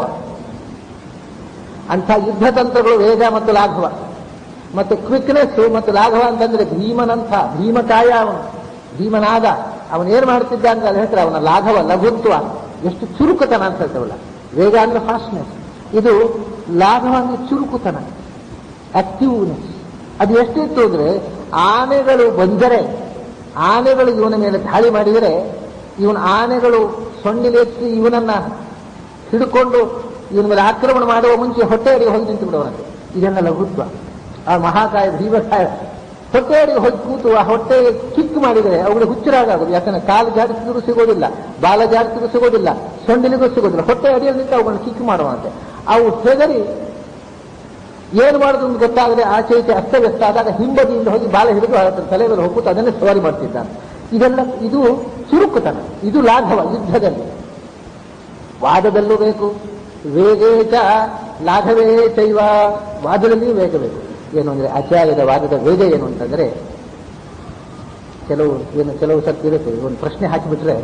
ಅಂಥ ಯುದ್ಧ ತಂತ್ರಗಳು ವೇಗ ಮತ್ತು ಲಾಘವ ಮತ್ತು ಕ್ವಿಕ್ನೆಸ್ ಮತ್ತು ಲಾಘವ ಅಂತಂದ್ರೆ ಭೀಮನಂಥ ಭೀಮಕಾಯ ಅವನು ಭೀಮನಾದ ಅವನು ಏನ್ ಮಾಡ್ತಿದ್ದ ಅಂತ ಅಲ್ಲಿ ಹೇಳ್ತಾರೆ ಅವನ ಲಾಘವ ಲಘುತ್ವ ಎಷ್ಟು ಚುರುಕುತನ ಅಂತ ಹೇಳ್ತೇವಲ್ಲ ವೇಗ ಅಂದ್ರೆ ಫಾಸ್ಟ್ನೆಸ್ ಇದು ಲಾಘವ ಅಂದ್ರೆ ಚುರುಕುತನ ಆಕ್ಟಿವ್ನೆಸ್ ಅದು ಎಷ್ಟಿತ್ತು ಅಂದ್ರೆ ಆನೆಗಳು ಬಂದರೆ ಆನೆಗಳು ಇವನ ಮೇಲೆ ದಾಳಿ ಮಾಡಿದರೆ ಇವನ ಆನೆಗಳು ಸೊಂಡಿಲೆತ್ತಿ ಇವನನ್ನ ಹಿಡ್ಕೊಂಡು ಇವನ ಮೇಲೆ ಆಕ್ರಮಣ ಮಾಡುವ ಮುಂಚೆ ಹೊಟ್ಟೆಯಡಿಗೆ ಹೋಗಿ ನಿಂತು ಬಿಡುವಂತೆ ಇದೆಲ್ಲ ಲಘುತ್ವ ಆ ಮಹಾಕಾಯ ಭೀಮಕಾಯ ಹೊಟ್ಟೆಯಡಿಗೆ ಹೋಗಿ ಕೂತು ಆ ಹೊಟ್ಟೆಗೆ ಕಿಕ್ ಮಾಡಿದರೆ ಅವುಗಳು ಹುಚ್ಚರಾಗೋದು ಯಾಕಂದ್ರೆ ಕಾಲು ಜಾಡಿಸಿದ್ರು ಸಿಗೋದಿಲ್ಲ ಬಾಲ ಜಾಡಿಸಿದ್ರು ಸಿಗೋದಿಲ್ಲ ಸೊಂಡಿಲಿಗೂ ಸಿಗೋದಿಲ್ಲ ಹೊಟ್ಟೆ ಅಡಿಯಲ್ಲಿ ನಿಂತು ಅವುಗಳನ್ನ ಕಿಕ್ ಮಾಡುವಂತೆ ಅವು ಹೆದರಿ ಏನು ಮಾಡೋದು ಅಂತ ಗೊತ್ತಾಗದೆ ಆಚೆ ಈಚೆ ಅಸ್ತವ್ಯಸ್ತ ಆದಾಗ ಹಿಂಬದಿಯಿಂದ ಹೋಗಿ ಬಾಲ ಹಿಡಿದು ಅದರ ತಲೆ ಮೇಲೆ ಹೋಗ್ಬಿಟ್ಟು ಅದನ್ನೇ ಸವಾರಿ ಮಾಡ್ತಿದ್ದಾನೆ ಇದೆಲ್ಲ ಇದು ಚುರುಕುತನ ಇದು ಲಾಘವ ಯುದ್ಧದಲ್ಲಿ ವಾದದಲ್ಲೂ ಬೇಕು ವೇಗೇಚ ಲಾಘವೇ ಚೈವ ವಾದದಲ್ಲಿಯೂ ವೇಗ ಬೇಕು ಏನು ಅಂದ್ರೆ ಆಚಾರ್ಯದ ವಾದದ ವೇಗ ಏನು ಅಂತಂದ್ರೆ ಕೆಲವು ಏನು ಕೆಲವು ಸರ್ತಿ ಇರುತ್ತೆ ಒಂದು ಪ್ರಶ್ನೆ ಹಾಕಿಬಿಟ್ರೆ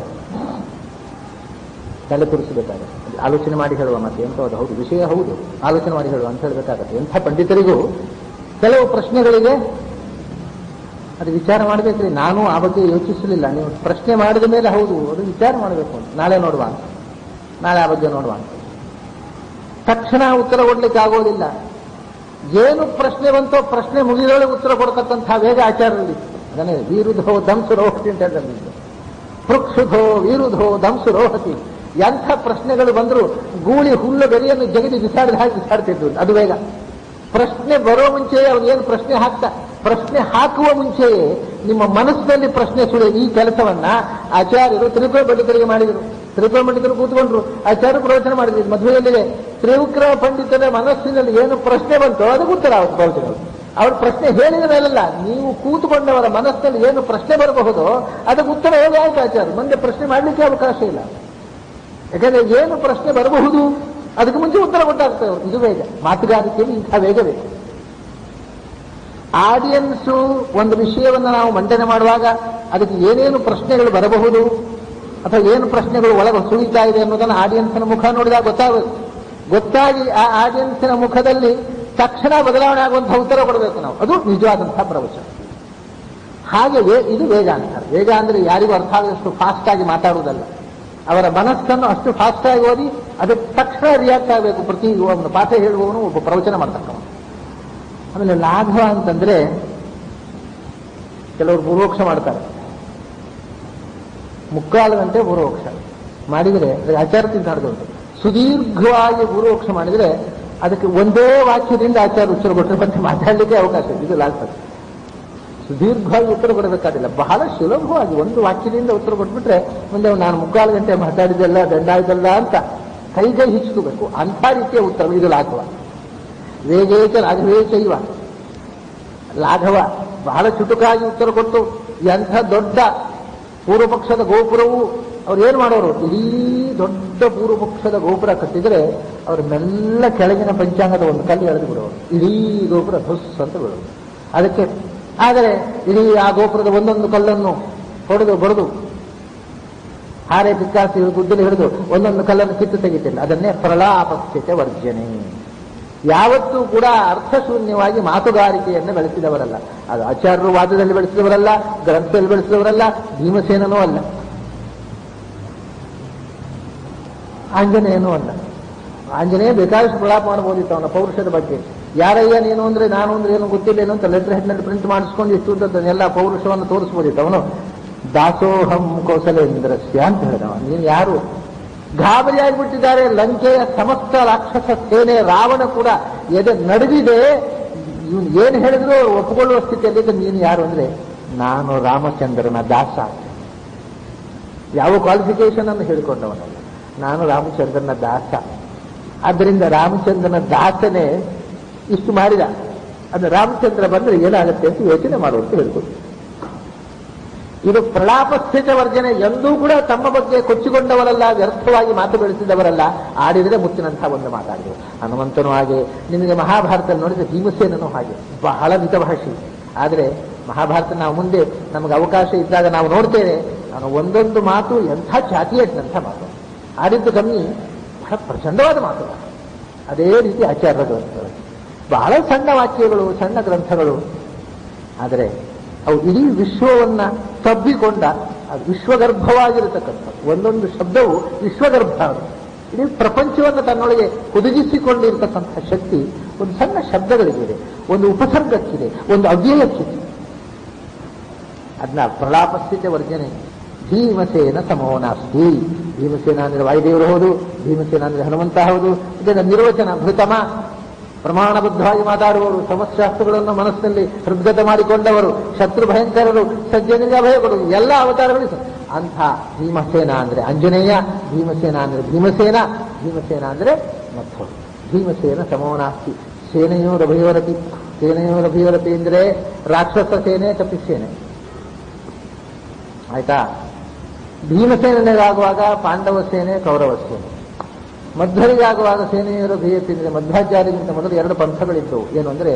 ತಲೆ ತುರಿಸಬೇಕಾಗುತ್ತೆ ಆಲೋಚನೆ ಮಾಡಿ ಹೇಳುವ ಮತ್ತೆ ಎಂಥದ್ದು ಹೌದು ವಿಷಯ ಹೌದು ಆಲೋಚನೆ ಮಾಡಿ ಹೇಳುವ ಅಂತ ಹೇಳಬೇಕಾಗತ್ತೆ ಎಂಥ ಪಂಡಿತರಿಗೂ ಕೆಲವು ಪ್ರಶ್ನೆಗಳಿಗೆ ಅದು ವಿಚಾರ ಮಾಡಬೇಕ್ರಿ ನಾನು ಆ ಬಗ್ಗೆ ಯೋಚಿಸಲಿಲ್ಲ ನೀವು ಪ್ರಶ್ನೆ ಮಾಡಿದ ಮೇಲೆ ಹೌದು ಅದು ವಿಚಾರ ಮಾಡಬೇಕು ಅಂತ ನಾಳೆ ನೋಡುವ ಅಂತ ನಾಳೆ ಆ ಬಗ್ಗೆ ನೋಡುವ ಅಂತ ತಕ್ಷಣ ಉತ್ತರ ಕೊಡ್ಲಿಕ್ಕೆ ಆಗೋದಿಲ್ಲ ಏನು ಪ್ರಶ್ನೆ ಬಂತೋ ಪ್ರಶ್ನೆ ಮುಗಿದೊಳಗೆ ಉತ್ತರ ಕೊಡ್ತಕ್ಕಂಥ ವೇಗ ಆಚಾರದಲ್ಲಿ ಅದನ್ನೇ ವೀರುಧೋ ದಂಸು ರೋಹತಿ ಅಂತ ಹೇಳಿದ್ರು ಪೃಕ್ಷುಧೋ ವೀರುಧೋ ದಂಸು ರೋಹತಿ ಎಂಥ ಪ್ರಶ್ನೆಗಳು ಬಂದರೂ ಗೂಳಿ ಹುಲ್ಲು ಬೆರೆಯನ್ನು ಜಗದಿ ಬಿಸಾಡಿದ ಹಾಗೆ ಬಿಸಾಡ್ತಿದ್ರು ಅದು ವೇಗ ಪ್ರಶ್ನೆ ಬರೋ ಮುಂಚೆಯೇ ಅವನು ಏನು ಪ್ರಶ್ನೆ ಹಾಕ್ತಾ ಪ್ರಶ್ನೆ ಹಾಕುವ ಮುಂಚೆಯೇ ನಿಮ್ಮ ಮನಸ್ಸಿನಲ್ಲಿ ಪ್ರಶ್ನೆ ಸುಳಿ ಈ ಕೆಲಸವನ್ನ ಆಚಾರ್ಯರು ತ್ರಿಪುರ ಪಂಡಿತರಿಗೆ ಮಾಡಿದರು ತ್ರಿಪುರ ಪಂಡಿತರು ಕೂತ್ಕೊಂಡ್ರು ಆಚಾರ್ಯರು ಪ್ರವಚನ ಮಾಡಿದ್ರು ಮದುವೆಯಲ್ಲಿದೆ ತ್ರಿವಿಕ್ರ ಪಂಡಿತರ ಮನಸ್ಸಿನಲ್ಲಿ ಏನು ಪ್ರಶ್ನೆ ಬಂತೋ ಅದಕ್ಕೆ ಉತ್ತರ ಅವ್ರ ಪ್ರವಚನಗಳು ಅವ್ರ ಪ್ರಶ್ನೆ ಹೇಳಿದ ಮೇಲಲ್ಲ ನೀವು ಕೂತ್ಕೊಂಡವರ ಮನಸ್ಸಿನಲ್ಲಿ ಏನು ಪ್ರಶ್ನೆ ಬರಬಹುದೋ ಅದಕ್ಕೆ ಉತ್ತರ ಹೇಗೆ ಆಯ್ತು ಆಚಾರ್ಯ ಮುಂದೆ ಪ್ರಶ್ನೆ ಮಾಡಲಿಕ್ಕೆ ಅವಕಾಶ ಇಲ್ಲ ಯಾಕಂದ್ರೆ ಏನು ಪ್ರಶ್ನೆ ಬರಬಹುದು ಅದಕ್ಕೆ ಮುಂಚೆ ಉತ್ತರ ಕೊಟ್ಟಾಗ್ತದೆ ಅವರು ಇದು ವೇಗ ಮಾತುಗಾರಿಕೆಯಲ್ಲಿ ಇಂಥ ವೇಗ ಬೇಕು ಆಡಿಯನ್ಸು ಒಂದು ವಿಷಯವನ್ನು ನಾವು ಮಂಡನೆ ಮಾಡುವಾಗ ಅದಕ್ಕೆ ಏನೇನು ಪ್ರಶ್ನೆಗಳು ಬರಬಹುದು ಅಥವಾ ಏನು ಪ್ರಶ್ನೆಗಳು ಒಳಗೆ ಸುಳಿತಾ ಇದೆ ಅನ್ನೋದನ್ನು ಆಡಿಯನ್ಸ್ನ ಮುಖ ನೋಡಿದಾಗ ಗೊತ್ತಾಗಬೇಕು ಗೊತ್ತಾಗಿ ಆ ಆಡಿಯನ್ಸಿನ ಮುಖದಲ್ಲಿ ತಕ್ಷಣ ಬದಲಾವಣೆ ಆಗುವಂತಹ ಉತ್ತರ ಕೊಡಬೇಕು ನಾವು ಅದು ನಿಜವಾದಂತಹ ಪ್ರವಚನ ಹಾಗೆ ವೇ- ಇದು ವೇಗ ಅಂತಾರೆ ವೇಗ ಅಂದ್ರೆ ಯಾರಿಗೂ ಅರ್ಥ ಆಗದಷ್ಟು ಫಾಸ್ಟ್ ಆಗಿ ಮಾತಾಡುವುದಲ್ಲ ಅವರ ಮನಸ್ಸನ್ನು ಅಷ್ಟು ಫಾಸ್ಟ್ ಆಗಿ ಓದಿ ಅದಕ್ಕೆ ತಕ್ಷಣ ರಿಯಾಕ್ಟ್ ಆಗಬೇಕು ಪ್ರತಿ ಒಂದು ಪಾಠ ಹೇಳುವವನು ಒಬ್ಬ ಪ್ರವಚನ ಮಾಡ್ತಕ್ಕವನು ಆಮೇಲೆ ಲಾಘವ ಅಂತಂದ್ರೆ ಕೆಲವರು ಪೂರ್ವೋಕ್ಷ ಮಾಡ್ತಾರೆ ಮುಕ್ಕಾಲು ಗಂಟೆ ಪೂರ್ವಪಕ್ಷ ಮಾಡಿದರೆ ಅದಕ್ಕೆ ಆಚಾರದಿಂದ ನಡೆದುಂಟು ಸುದೀರ್ಘವಾಗಿ ಪೂರ್ವಪಕ್ಷ ಮಾಡಿದರೆ ಅದಕ್ಕೆ ಒಂದೇ ವಾಕ್ಯದಿಂದ ಆಚಾರ ಉತ್ತರ ಕೊಟ್ಟರೆ ಮತ್ತೆ ಮಾತಾಡಲಿಕ್ಕೆ ಅವಕಾಶ ಇದೆ. ಇದು ಲಾಲ್ಪತ್ ಸುದೀರ್ಘವಾಗಿ ಉತ್ತರ ಕೊಡಬೇಕಾಗಿಲ್ಲ ಬಹಳ ಸುಲಭವಾಗಿ ಒಂದು ವಾಕ್ಯದಿಂದ ಉತ್ತರ ಕೊಟ್ಬಿಟ್ರೆ ಮುಂದೆ ನಾನು ಮುಕ್ಕಾಲು ಗಂಟೆ ಮಾತಾಡಿದೆಲ್ಲ ದಂಡಾಯ್ತಲ್ಲ ಅಂತ ಕೈಗೆ ಹಿಚ್ಕೋಬೇಕು ಅಂಥ ರೀತಿಯ ಉತ್ತರ ಇದು ಲಾಘವ ವೇಗೇಚ ರಾಘವೇ ಚೈವ ಲಾಘವ ಬಹಳ ಚುಟುಕಾಗಿ ಉತ್ತರ ಕೊಟ್ಟು ಎಂಥ ದೊಡ್ಡ ಪೂರ್ವ ಪಕ್ಷದ ಗೋಪುರವು ಅವ್ರು ಏನು ಮಾಡೋರು ಇಡೀ ದೊಡ್ಡ ಪೂರ್ವ ಪಕ್ಷದ ಗೋಪುರ ಕಟ್ಟಿದ್ರೆ ಅವ್ರು ಮೆಲ್ಲ ಕೆಳಗಿನ ಪಂಚಾಂಗದ ಒಂದು ಕಲ್ಲು ಎಳೆದು ಬಿಡೋರು ಇಡೀ ಗೋಪುರ ಧುಸ್ ಅಂತ ಬಿಡೋರು ಅದಕ್ಕೆ ಆದರೆ ಇಡೀ ಆ ಗೋಪುರದ ಒಂದೊಂದು ಕಲ್ಲನ್ನು ಹೊಡೆದು ಬಡಿದು ಹಾರೆ ಪಿಕ್ಕಾಸಿ ಗುದ್ದಲಿ ಹಿಡಿದು ಒಂದೊಂದು ಕಲ್ಲನ್ನು ಕಿತ್ತು ತೆಗಿತಿಲ್ಲ ಅದನ್ನೇ ಪ್ರಲಾಪಸ್ಥಿತ ವರ್ಜನೆ ಯಾವತ್ತೂ ಕೂಡ ಅರ್ಥಶೂನ್ಯವಾಗಿ ಮಾತುಗಾರಿಕೆಯನ್ನು ಬೆಳೆಸಿದವರಲ್ಲ ಅದು ಆಚಾರ್ಯರು ವಾದದಲ್ಲಿ ಬೆಳೆಸಿದವರಲ್ಲ ಗ್ರಂಥದಲ್ಲಿ ಬೆಳೆಸಿದವರಲ್ಲ ಭೀಮಸೇನನೂ ಅಲ್ಲ ಆಂಜನೇಯನೂ ಅಲ್ಲ ಆಂಜನೇಯ ಬೇಕಾದಷ್ಟು ಪ್ರಲಾಪ ಮಾಡಬಹುದಿತ್ತು ಅವನ ಪೌರುಷದ ಬಗ್ಗೆ ಯಾರಯ್ಯ ನೀನು ಅಂದ್ರೆ ನಾನು ಅಂದ್ರೆ ಏನು ಗೊತ್ತಿಲ್ಲ ಏನು ಅಂತ ಲೆಟರ್ ಹೆಡ್ನಲ್ಲಿ ಪ್ರಿಂಟ್ ಮಾಡಿಸ್ಕೊಂಡು ಇಷ್ಟು ಉದ್ದದ್ದನ್ನೆಲ್ಲ ಪೌರುಷವನ್ನು ತೋರಿಸ್ಬೋದಿತ್ತು ಅವನು ದಾಸೋಹಂ ಕೌಸಲೇಂದ್ರಸ್ಯ ಅಂತ ಹೇಳಿದವ ನೀನು ಯಾರು ಗಾಬರಿಯಾಗಿಬಿಟ್ಟಿದ್ದಾರೆ ಲಂಕೆಯ ಸಮಸ್ತ ರಾಕ್ಷಸ ಸೇನೆ ರಾವಣ ಕೂಡ ಎದೆ ನಡೆದಿದೆ ಇವನು ಏನು ಹೇಳಿದ್ರು ಅವ್ರು ಒಪ್ಪಿಕೊಳ್ಳುವ ಸ್ಥಿತಿಯಲ್ಲಿ ನೀನು ಯಾರು ಅಂದ್ರೆ ನಾನು ರಾಮಚಂದ್ರನ ದಾಸ ಯಾವ ಕ್ವಾಲಿಫಿಕೇಶನ್ ಅನ್ನು ಹೇಳಿಕೊಂಡವನಲ್ಲ ನಾನು ರಾಮಚಂದ್ರನ ದಾಸ ಆದ್ದರಿಂದ ರಾಮಚಂದ್ರನ ದಾಸನೇ ಇಷ್ಟು ಮಾಡಿದ ಅಂದ್ರೆ ರಾಮಚಂದ್ರ ಬಂದ್ರೆ ಏನಾಗುತ್ತೆ ಅಂತ ಯೋಚನೆ ಮಾಡುವಂತ ಹೇಳ್ಕೊಡ್ತೀನಿ ಇದು ಪ್ರಲಾಪಸ್ಥಿತ ವರ್ಜನೆ ಎಂದೂ ಕೂಡ ತಮ್ಮ ಬಗ್ಗೆ ಕೊಚ್ಚಿಕೊಂಡವರಲ್ಲ ವ್ಯರ್ಥವಾಗಿ ಮಾತು ಬೆಳೆಸಿದವರಲ್ಲ ಆಡಿದರೆ ಮುತ್ತಿನಂತಹ ಒಂದು ಮಾತಾಡಿದರು ಹನುಮಂತನು ಹಾಗೆ ನಿಮಗೆ ಮಹಾಭಾರತ ನೋಡಿದ್ರೆ ಭೀಮಸೇನನು ಹಾಗೆ ಬಹಳ ಮಿತಭಾಷಿ ಆದರೆ ಮಹಾಭಾರತ ನಾವು ಮುಂದೆ ನಮಗೆ ಅವಕಾಶ ಇದ್ದಾಗ ನಾವು ನೋಡ್ತೇವೆ ನಾನು ಒಂದೊಂದು ಮಾತು ಎಂಥ ಚಾತಿಯಟ್ಟಂಥ ಮಾತು ಆಡಿದ್ದು ಕಮ್ಮಿ ಬಹಳ ಪ್ರಚಂಡವಾದ ಮಾತು ಅದೇ ರೀತಿ ಆಚಾರ್ಯ ಗ್ರಂಥಗಳು ಬಹಳ ಸಣ್ಣ ವಾಕ್ಯಗಳು ಸಣ್ಣ ಗ್ರಂಥಗಳು ಆದರೆ ಅವು ಇಡೀ ವಿಶ್ವವನ್ನ ತಬ್ಬಿಕೊಂಡ ಅದು ವಿಶ್ವಗರ್ಭವಾಗಿರತಕ್ಕಂಥದ್ದು ಒಂದೊಂದು ಶಬ್ದವು ವಿಶ್ವಗರ್ಭ ಅದು ಇಡೀ ಪ್ರಪಂಚವನ್ನು ತನ್ನೊಳಗೆ ಹುದುಗಿಸಿಕೊಂಡಿರತಕ್ಕಂಥ ಶಕ್ತಿ ಒಂದು ಸಣ್ಣ ಶಬ್ದಗಳಿಗಿದೆ ಒಂದು ಉಪಸರ್ಗಕ್ಕಿದೆ ಒಂದು ಅವ್ಯಯಕ್ಕಿದೆ ಅದನ್ನ ಪ್ರಲಾಪಸ್ಥಿತ ವರ್ಜನೆ ಭೀಮಸೇನ ಸಮೋ ನಾಸ್ತಿ ಭೀಮಸೇನ ಅಂದ್ರೆ ವಾಯುದೇವರು ಹೌದು ಭೀಮಸೇನ ಅಂದ್ರೆ ಹನುಮಂತ ಹೌದು ಇದರ ನಿರ್ವಚನ ಭೃತಮ ಪ್ರಮಾಣಬದ್ಧವಾಗಿ ಮಾತಾಡುವವರು ಸಮಸ್ಯಾಸ್ತ್ರಗಳನ್ನು ಮನಸ್ಸಿನಲ್ಲಿ ಹೃದ್ಗತ ಮಾಡಿಕೊಂಡವರು ಶತ್ರು ಭಯಂಕರರು ಸಜ್ಜನಿಗೆ ಅಭಯ ಕೊಡುವುದು ಎಲ್ಲ ಅವತಾರಗಳು ಸ- ಅಂಥ ಭೀಮಸೇನ ಅಂದ್ರೆ ಅಂಜನೇಯ ಭೀಮಸೇನ ಅಂದ್ರೆ ಭೀಮಸೇನ ಭೀಮಸೇನ ಅಂದ್ರೆ ಮತ್ತೊಂದು ಭೀಮಸೇನ ಸಮೋನಾಸ್ತಿ ಸೇನೆಯೋರಭಯವರತಿ ಸೇನೆಯೋರಭಯವರತಿ ಅಂದ್ರೆ ರಾಕ್ಷಸ ಸೇನೆ ಕಪಿಸೇನೆ ಆಯ್ತಾ ಭೀಮಸೇನೆಗಾಗುವಾಗ ಪಾಂಡವ ಸೇನೆ ಕೌರವ ಸೇನೆ ಮಧ್ವರಿಗಾಗುವಾಗ ಸೇನೆಯರು ಭೀಯತಿದ್ರೆ ಮಧ್ವಾಚಾರ್ಯಗಿಂತ ಮೊದಲು ಎರಡು ಪಂಥಗಳಿದ್ದವು ಏನು ಅಂದ್ರೆ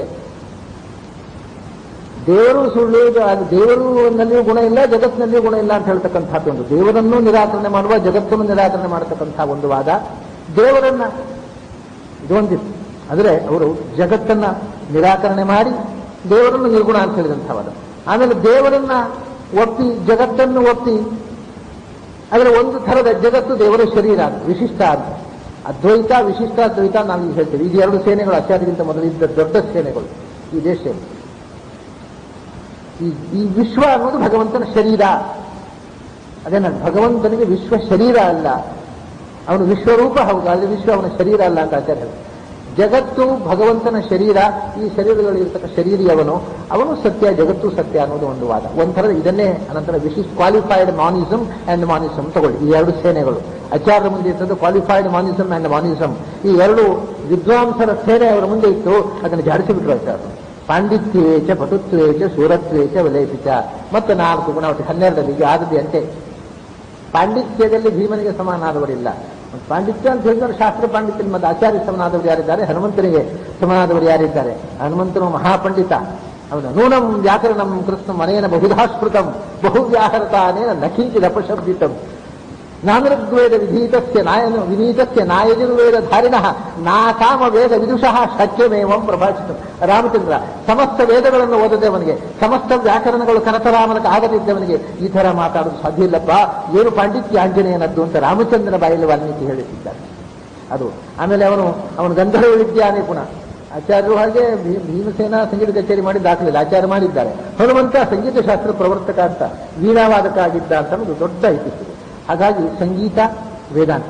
ದೇವರು ಸುಳ್ಳು ಅದು ದೇವರನಲ್ಲಿಯೂ ಗುಣ ಇಲ್ಲ ಜಗತ್ತಿನಲ್ಲಿಯೂ ಗುಣ ಇಲ್ಲ ಅಂತ ಹೇಳ್ತಕ್ಕಂಥದ್ದು ಒಂದು ದೇವರನ್ನೂ ನಿರಾಕರಣೆ ಮಾಡುವ ಜಗತ್ತನ್ನು ನಿರಾಕರಣೆ ಮಾಡತಕ್ಕಂಥ ಒಂದು ವಾದ ದೇವರನ್ನ ಇದೊಂದಿತ್ತು ಆದರೆ ಅವರು ಜಗತ್ತನ್ನ ನಿರಾಕರಣೆ ಮಾಡಿ ದೇವರನ್ನು ನಿರ್ಗುಣ ಅಂತ ಹೇಳಿದಂಥ ವಾದ ಆಮೇಲೆ ದೇವರನ್ನ ಒಪ್ಪಿ ಜಗತ್ತನ್ನು ಒಪ್ಪಿ ಅದರ ಒಂದು ಥರದ ಜಗತ್ತು ದೇವರ ಶರೀರ ಅಂತ ವಿಶಿಷ್ಟ ಅಂತ ಅದ್ವೈತ ವಿಶಿಷ್ಟ ಅದ್ವೈತ ನಾವು ಈಗ ಹೇಳ್ತೇವೆ ಇದು ಎರಡು ಸೇನೆಗಳು ಆಚಾರ್ಯಗಿಂತ ಮೊದಲು ಇದ್ದ ದೊಡ್ಡ ಸೇನೆಗಳು ಈ ದೇಶದಲ್ಲಿ ಈ ಈ ವಿಶ್ವ ಅನ್ನೋದು ಭಗವಂತನ ಶರೀರ ಅದೇನ ಭಗವಂತನಿಗೆ ವಿಶ್ವ ಶರೀರ ಅಲ್ಲ ಅವನು ವಿಶ್ವರೂಪ ಹೌದು ಆದರೆ ವಿಶ್ವ ಅವನ ಶರೀರ ಅಲ್ಲ ಅಂತ ಆಚಾರ್ಯ ಹೇಳ್ತಾರೆ. ಜಗತ್ತು ಭಗವಂತನ ಶರೀರ ಈ ಶರೀರಗಳಿರ್ತಕ್ಕ ಶರೀರಿಯವನು ಅವನು ಸತ್ಯ ಜಗತ್ತು ಸತ್ಯ ಅನ್ನೋದು ಒಂದು ವಾದ ಒಂಥರದ ಇದನ್ನೇ ಅನಂತರ ವಿಶಿಷ್ಟ ಕ್ವಾಲಿಫೈಡ್ ಮಾನಿಸಮ್ ಅಂಡ್ ಮಾನಿಸಮ್ ತಗೊಳ್ಳಿ ಈ ಎರಡು ಸೇನೆಗಳು ಆಚಾರ್ಯ ಮುಂದೆ ಇರ್ತದ್ದು ಕ್ವಾಲಿಫೈಡ್ ಮಾನಿಸಮ್ ಅಂಡ್ ಮಾನಿಸಮ್ ಈ ಎರಡು ವಿದ್ವಾಂಸರ ಸೇನೆ ಅವರ ಮುಂದೆ ಇತ್ತು ಅದನ್ನು ಜಾಡಿಸಿಬಿಟ್ರು ಆಚಾರ್ಯರು ಪಾಂಡಿತ್ಯೇಚ ಪಟುತ್ವೇಚ ಶೂರತ್ವೇಚ ವಿಲೇಪಿತ ಮತ್ತು ನಾಲ್ಕು ಗುಣ ಒಟ್ಟು ಹನ್ನೆರಡಲ್ಲಿ ಈಗ ಆದದ್ದು ಅಂತೆ ಪಾಂಡಿತ್ಯದಲ್ಲಿ ಭೀಮನಿಗೆ ಸಮನಾದವರಿಲ್ಲ ಮತ್ತು ಪಾಂಡಿತ್ಯ ಅಂತ ಹೇಳಿದ್ರೆ ಶಾಸ್ತ್ರ ಪಾಂಡಿತ್ಯ ಮತ್ತು ಆಚಾರ್ಯ ಸಮನಾದವರು ಯಾರಿದ್ದಾರೆ ಹನುಮಂತನಿಗೆ ಸಮನಾದವರು ಯಾರಿದ್ದಾರೆ ಹನುಮಂತನು ಮಹಾಪಂಡಿತ ಅವನು ನೂನಂ ವ್ಯಾಕರಣಂ ಕೃಷ್ಣ ಮನೇನ ಬಹುಧಾ ಸ್ಮೃತಂ ಬಹು ವ್ಯಾಹರತಾನೇನ ನಖಿಂಚಿದ ಅಪಶಬ್ದಿತಂ ನಾನೃಗ್ವೇದ ವಿಧೀತಸ್ಯ ನಾಯನ ವಿನೀತಸ್ಯ ನಾಯಜುರ್ವೇದ ಧಾರಿಣಃ ನಾ ಕಾಮ ವೇದ ವಿದುಷಃ ಶಕ್ಯಮೇವಂ ಪ್ರಭಾಷಿತ ರಾಮಚಂದ್ರ ಸಮಸ್ತ ವೇದಗಳನ್ನು ಓದದವನಿಗೆ ಸಮಸ್ತ ವ್ಯಾಕರಣಗಳು ಕನಕರಾಮನಕ್ಕೆ ಆಗದಿದ್ದವನಿಗೆ ಈ ತರ ಮಾತಾಡೋದು ಸಾಧ್ಯ ಇಲ್ಲಪ್ಪ ಏನು ಪಾಂಡಿತ್ಯ ಆಂಜನೇಯನದ್ದು ಅಂತ ರಾಮಚಂದ್ರನ ಬಾಯಲ್ಲಿ ವಾಲ್ಮೀಕಿ ಹೇಳುತ್ತಿದ್ದಾರೆ ಅದು ಆಮೇಲೆ ಅವನು ಅವನು ಗಂಧರ್ವ ವಿದ್ಯಾ ನಿಪುಣ ಆಚಾರ್ಯರು ಹಾಗೆ ಭೀ- ಭೀಮಸೇನ ಸಂಗೀತ ಕಚೇರಿ ಮಾಡಿ ದಾಖಲಿಲ್ಲ ಆಚಾರ್ಯ ಮಾಡಿದ್ದಾರೆ ಹನುಮಂತ ಸಂಗೀತ ಶಾಸ್ತ್ರ ಪ್ರವರ್ತಕ ಅಂತ ವೀಣಾವಾದಕ ಆಗಿದ್ದ ಅಂತ ಒಂದು ದೊಡ್ಡ ಇತಿಹಾಸ ಹಾಗಾಗಿ ಸಂಗೀತ ವೇದಾಂತ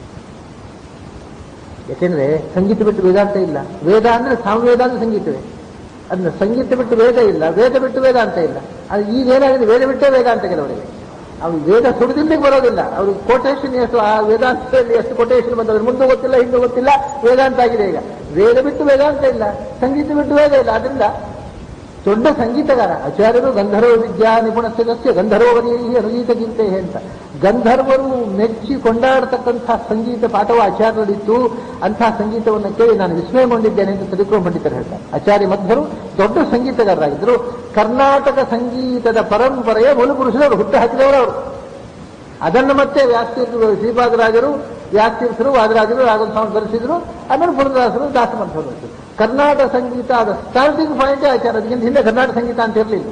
ಯಾಕೆಂದ್ರೆ ಸಂಗೀತ ಬಿಟ್ಟು ವೇದಾಂತ ಇಲ್ಲ ವೇದ ಅಂದ್ರೆ ಸಾಮವೇದ ಅಂದ್ರೆ ಸಂಗೀತವೇ ಅದನ್ನ ಸಂಗೀತ ಬಿಟ್ಟು ವೇದ ಇಲ್ಲ ವೇದ ಬಿಟ್ಟು ವೇದಾಂತ ಇಲ್ಲ ಅದು ಈಗ ಏನಾಗಿದೆ ವೇದ ಬಿಟ್ಟೇ ವೇದಾಂತ ಕೆಲವರಿಗೆ ಅವ್ರು ವೇದ ಸುಡಿದಿಲ್ಲಿಗೆ ಬರೋದಿಲ್ಲ ಅವರು ಕೊಟೇಶನ್ ಎಷ್ಟು ಆ ವೇದಾಂತದಲ್ಲಿ ಎಷ್ಟು ಕೊಟೇಶನ್ ಬಂದವರು ಮುಂದೆ ಗೊತ್ತಿಲ್ಲ ಹಿಂದೆ ಗೊತ್ತಿಲ್ಲ ವೇದಾಂತ ಆಗಿದೆ ಈಗ ವೇದ ಬಿಟ್ಟು ವೇದಾಂತ ಇಲ್ಲ ಸಂಗೀತ ಬಿಟ್ಟು ವೇದ ಇಲ್ಲ ಅದರಿಂದ ದೊಡ್ಡ ಸಂಗೀತಗಾರ ಆಚಾರ್ಯರು ಗಂಧರ್ವ ವಿದ್ಯಾ ನಿಪುಣ ಸದಸ್ಯ ಗಂಧರ್ವರಿಗೆ ಹೃದೀತ ಗೀತೆ ಅಂತ ಗಂಧರ್ವರು ಮೆಚ್ಚಿ ಕೊಂಡಾಡತಕ್ಕಂಥ ಸಂಗೀತ ಪಾಠವು ಆಚಾರ್ಯರಿತ್ತು ಅಂತಹ ಸಂಗೀತವನ್ನು ಕೇಳಿ ನಾನು ವಿಸ್ಮಯಗೊಂಡಿದ್ದೇನೆ ಅಂತ ತಿಳ್ಕೊಂಡು ಪಂಡಿತರು ಹೇಳ್ತಾರೆ ಆಚಾರ್ಯ ಮಧ್ವರು ದೊಡ್ಡ ಸಂಗೀತಗಾರರಾಗಿದ್ದರು ಕರ್ನಾಟಕ ಸಂಗೀತದ ಪರಂಪರೆಯ ಮೂಲಪುರುಷರು ಹುಟ್ಟು ಹಾಕಿದವರು ಅವರು ಅದನ್ನು ಮತ್ತೆ ವ್ಯಾಸತೀರ್ಥರು ಶ್ರೀಪಾದರಾಜರು ವ್ಯಾಸತೀರ್ಥರು ವಾದರಾಜರು ರಾಘವ ಸ್ವಾಮಿ ಬರೆಸಿದ್ರು ಆಮೇಲೆ ಪುರಂದರಾಸರು ದಾಸಮಂಥರು ಬರೆಸಿದ್ರು ಕರ್ನಾಟಕ ಸಂಗೀತ ಅದ ಸ್ಟಾರ್ಟಿಂಗ್ ಪಾಯಿಂಟ್ ಆಚಾರ ಅದಕ್ಕಿಂತ ಹಿಂದೆ ಕರ್ನಾಟಕ ಸಂಗೀತ ಅಂತ ಇರಲಿಲ್ಲ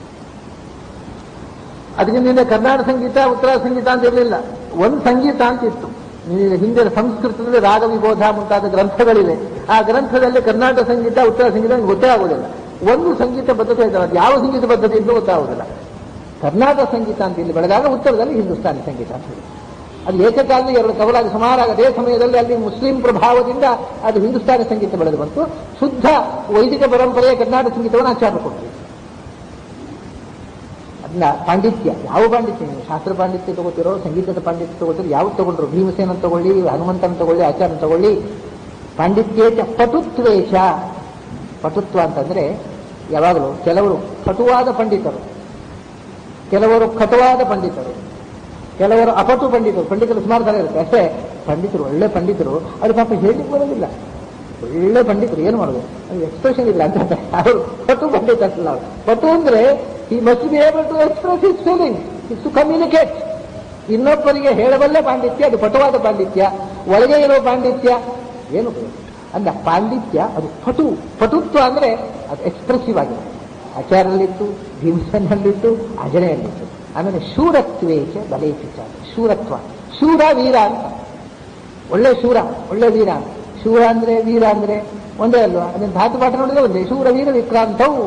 ಅದಕ್ಕಿಂತ ಹಿಂದೆ ಕರ್ನಾಟಕ ಸಂಗೀತ ಉತ್ತರ ಸಂಗೀತ ಅಂತ ಇರಲಿಲ್ಲ ಒಂದು ಸಂಗೀತ ಅಂತ ಇತ್ತು ಈ ಹಿಂದೆ ಸಂಸ್ಕೃತದಲ್ಲಿ ರಾಗ ವಿಬೋಧ ಮುಂತಾದ ಗ್ರಂಥಗಳಿವೆ ಆ ಗ್ರಂಥದಲ್ಲಿ ಕರ್ನಾಟಕ ಸಂಗೀತ ಉತ್ತರ ಸಂಗೀತ ನಮ್ಗೆ ಗೊತ್ತೇ ಆಗೋದಿಲ್ಲ ಒಂದು ಸಂಗೀತ ಪದ್ಧತಿ ಇದ್ದಾರೆ ಅದು ಯಾವ ಸಂಗೀತ ಪದ್ಧತಿ ಅಂತ ಗೊತ್ತಾಗೋದಿಲ್ಲ ಕರ್ನಾಟಕ ಸಂಗೀತ ಅಂತ ಇಲ್ಲಿ ಬೆಳೆದಾಗ ಉತ್ತರದಲ್ಲಿ ಹಿಂದೂಸ್ತಾನಿ ಸಂಗೀತ ಅಂತ ಹೇಳಿ ಅದು ಏಕಕಾಲದಲ್ಲಿ ಎರಡು ಕವಲಾಗಿ ಸುಮಾರಾಗಿ ಅದೇ ಸಮಯದಲ್ಲಿ ಅಲ್ಲಿ ಮುಸ್ಲಿಂ ಪ್ರಭಾವದಿಂದ ಅದು ಹಿಂದೂಸ್ತಾನಿ ಸಂಗೀತ ಬೆಳೆದು ಬಂತು ಶುದ್ಧ ವೈದಿಕ ಪರಂಪರೆಯ ಕರ್ನಾಟಕ ಸಂಗೀತವನ್ನು ಆಚಾರ ಕೊಟ್ಟರು ಅದನ್ನ ಪಾಂಡಿತ್ಯ ಯಾವ ಪಾಂಡಿತ್ಯ ನೀವು ಶಾಸ್ತ್ರ ಪಾಂಡಿತ್ಯ ತಗೋತಿರೋ ಸಂಗೀತದ ಪಾಂಡಿತ್ಯ ತಗೋತಿರೋ ಯಾವ್ದು ತಗೊಂಡ್ರು ಭೀಮಸೇನ ತಗೊಳ್ಳಿ ಹನುಮಂತನ ತಗೊಳ್ಳಿ ಆಚಾರ್ಯ ತಗೊಳ್ಳಿ ಪಾಂಡಿತ್ಯೇಚ ಪಟುತ್ವೇಶ ಪಟುತ್ವ ಅಂತಂದ್ರೆ ಯಾವಾಗಲೂ ಕೆಲವರು ಪಟುವಾದ ಪಂಡಿತರು ಕೆಲವರು ಕಟುವಾದ ಪಂಡಿತರು ಕೆಲವರು ಅಪಟು ಪಂಡಿತರು ಪಂಡಿತರು ಸುಮಾರು ಥರ ಇರುತ್ತೆ ಅಷ್ಟೇ ಪಂಡಿತರು ಒಳ್ಳೆ ಪಂಡಿತರು ಅದು ಪಾಪ ಹೇಳಿಕ್ ಬರೋದಿಲ್ಲ ಒಳ್ಳೆ ಪಂಡಿತರು ಏನು ಮಾಡೋದು ಅದು ಎಕ್ಸ್ಪ್ರೆಷನ್ ಇಲ್ಲ ಅಂತ ಅವರು ಪಟು ಪಂಡಿತ ಅಲ್ಲ ಅವ್ರು. ಪಟು ಅಂದ್ರೆ ಈ must be able to express is feeling to communicate ಇನ್ನೊಬ್ಬರಿಗೆ ಹೇಳಬಲ್ಲ ಪಾಂಡಿತ್ಯ ಅದು ಪಟುವಾದ ಪಾಂಡಿತ್ಯ ಒಳಗೆ ಇರೋ ಪಾಂಡಿತ್ಯ ಏನು ಅಂದ ಪಾಂಡಿತ್ಯ ಅದು ಪಟು ಪಟುತ್ವ ಅಂದ್ರೆ ಅದು ಎಕ್ಸ್ಪ್ರೆಸಿವ್ ಆಗಿದೆ ಆಚಾರಲ್ಲಿತ್ತು ಭೀಮಸನ್ನಲ್ಲಿತ್ತು ಅಜನೆಯಲ್ಲಿತ್ತು ಆಮೇಲೆ ಶೂರತ್ವೇಚ ಬಲೇಚಿತ ಶೂರತ್ವ ಶೂರ ವೀರ ಅಂತ ಒಳ್ಳೆ ಶೂರ ಒಳ್ಳೆ ವೀರ ಅಂತ ಶೂರ ಅಂದ್ರೆ ವೀರ ಅಂದ್ರೆ ಒಂದೇ ಅಲ್ವಾ ಅದನ್ನ ಧಾತು ಪಾಠ ನೋಡಿದ್ರೆ ಒಂದೇ ಶೂರ ವೀರ ವಿಕ್ರಾಂತವು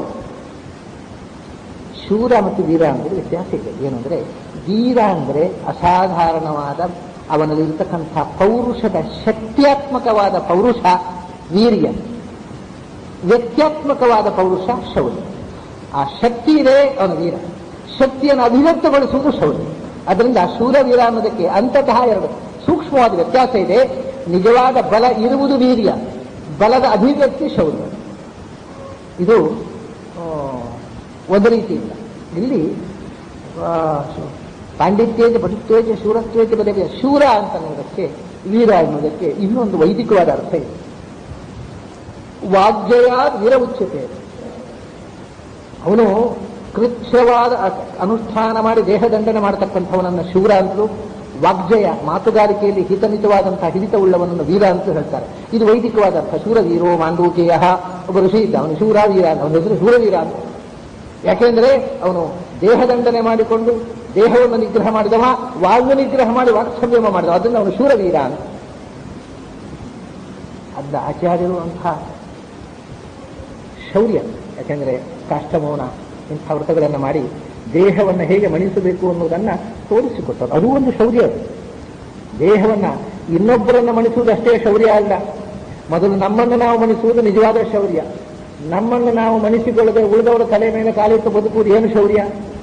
ಶೂರ ಮತ್ತು ವೀರ ಅಂದ್ರೆ ವ್ಯತ್ಯಾಸ ಇದೆ ಏನು ಅಂದ್ರೆ ವೀರ ಅಂದ್ರೆ ಅಸಾಧಾರಣವಾದ ಅವನಲ್ಲಿ ಇರ್ತಕ್ಕಂಥ ಪೌರುಷದ ಶಕ್ತಿಯಾತ್ಮಕವಾದ ಪೌರುಷ ವೀರ್ಯ ವ್ಯಕ್ತ್ಯಾತ್ಮಕವಾದ ಪೌರುಷ ಶೌರ್ಯ ಆ ಶಕ್ತಿ ಇದೆ ಅವನ ವೀರ ಶಕ್ತಿಯನ್ನು ಅಭಿವ್ಯಕ್ತಗೊಳಿಸುವುದು ಶೌರ್ಯ ಅದರಿಂದ ಶೂರವೀರ ಅನ್ನೋದಕ್ಕೆ ಅಂತತಃ ಎರಡು ಸೂಕ್ಷ್ಮವಾದ ವ್ಯತ್ಯಾಸ ಇದೆ ನಿಜವಾದ ಬಲ ಇರುವುದು ವೀರ್ಯ ಬಲದ ಅಭಿವ್ಯಕ್ತಿ ಶೌರ್ಯ ಇದು ಆ, ಒಂದು ರೀತಿ ಇಲ್ಲ ಇಲ್ಲಿ ಆ, ಶು- ಪಾಂಡಿತ್ಯೇಜ ಪಟುತ್ವೇಜ ಶೂರತ್ವೇಜ ಬದಲಿಗೆ ಶೂರ ಅಂತ ಅನ್ನೋದಕ್ಕೆ ವೀರ ಅನ್ನೋದಕ್ಕೆ ಇನ್ನೊಂದು ವೈದಿಕವಾದ ಅರ್ಥ ಇದೆ ವಾಗ್ಜಯ ವೀರ ಉಚ್ಯತೆ ಅವನು ಕೃಚ್ಛವಾದ ಅ- ಅನುಷ್ಠಾನ ಮಾಡಿ ದೇಹದಂಡನೆ ಮಾಡತಕ್ಕಂಥವನನ್ನ ಶೂರ ಅಂತಲೂ ವಾಗ್ಜಯ ಮಾತುಗಾರಿಕೆಯಲ್ಲಿ ಹಿತಮಿತವಾದಂತಹ ಹಿಡಿತವುಳ್ಳವನನ್ನು ವೀರ ಅಂತ ಹೇಳ್ತಾರೆ ಇದು ವೈದಿಕವಾದ ಅರ್ಥ ಶೂರ ವೀರೋ ಮಾಂಡೂಕೇಯ ಒಬ್ಬ ಋಷಿ ಇದ್ದ ಅವನು ಶೂರ ವೀರ ಅಂತ ಅವನ ಹೆಸರು ಶೂರವೀರ ಅಂತ ಯಾಕೆಂದ್ರೆ ಅವನು ದೇಹದಂಡನೆ ಮಾಡಿಕೊಂಡು ದೇಹವನ್ನು ನಿಗ್ರಹ ಮಾಡಿದವ ವಾಯು ನಿಗ್ರಹ ಮಾಡಿ ವಾಕ್ಸವ್ಯಮ ಮಾಡಿದವ ಅದನ್ನು ಅವನು ಶೂರವೀರ ಅಂತ ಅದ ಆಚಾರ್ಯರು ಅಂತಹ ಶೌರ್ಯ ಯಾಕೆಂದ್ರೆ ಕಾಷ್ಟಮೌನ ಇಂಥ ವ್ರತಗಳನ್ನು ಮಾಡಿ ದೇಹವನ್ನು ಹೇಗೆ ಮಣಿಸಬೇಕು ಅನ್ನೋದನ್ನ ತೋರಿಸಿಕೊಟ್ಟರು ಅದು ಒಂದು ಶೌರ್ಯ ಅದು ದೇಹವನ್ನ ಇನ್ನೊಬ್ಬರನ್ನ ಮಣಿಸುವುದಷ್ಟೇ ಶೌರ್ಯ ಅಲ್ಲ ಮೊದಲು ನಮ್ಮನ್ನು ನಾವು ಮಣಿಸುವುದು ನಿಜವಾದ ಶೌರ್ಯ ನಮ್ಮನ್ನು ನಾವು ಮಣಿಸಿಕೊಳ್ಳದೆ ಉಳಿದವರ ತಲೆ ಮೇಲೆ ಕಾಲಿಟ್ಟು ಬದುಕುವುದು ಏನು ಶೌರ್ಯ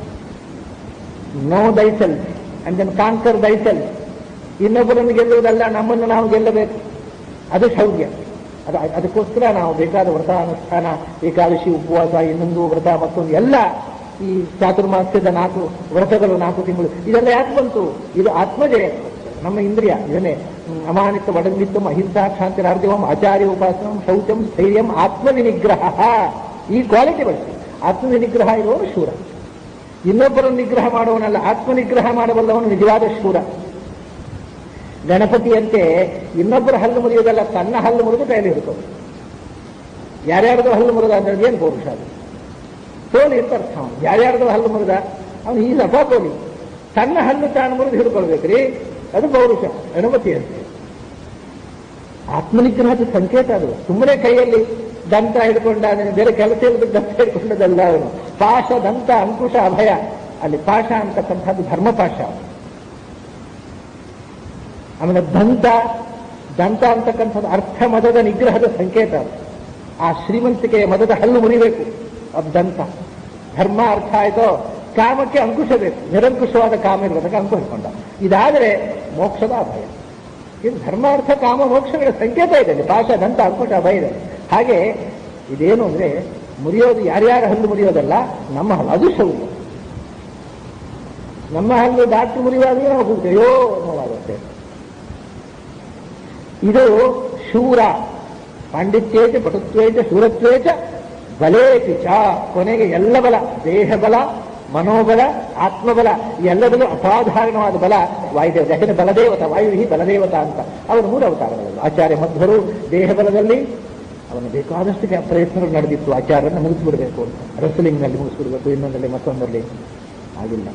know thyself and then conquer thyself ಇನ್ನೊಬ್ಬರನ್ನು ಗೆಲ್ಲುವುದಲ್ಲ ನಮ್ಮನ್ನು ನಾವು ಗೆಲ್ಲಬೇಕು ಅದು ಶೌರ್ಯ ಅದು ಅದಕ್ಕೋಸ್ಕರ ನಾವು ಬೇಕಾದ ವ್ರತ ಅನುಷ್ಠಾನ ಏಕಾದಶಿ ಉಪವಾಸ ಇನ್ನೊಂದು ವ್ರತ ಮತ್ತೊಂದು ಎಲ್ಲ ಈ ಚಾತುರ್ಮಾಸ್ಯದ ನಾಲ್ಕು ವ್ರತಗಳು ನಾಲ್ಕು ತಿಂಗಳು ಇದೆಲ್ಲ ಯಾಕೆ ಬಂತು ಇದು ಆತ್ಮಜಯ ನಮ್ಮ ಇಂದ್ರಿಯ ಇದನ್ನೇ ಹ್ಮ್, ಅಮಾನಿತ ವಡಂಗಿತ್ತಂ ಅಹಿಂಸಾ ಕ್ಷಾಂತಿರಾರ್ಜವಂ ಆಚಾರ್ಯ ಉಪಾಸನಂ ಶೌಚಂ ಸ್ಥೈರ್ಯಂ ಆತ್ಮವಿನಿಗ್ರಹ ಈ ಕ್ವಾಲಿಟಿ ಬಳಸಿ ಆತ್ಮವಿನಿಗ್ರಹ ಇರುವವರು ಶೂರ ಇನ್ನೊಬ್ಬರನ್ನು ನಿಗ್ರಹ ಮಾಡುವನಲ್ಲ ಆತ್ಮನಿಗ್ರಹ ಮಾಡಬಲ್ಲವನು ನಿಜವಾದ ಶೂರ ಗಣಪತಿಯಂತೆ ಇನ್ನೊಬ್ಬರ ಹಲ್ಲು ಮುರಿಯುವುದಲ್ಲ ತನ್ನ ಹಲ್ಲು ಮುರಿದು ಕೈಯಲ್ಲಿ ಹಿಡ್ಕೊಂಡು ಯಾರ್ಯಾರ್ದು ಹಲ್ಲು ಮುರಿದ ಅಂದ್ರೆ ಏನು ಪೌರುಷ ಅದು ತೋಲಿ ಅಂತ ಅರ್ಥ ಅವನು ಯಾರ್ಯಾರ್ದು ಹಲ್ಲು ಮುರಿದ ಅವನು ಈ ಸಭಾ ತೋಲಿ ತನ್ನ ಹಲ್ಲು ತಾನು ಮುರಿದು ಹಿಡ್ಕೊಳ್ಬೇಕ್ರಿ ಅದು ಪೌರುಷ ಗಣಪತಿ ಅಂತೆ ಆತ್ಮನಿಗ್ರಹದ ಸಂಕೇತ ಅದು ಸುಮ್ಮನೆ ಕೈಯಲ್ಲಿ ದಂತ ಹಿಡ್ಕೊಂಡ ಬೇರೆ ಕೆಲಸ ಇಲ್ಲದ ದಂತ ಹಿಡ್ಕೊಂಡದಲ್ಲ ಅವನು ಪಾಶ ದಂತ ಅಂಕುಶ ಅಭಯ ಅಲ್ಲಿ ಪಾಶ ಅಂತಕ್ಕಂಥದ್ದು ಧರ್ಮಪಾಶ ಆಮೇಲೆ ದಂತ ದಂತ ಅಂತಕ್ಕಂಥದ್ದು ಅರ್ಥ ಮದದ ನಿಗ್ರಹದ ಸಂಕೇತ ಅದು. ಆ ಶ್ರೀಮಂತಿಕೆಯ ಮದದ ಹಲ್ಲು ಮುರಿಬೇಕು ಅದು ದಂತ ಧರ್ಮ ಅರ್ಥ ಆಯ್ತೋ ಕಾಮಕ್ಕೆ ಅಂಕುಶ ಬೇಕು ನಿರಂಕುಶವಾದ ಕಾಮ ಇರುವುದಕ್ಕೆ ಅಂಕು ಹಿಡ್ಕೊಂಡ ಇದಾದರೆ ಮೋಕ್ಷದ ಅಭಯ ಇದು ಧರ್ಮಾರ್ಥ ಕಾಮ ಮೋಕ್ಷಗಳ ಸಂಕೇತ ಇದೆ ಇಲ್ಲಿ. ಪಾಶ ದಂತ ಅಂಕುಶ ಅಭಯ ಇದೆ ಹಾಗೆ ಇದೇನು ಅಂದ್ರೆ ಮುರಿಯೋದು ಯಾರ್ಯಾರ ಹಲ್ಲು ಮುರಿಯೋದಲ್ಲ ನಮ್ಮ ಹಲ್ಲು ಅದು ಶೌರ್ಯ ನಮ್ಮ ಹಲ್ಲು ಡಾಕ್ಟರ್ ಮುರಿಯುವಾಗಲೇ ನಾವು ಕೂಗ್ತೇವೆ, ಅಯ್ಯೋ ನೋವಾಗುತ್ತೆ ಇದು ಶೂರ ಪಾಂಡಿತ್ಯೇಚ ಪಟುತ್ವೇಚ ಶೂರತ್ವೇಚ ಬಲೇಪಿ ಚ ಕೊನೆಗೆ ಎಲ್ಲ ಬಲ ದೇಹ ಬಲ ಮನೋಬಲ ಆತ್ಮಬಲ ಎಲ್ಲದಲ್ಲೂ ಅಸಾಧಾರಣವಾದ ಬಲ ವಾಯುದೇವ ಯಾಕಂದ್ರೆ ಬಲದೇವತ ವಾಯು ಬಲದೇವತ ಅಂತ ಅವನು ಮೂರು ಅವತಾರಗಳು ಆಚಾರ್ಯ ಮಧ್ವರು ದೇಹ ಬಲದಲ್ಲಿ ಅವನು ಬೇಕಾದಷ್ಟು ಕೆ- ಪ್ರಯತ್ನಗಳು ನಡೆದಿತ್ತು ಆಚಾರ್ಯನ ಮುಗಿಸ್ಬಿಡ್ಬೇಕು ಅಂತ ರೆಸ್ಲಿಂಗ್ನಲ್ಲಿ ಮುಗಿಸ್ಬಿಡ್ಬೇಕು ಇನ್ನೊಂದರಲ್ಲಿ ಮತ್ತೊಂದರಲ್ಲಿ ಆಗಿಲ್ಲ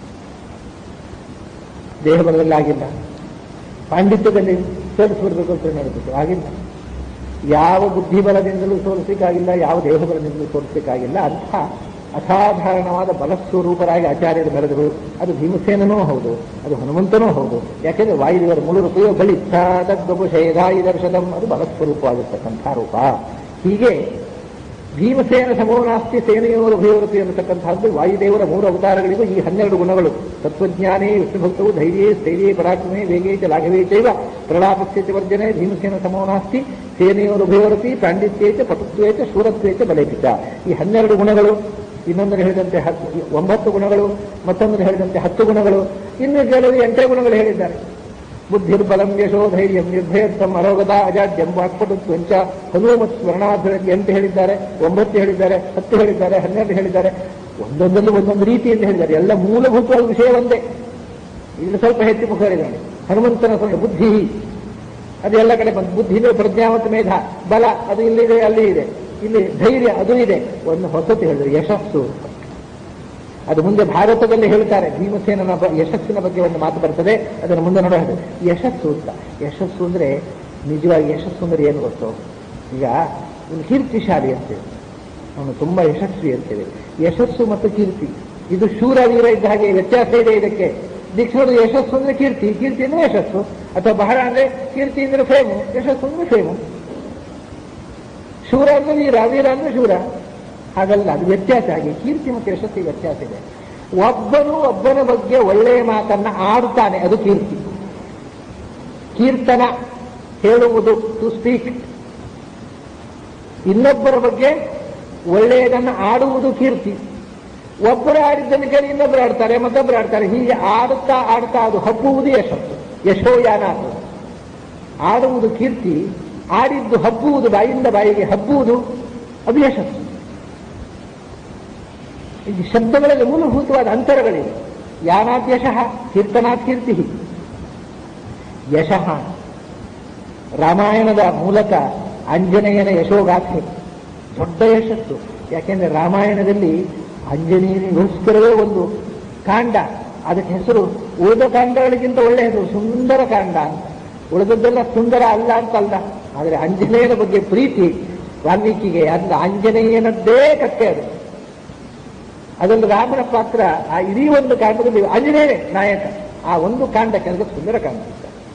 ದೇಹ ಬಲದಲ್ಲಿ ಆಗಿಲ್ಲ ಪಾಂಡಿತ್ಯದಲ್ಲಿ ಸೋಲಿಸ್ಬಿಡ್ಬೇಕು ಅಂತ ನಡೆದಿತ್ತು ಆಗಿಲ್ಲ ಯಾವ ಬುದ್ಧಿ ಬಲದಿಂದಲೂ ಸೋಲಿಸಲಿಕ್ಕಾಗಿಲ್ಲ ಯಾವ ದೇಹ ಬಲದಿಂದಲೂ ಸೋಲಿಸಲಿಕ್ಕಾಗಿಲ್ಲ ಅಂಥ ಅಸಾಧಾರಣವಾದ ಬಲಸ್ವರೂಪರಾಗಿ ಆಚಾರ್ಯರು ಮೆರೆದರು ಅದು ಭೀಮಸೇನನೂ ಹೌದು ಅದು ಹನುಮಂತನೂ ಹೌದು ಯಾಕೆಂದ್ರೆ ವಾಯುದೇವರ ಮೂಲ ರೂಪಯೋ ಬಲಿ ತಗ್ಗಪುಷೇದಾಯಿ ದರ್ಶನಂ ಅದು ಬಲಸ್ವರೂಪವಾಗಿರ್ತಕ್ಕಂಥ ರೂಪ ಹೀಗೆ ಭೀಮಸೇನ ಸಮೋನಾಸ್ತಿ ಸೇನೆಯೋರು ಭಯೋರತಿ ಅನ್ನತಕ್ಕಂಥದ್ದು ವಾಯುದೇವರ ಮೂರು ಅವತಾರಗಳಿಗೂ ಈ ಹನ್ನೆರಡು ಗುಣಗಳು ತತ್ವಜ್ಞಾನೇ ವಿಷ್ಣುಭಕ್ತವು ಧೈರ್ಯೇ ಸ್ಥೈರ್ಯೇ ಪರಾಕ್ರಮೇ ವೇಗೇ ಚ ಲಾಘವೇ ಚೈವ ಪ್ರಲಾಪಸ್ಯ ಚ ವರ್ಜನೆ ಭೀಮಸೇನ ಸಮೋನಾಸ್ತಿ ಸೇನೆಯೋರು ಭಯೋರತಿ ಪಾಂಡಿತ್ಯೇ ಚ ಪಟುತ್ವೇ ಚ ಶೂರತ್ವೇ ಚ ಬಲೇಪಿ ಚ ಈ ಹನ್ನೆರಡು ಗುಣಗಳು ಇನ್ನೊಂದನ್ನು ಹೇಳಿದಂತೆ ಹತ್ತು ಒಂಬತ್ತು ಗುಣಗಳು ಮತ್ತೊಂದನ್ನು ಹೇಳಿದಂತೆ ಹತ್ತು ಗುಣಗಳು ಇನ್ನು ಕೆಲವು ಎಂಟೇ ಗುಣಗಳು ಹೇಳಿದ್ದಾರೆ ಬುದ್ಧಿರ್ಬಲಂ ಯಶೋ ಧೈರ್ಯಂ ನಿರ್ಭಯತ್ವಂ ಅರೋಗದ ಅಜಾಡ್ಯಂ ವಾಕ್ಪಟುತ್ವಂಚ ಹನುಮತ್ ಸ್ಮರಣಾಭಿವೃದ್ಧಿ ಎಂಟು ಹೇಳಿದ್ದಾರೆ ಒಂಬತ್ತು ಹೇಳಿದ್ದಾರೆ ಹತ್ತು ಹೇಳಿದ್ದಾರೆ ಹನ್ನೆರಡು ಹೇಳಿದ್ದಾರೆ ಒಂದೊಂದನ್ನು ಒಂದೊಂದು ರೀತಿಯಲ್ಲಿ ಹೇಳಿದ್ದಾರೆ ಎಲ್ಲ ಮೂಲಭೂತವಾದ ವಿಷಯ ಒಂದೇ ಇಲ್ಲಿ ಸ್ವಲ್ಪ ಹೆಚ್ಚು ಮುಖ ಹೇಳಿದ್ದಾನೆ ಹನುಮಂತನ ಸ್ವಲ್ಪ ಬುದ್ಧಿ ಅದು ಎಲ್ಲ ಕಡೆ ಬಂತು ಬುದ್ಧಿ ಇದೆ ಪ್ರಜ್ಞಾವಂತ ಮೇಧ ಬಲ ಅದು ಇಲ್ಲಿದೆ ಅಲ್ಲಿ ಇದೆ ಇಲ್ಲಿ ಧೈರ್ಯ ಅದು ಇದೆ ಒಂದು ಹೊಸತು ಹೇಳಿದ್ರು ಯಶಸ್ಸು ಅದು ಮುಂದೆ ಭಾರತದಲ್ಲಿ ಹೇಳ್ತಾರೆ ಭೀಮಸೇನನ ಬ- ಯಶಸ್ಸಿನ ಬಗ್ಗೆ ಒಂದು ಮಾತು ಬರ್ತದೆ ಅದನ್ನು ಮುಂದೆ ನೋಡೋ ಹೇಳ್ತಾರೆ ಯಶಸ್ಸು ಅಂತ ಯಶಸ್ಸು ಅಂದ್ರೆ ನಿಜವಾಗಿ ಯಶಸ್ಸು ಅಂದ್ರೆ ಏನು ಗೊತ್ತು ಈಗ ಒಂದು ಕೀರ್ತಿಶಾಲಿ ಅಂತೇವೆ ಅವನು ತುಂಬಾ ಯಶಸ್ವಿ ಅಂತೇವೆ ಯಶಸ್ಸು ಮತ್ತು ಕೀರ್ತಿ ಇದು ಶೂರ ವೀರ ಇದ್ದ ಹಾಗೆ ವ್ಯತ್ಯಾಸ ಇದೆ ಇದಕ್ಕೆ ದೀಕ್ಷೋಡು ಯಶಸ್ಸು ಅಂದ್ರೆ ಕೀರ್ತಿ ಕೀರ್ತಿ ಅಂದ್ರೆ ಯಶಸ್ಸು ಅಥವಾ ಬಹಳ ಅಂದ್ರೆ ಕೀರ್ತಿ ಅಂದ್ರೆ ಫೇಮು ಯಶಸ್ಸು ಅಂದ್ರೆ ಫೇಮು ಶೂರ ಅಂದ್ರೆ ವೀರ ವೀರ ಅಂದ್ರೆ ಶೂರ ಹಾಗಲ್ಲ ಅದು ವ್ಯತ್ಯಾಸ ಆಗಿ ಕೀರ್ತಿ ಮತ್ತು ಯಶಸ್ಸಿಗೆ ವ್ಯತ್ಯಾಸ ಇದೆ ಒಬ್ಬನು ಒಬ್ಬನ ಬಗ್ಗೆ ಒಳ್ಳೆಯ ಮಾತನ್ನ ಆಡುತ್ತಾನೆ ಅದು ಕೀರ್ತಿ ಕೀರ್ತನ ಹೇಳುವುದು ಟು ಸ್ಪೀಕ್ ಇನ್ನೊಬ್ಬರ ಬಗ್ಗೆ ಒಳ್ಳೆಯದನ್ನು ಆಡುವುದು ಕೀರ್ತಿ ಒಬ್ಬರು ಆಡಿದ್ದನ್ನು ಕೇಳಿ ಇನ್ನೊಬ್ಬರು ಆಡ್ತಾರೆ ಮತ್ತೊಬ್ಬರು ಆಡ್ತಾರೆ ಹೀಗೆ ಆಡುತ್ತಾ ಆಡುತ್ತಾ ಅದು ಹಬ್ಬುವುದು ಯಶಸ್ಸು ಯಶೋಯಾನ ಅದು ಆಡುವುದು ಕೀರ್ತಿ ಆಡಿದ್ದು ಹಬ್ಬುವುದು ಬಾಯಿಂದ ಬಾಯಿಗೆ ಹಬ್ಬುವುದು ಅದು ಯಶಸ್ಸು ಈ ಶಬ್ದಗಳಲ್ಲಿ ಮೂಲಭೂತವಾದ ಅಂತರಗಳಿವೆ ಯಾನಾತ್ ಯಶಃ ಕೀರ್ತನಾತ್ ಕೀರ್ತಿ ಯಶಃ ರಾಮಾಯಣದ ಮೂಲಕ ಆಂಜನೇಯನ ಯಶೋಗಾಥೆ ದೊಡ್ಡ ಯಶಸ್ಸು ಯಾಕೆಂದ್ರೆ ರಾಮಾಯಣದಲ್ಲಿ ಆಂಜನೇಯನಿಗೋಸ್ಕರವೇ ಒಂದು ಕಾಂಡ ಅದಕ್ಕೆ ಹೆಸರು ಉಳಿದ ಕಾಂಡಗಳಿಗಿಂತ ಒಳ್ಳೆಯ ಹೆಸರು ಸುಂದರ ಕಾಂಡ ಅಂತ ಉಳಿದದ್ದೆಲ್ಲ ಸುಂದರ ಅಲ್ಲ ಅಂತಲ್ಲ ಆದರೆ ಆಂಜನೇಯನ ಬಗ್ಗೆ ಪ್ರೀತಿ ವಾಲ್ಮೀಕಿಗೆ ಅಂದ್ರೆ ಆಂಜನೇಯನದ್ದೇ ಕಥೆ ಅದು ಅದೊಂದು ರಾಮನ ಪಾತ್ರ ಆ ಇಡೀ ಒಂದು ಕಾಂಡದಲ್ಲಿ ಆಂಜನೇಯನೇ ನಾಯಕ ಆ ಒಂದು ಕಾಂಡ ಕೆಲಸ ಸುಂದರ ಕಾಂಡ ಅಂತ.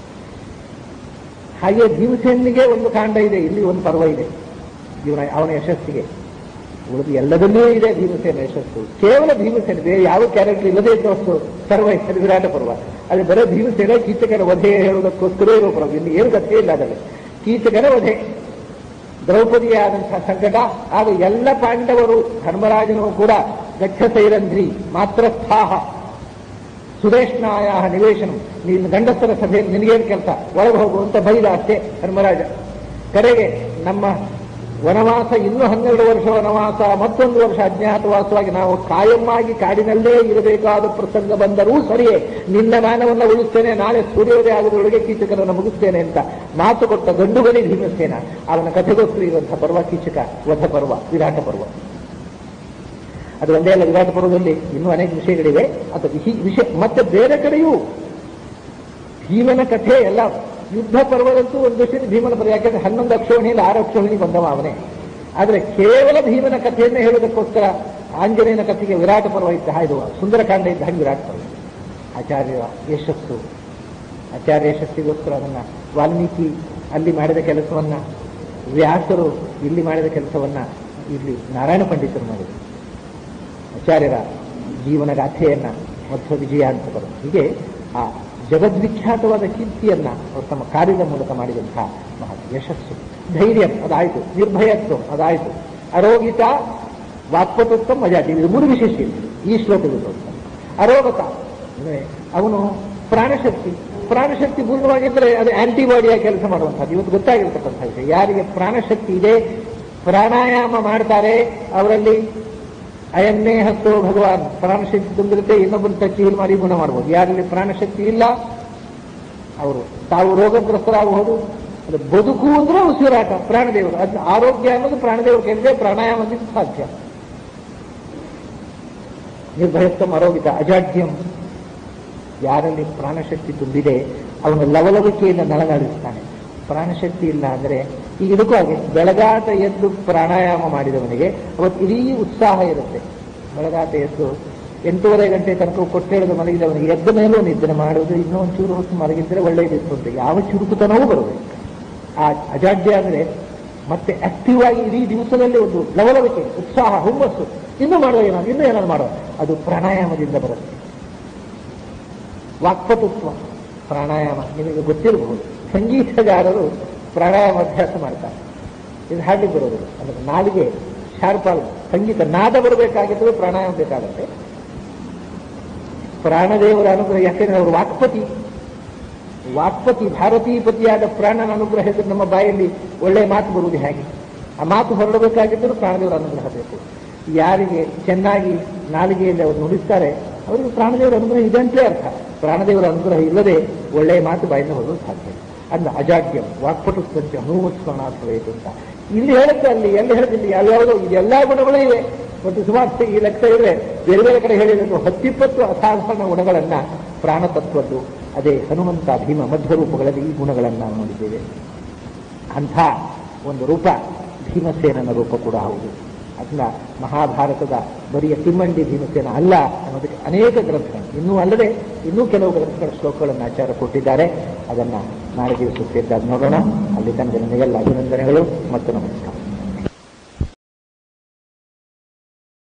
ಹಾಗೆ ಭೀಮಸೇನಿಗೆ ಒಂದು ಕಾಂಡ ಇದೆ ಇಲ್ಲಿ ಒಂದು ಪರ್ವ ಇದೆ ಇವನ ಅವನ ಯಶಸ್ಸಿಗೆ ಉಳಿದು ಎಲ್ಲದಲ್ಲಿಯೂ ಇದೆ ಭೀಮಸೇನ ಯಶಸ್ಸು ಕೇವಲ ಭೀಮಸೇನ ಬೇರೆ ಯಾವ ಕ್ಯಾರೆಕ್ಟರ್ ಇಲ್ಲದೇ ಇದ್ದವಷ್ಟು ಸರ್ವ ಅದು ವಿರಾಟ ಪರ್ವ ಅದು ಬರೀ ಭೀಮಸೇನ ಕೀಚಕನ ವಧೆ ಹೇಳುವುದಕ್ಕೋಸ್ಕರ ಇರೋ ಪರ್ವ ಇಲ್ಲಿ ಏನು ಕಥೆ ಇಲ್ಲ ಅದರಲ್ಲಿ ಕೀಚಕನ ವಧೆ ದ್ರೌಪದಿಯಾದಂತಹ ಸಂಕಟ ಆಗ ಎಲ್ಲ ಪಾಂಡವರು ಧರ್ಮರಾಜನು ಕೂಡ ಗಚ್ಚ ಸೈರಂಧ್ರಿ ಮಾತ್ರಸ್ಥಾಹ ಸುರೇಶ್ನಾಯ ನಿವೇಶನ ನೀನು ಗಂಡಸರ ಸಭೆಯಲ್ಲಿ ನಿನಗೇನು ಕೆಲಸ ಒಳಗೆ ಹೋಗು ಅಂತ ಬೈದ ಅಷ್ಟೇ ಧರ್ಮರಾಜ ಕರೆಗೆ ನಮ್ಮ ವನವಾಸ ಇನ್ನೂ ಹನ್ನೆರಡು ವರ್ಷ ವನವಾಸ ಮತ್ತೊಂದು ವರ್ಷ ಅಜ್ಞಾತವಾಸವಾಗಿ ನಾವು ಕಾಯಮ್ಮಾಗಿ ಕಾಡಿನಲ್ಲೇ ಇರಬೇಕಾದ ಪ್ರಸಂಗ ಬಂದರೂ ಸರಿಯೇ ನಿನ್ನ ಮಾನವನ್ನ ಉಳಿಸ್ತೇನೆ ನಾಳೆ ಸೂರ್ಯೋದಯ ಆಗುವುದರೊಳಗೆ ಕೀಚಕರನ್ನು ಮುಗಿಸ್ತೇನೆ ಅಂತ ಮಾತು ಕೊಟ್ಟ ಗಂಡುಗಲಿ ಭೀಮಸೇನ ಅವನ ಕಥೆಗೋಸ್ಕರ ಇರುವಂತಹ ಪರ್ವ ಕೀಚಕ ವಧ ಪರ್ವ ವಿರಾಟ ಪರ್ವ ಅದು ಒಂದೇ ಅಲ್ಲ ವಿರಾಟ ಪರ್ವದಲ್ಲಿ ಇನ್ನೂ ಅನೇಕ ವಿಷಯಗಳಿವೆ ಅದು ವಿಹಿ- ವಿಷಯ ಮತ್ತೆ ಬೇರೆ ಕಡೆಯೂ ಭೀಮನ ಕಥೆ ಎಲ್ಲ ಯುದ್ಧ ಪರ್ವದಂತೂ ಒಂದು ವಿಷಯ ಭೀಮನ ಪರ್ವ ಯಾಕೆಂದ್ರೆ ಹನ್ನೊಂದು ಅಕ್ಷೋಹಿಣಿಯಲ್ಲಿ ಆರು ಅಕ್ಷೋಹಿಣಿ ಬಂದವ ಅವನೇ ಆದರೆ ಕೇವಲ ಭೀಮನ ಕಥೆಯನ್ನೇ ಹೇಳುವುದಕ್ಕೋಸ್ಕರ ಆಂಜನೇಯನ ಕಥೆಗೆ ವಿರಾಟ ಪರ್ವ ಇದ್ದ ಹಾಗೆ ಸುಂದರಕಾಂಡ ಇದ್ದ ಹಾಗೆ ವಿರಾಟ ಪರ್ವ ಆಚಾರ್ಯ ಯಶಸ್ಸು ಆಚಾರ್ಯ ಯಶಸ್ಸಿಗೋಸ್ಕರ ಅದನ್ನ ವಾಲ್ಮೀಕಿ ಅಲ್ಲಿ ಮಾಡಿದ ಕೆಲಸವನ್ನ ವ್ಯಾಸರು ಇಲ್ಲಿ ಮಾಡಿದ ಕೆಲಸವನ್ನ ಇಲ್ಲಿ ನಾರಾಯಣ ಪಂಡಿತರು ಮಾಡಿದರು ಆಚಾರ್ಯರ ಜೀವನ ಗಾಥೆಯನ್ನ ಮಧ್ವ ವಿಜಯ ಅಂತ ಬರುತ್ತೆ ಹೀಗೆ ಆ ಜಗದ್ವಿಖ್ಯಾತವಾದ ಕೀರ್ತಿಯನ್ನ ಅವರು ತಮ್ಮ ಕಾರ್ಯದ ಮೂಲಕ ಮಾಡಿದಂತಹ ಮಹಾ ಯಶಸ್ಸು ಧೈರ್ಯ ಅದಾಯಿತು ನಿರ್ಭಯತ್ವ ಅದಾಯಿತು ಅರೋಗಿತ ವಾಕ್ಪಟುತ್ವ ಮಜಾತಿ ಇದು ಮೂರು ವಿಶೇಷ ಇದೆ ಈ ಶ್ಲೋಕದಲ್ಲಿ ತೋರಿಸ್ತಾರೆ ಅರೋಗತ ಅಂದ್ರೆ ಅವನು ಪ್ರಾಣಶಕ್ತಿ ಪ್ರಾಣಶಕ್ತಿ ಪೂರ್ಣವಾಗಿದ್ದರೆ ಅದು ಆಂಟಿಬಾಡಿಯಾಗಿ ಕೆಲಸ ಮಾಡುವಂಥದ್ದು ಇವತ್ತು ಗೊತ್ತಾಗಿರ್ತಕ್ಕಂಥ ವಿಷಯ ಯಾರಿಗೆ ಪ್ರಾಣಶಕ್ತಿ ಇದೆ ಪ್ರಾಣಾಯಾಮ ಮಾಡ್ತಾರೆ ಅವರಲ್ಲಿ ಅಯನ್ನೇ ಹಸ್ತೋ ಭಗವಾನ್ ಪ್ರಾಣಶಕ್ತಿ ತುಂಬಿರುತ್ತೆ ಇನ್ನೊಬ್ಬರು ಟಚ್ ಹೀಲ್ ಮಾಡಿ ಗುಣ ಮಾಡ್ಬೋದು ಯಾರಲ್ಲಿ ಪ್ರಾಣಶಕ್ತಿ ಇಲ್ಲ ಅವರು ತಾವು ರೋಗಗ್ರಸ್ತರಾಗಬಹುದು ಅದು ಬದುಕು ಅಂದ್ರೆ ಉಸಿರಾಟ ಪ್ರಾಣದೇವರು ಅದು ಆರೋಗ್ಯ ಅನ್ನೋದು ಪ್ರಾಣದೇವರು ಕೇಳಿದ್ರೆ ಪ್ರಾಣಾಯಾಮದಿಂದ ಸಾಧ್ಯ ನಿರ್ಭಯತ್ವಂ ಆರೋಗ್ಯತ ಅಜಾಡ್ಯಂ ಯಾರಲ್ಲಿ ಪ್ರಾಣಶಕ್ತಿ ತುಂಬಿದೆ ಅವನು ಲವಲವಿಕೆಯಿಂದ ನಳನಳಿಸ್ತಾನೆ ಪ್ರಾಣಶಕ್ತಿ ಇಲ್ಲ ಅಂದ್ರೆ ಈಗ ಇದಕ್ಕೂ ಹಾಗೆ ಬೆಳಗಾಟ ಎದ್ದು ಪ್ರಾಣಾಯಾಮ ಮಾಡಿದವನಿಗೆ ಅವತ್ತು ಇಡೀ ಉತ್ಸಾಹ ಇರುತ್ತೆ ಬೆಳಗಾಟ ಎದ್ದು ಎಂಟೂವರೆ ಗಂಟೆ ತನಕ ಕೊಟ್ಟೆಳೆದು ಮಲಗಿದವನಿಗೆ ಎದ್ದ ಮೇಲೂ ನಿದ್ರೆ ಮಾಡುವುದು ಇನ್ನೂ ಒಂಚೂರು ಹೊತ್ತು ಮಲಗಿದ್ರೆ ಒಳ್ಳೆಯದಿತ್ತು ಅಂತ ಯಾವ ಚುರುಕುತನವೂ ಬರಬೇಕು ಆ ಅಜಾಡ್ಯ ಅಂದ್ರೆ ಮತ್ತೆ ಆಕ್ಟಿವ್ ಆಗಿ ಇಡೀ ದಿವಸದಲ್ಲಿ ಒಂದು ಲವಲವಿಕೆ ಉತ್ಸಾಹ ಹುಮ್ಮಸ್ಸು ಇನ್ನೂ ಮಾಡುವ ಏನಾದ್ರು ಇನ್ನೂ ಏನಾದ್ರು ಮಾಡುವ ಅದು ಪ್ರಾಣಾಯಾಮದಿಂದ ಬರುತ್ತೆ ವಾಕ್ಪಟುತ್ವ ಪ್ರಾಣಾಯಾಮ ನಿಮಗೆ ಗೊತ್ತಿರಬಹುದು ಸಂಗೀತಗಾರರು ಪ್ರಾಣಾಯಾಮ ಅಭ್ಯಾಸ ಮಾಡ್ತಾರೆ ಇದು ಹಾಗೆ ಬರೋದು ಅಂದ್ರೆ ನಾಲಿಗೆ ಶಾರ್ಪ್ ಆಗ ಸಂಗೀತ ನಾದ ಬರಬೇಕಾಗಿದ್ದರೂ ಪ್ರಾಣಾಯಾಮ ಬೇಕಾಗುತ್ತೆ ಪ್ರಾಣದೇವರ ಅನುಗ್ರಹ ಯಾಕೆಂದ್ರೆ ಅವರು ವಾಕ್ಪತಿ ವಾಕ್ಪತಿ ಭಾರತೀಪತಿಯಾದ ಪ್ರಾಣನ ಅನುಗ್ರಹ ಇದ್ರೆ ನಮ್ಮ ಬಾಯಲ್ಲಿ ಒಳ್ಳೆಯ ಮಾತು ಬರುವುದು ಹೇಗೆ ಆ ಮಾತು ಹೊರಡಬೇಕಾಗಿದ್ದರೂ ಪ್ರಾಣದೇವರ ಅನುಗ್ರಹ ಬೇಕು ಯಾರಿಗೆ ಚೆನ್ನಾಗಿ ನಾಲಿಗೆಯಲ್ಲಿ ಅವರು ನುಡಿಸ್ತಾರೆ ಅವರಿಗೆ ಪ್ರಾಣದೇವರ ಅನುಗ್ರಹ ಇದೆ ಅಂತಲೇ ಅರ್ಥ ಪ್ರಾಣದೇವರ ಅನುಗ್ರಹ ಇಲ್ಲದೆ ಒಳ್ಳೆಯ ಮಾತು ಬಾಯಿಂದ ಹೊರಡಲು ಸಾಧ್ಯ ಅಲ್ಲ ಅಜಾಡ್ಯ ವಾಕ್ಪಟುತ್ವಂತೆ ಅನುವತ್ಸ್ಮರಣಾರ್ಥವಾಯಿತು ಅಂತ ಇಲ್ಲಿ ಹೇಳುತ್ತೆ ಅಲ್ಲಿ ಎಲ್ಲಿ ಹೇಳಿದಲ್ಲಿ ಯಾವ್ಯಾವುದೋ ಇದೆಲ್ಲಾ ಗುಣಗಳೂ ಇವೆ ಮತ್ತು ಸುಮಾರು ಈ ಲೆಕ್ಕ ಇದ್ರೆ ಬೇರೆ ಬೇರೆ ಕಡೆ ಹೇಳಿದ್ರು ಹತ್ತಿಪ್ಪತ್ತು ಅಸಾಧಾರಣ ಗುಣಗಳನ್ನ ಪ್ರಾಣತತ್ವದ್ದು ಅದೇ ಹನುಮಂತ ಭೀಮ ಮಧ್ವರೂಪಗಳಲ್ಲಿ ಈ ಗುಣಗಳನ್ನು ನಾವು ನೋಡಿದ್ದೇವೆ ಅಂಥ ಒಂದು ರೂಪ ಭೀಮಸೇನನ ರೂಪ ಕೂಡ ಹೌದು ಅದನ್ನ ಮಹಾಭಾರತದ ಬರಿಯ ತಿಮ್ಮಂಡಿ ಭೀಮಸೇನ ಅಲ್ಲ ಅನ್ನೋದಕ್ಕೆ ಅನೇಕ ಗ್ರಂಥಗಳು ಇನ್ನೂ ಅಲ್ಲದೆ ಇನ್ನೂ ಕೆಲವು ಗ್ರಂಥಗಳ ಶ್ಲೋಕಗಳನ್ನು ಆಚಾರ ಕೊಟ್ಟಿದ್ದಾರೆ ಅದನ್ನ ನಾಳೆ ದಿವಸ ಸೇರಿದಾಗ ನೋಡೋಣ ಅಲ್ಲಿ ತನಕ ನಿಮಗೆಲ್ಲ ಅಭಿನಂದನೆಗಳು ಮತ್ತು ನಮಸ್ಕಾರ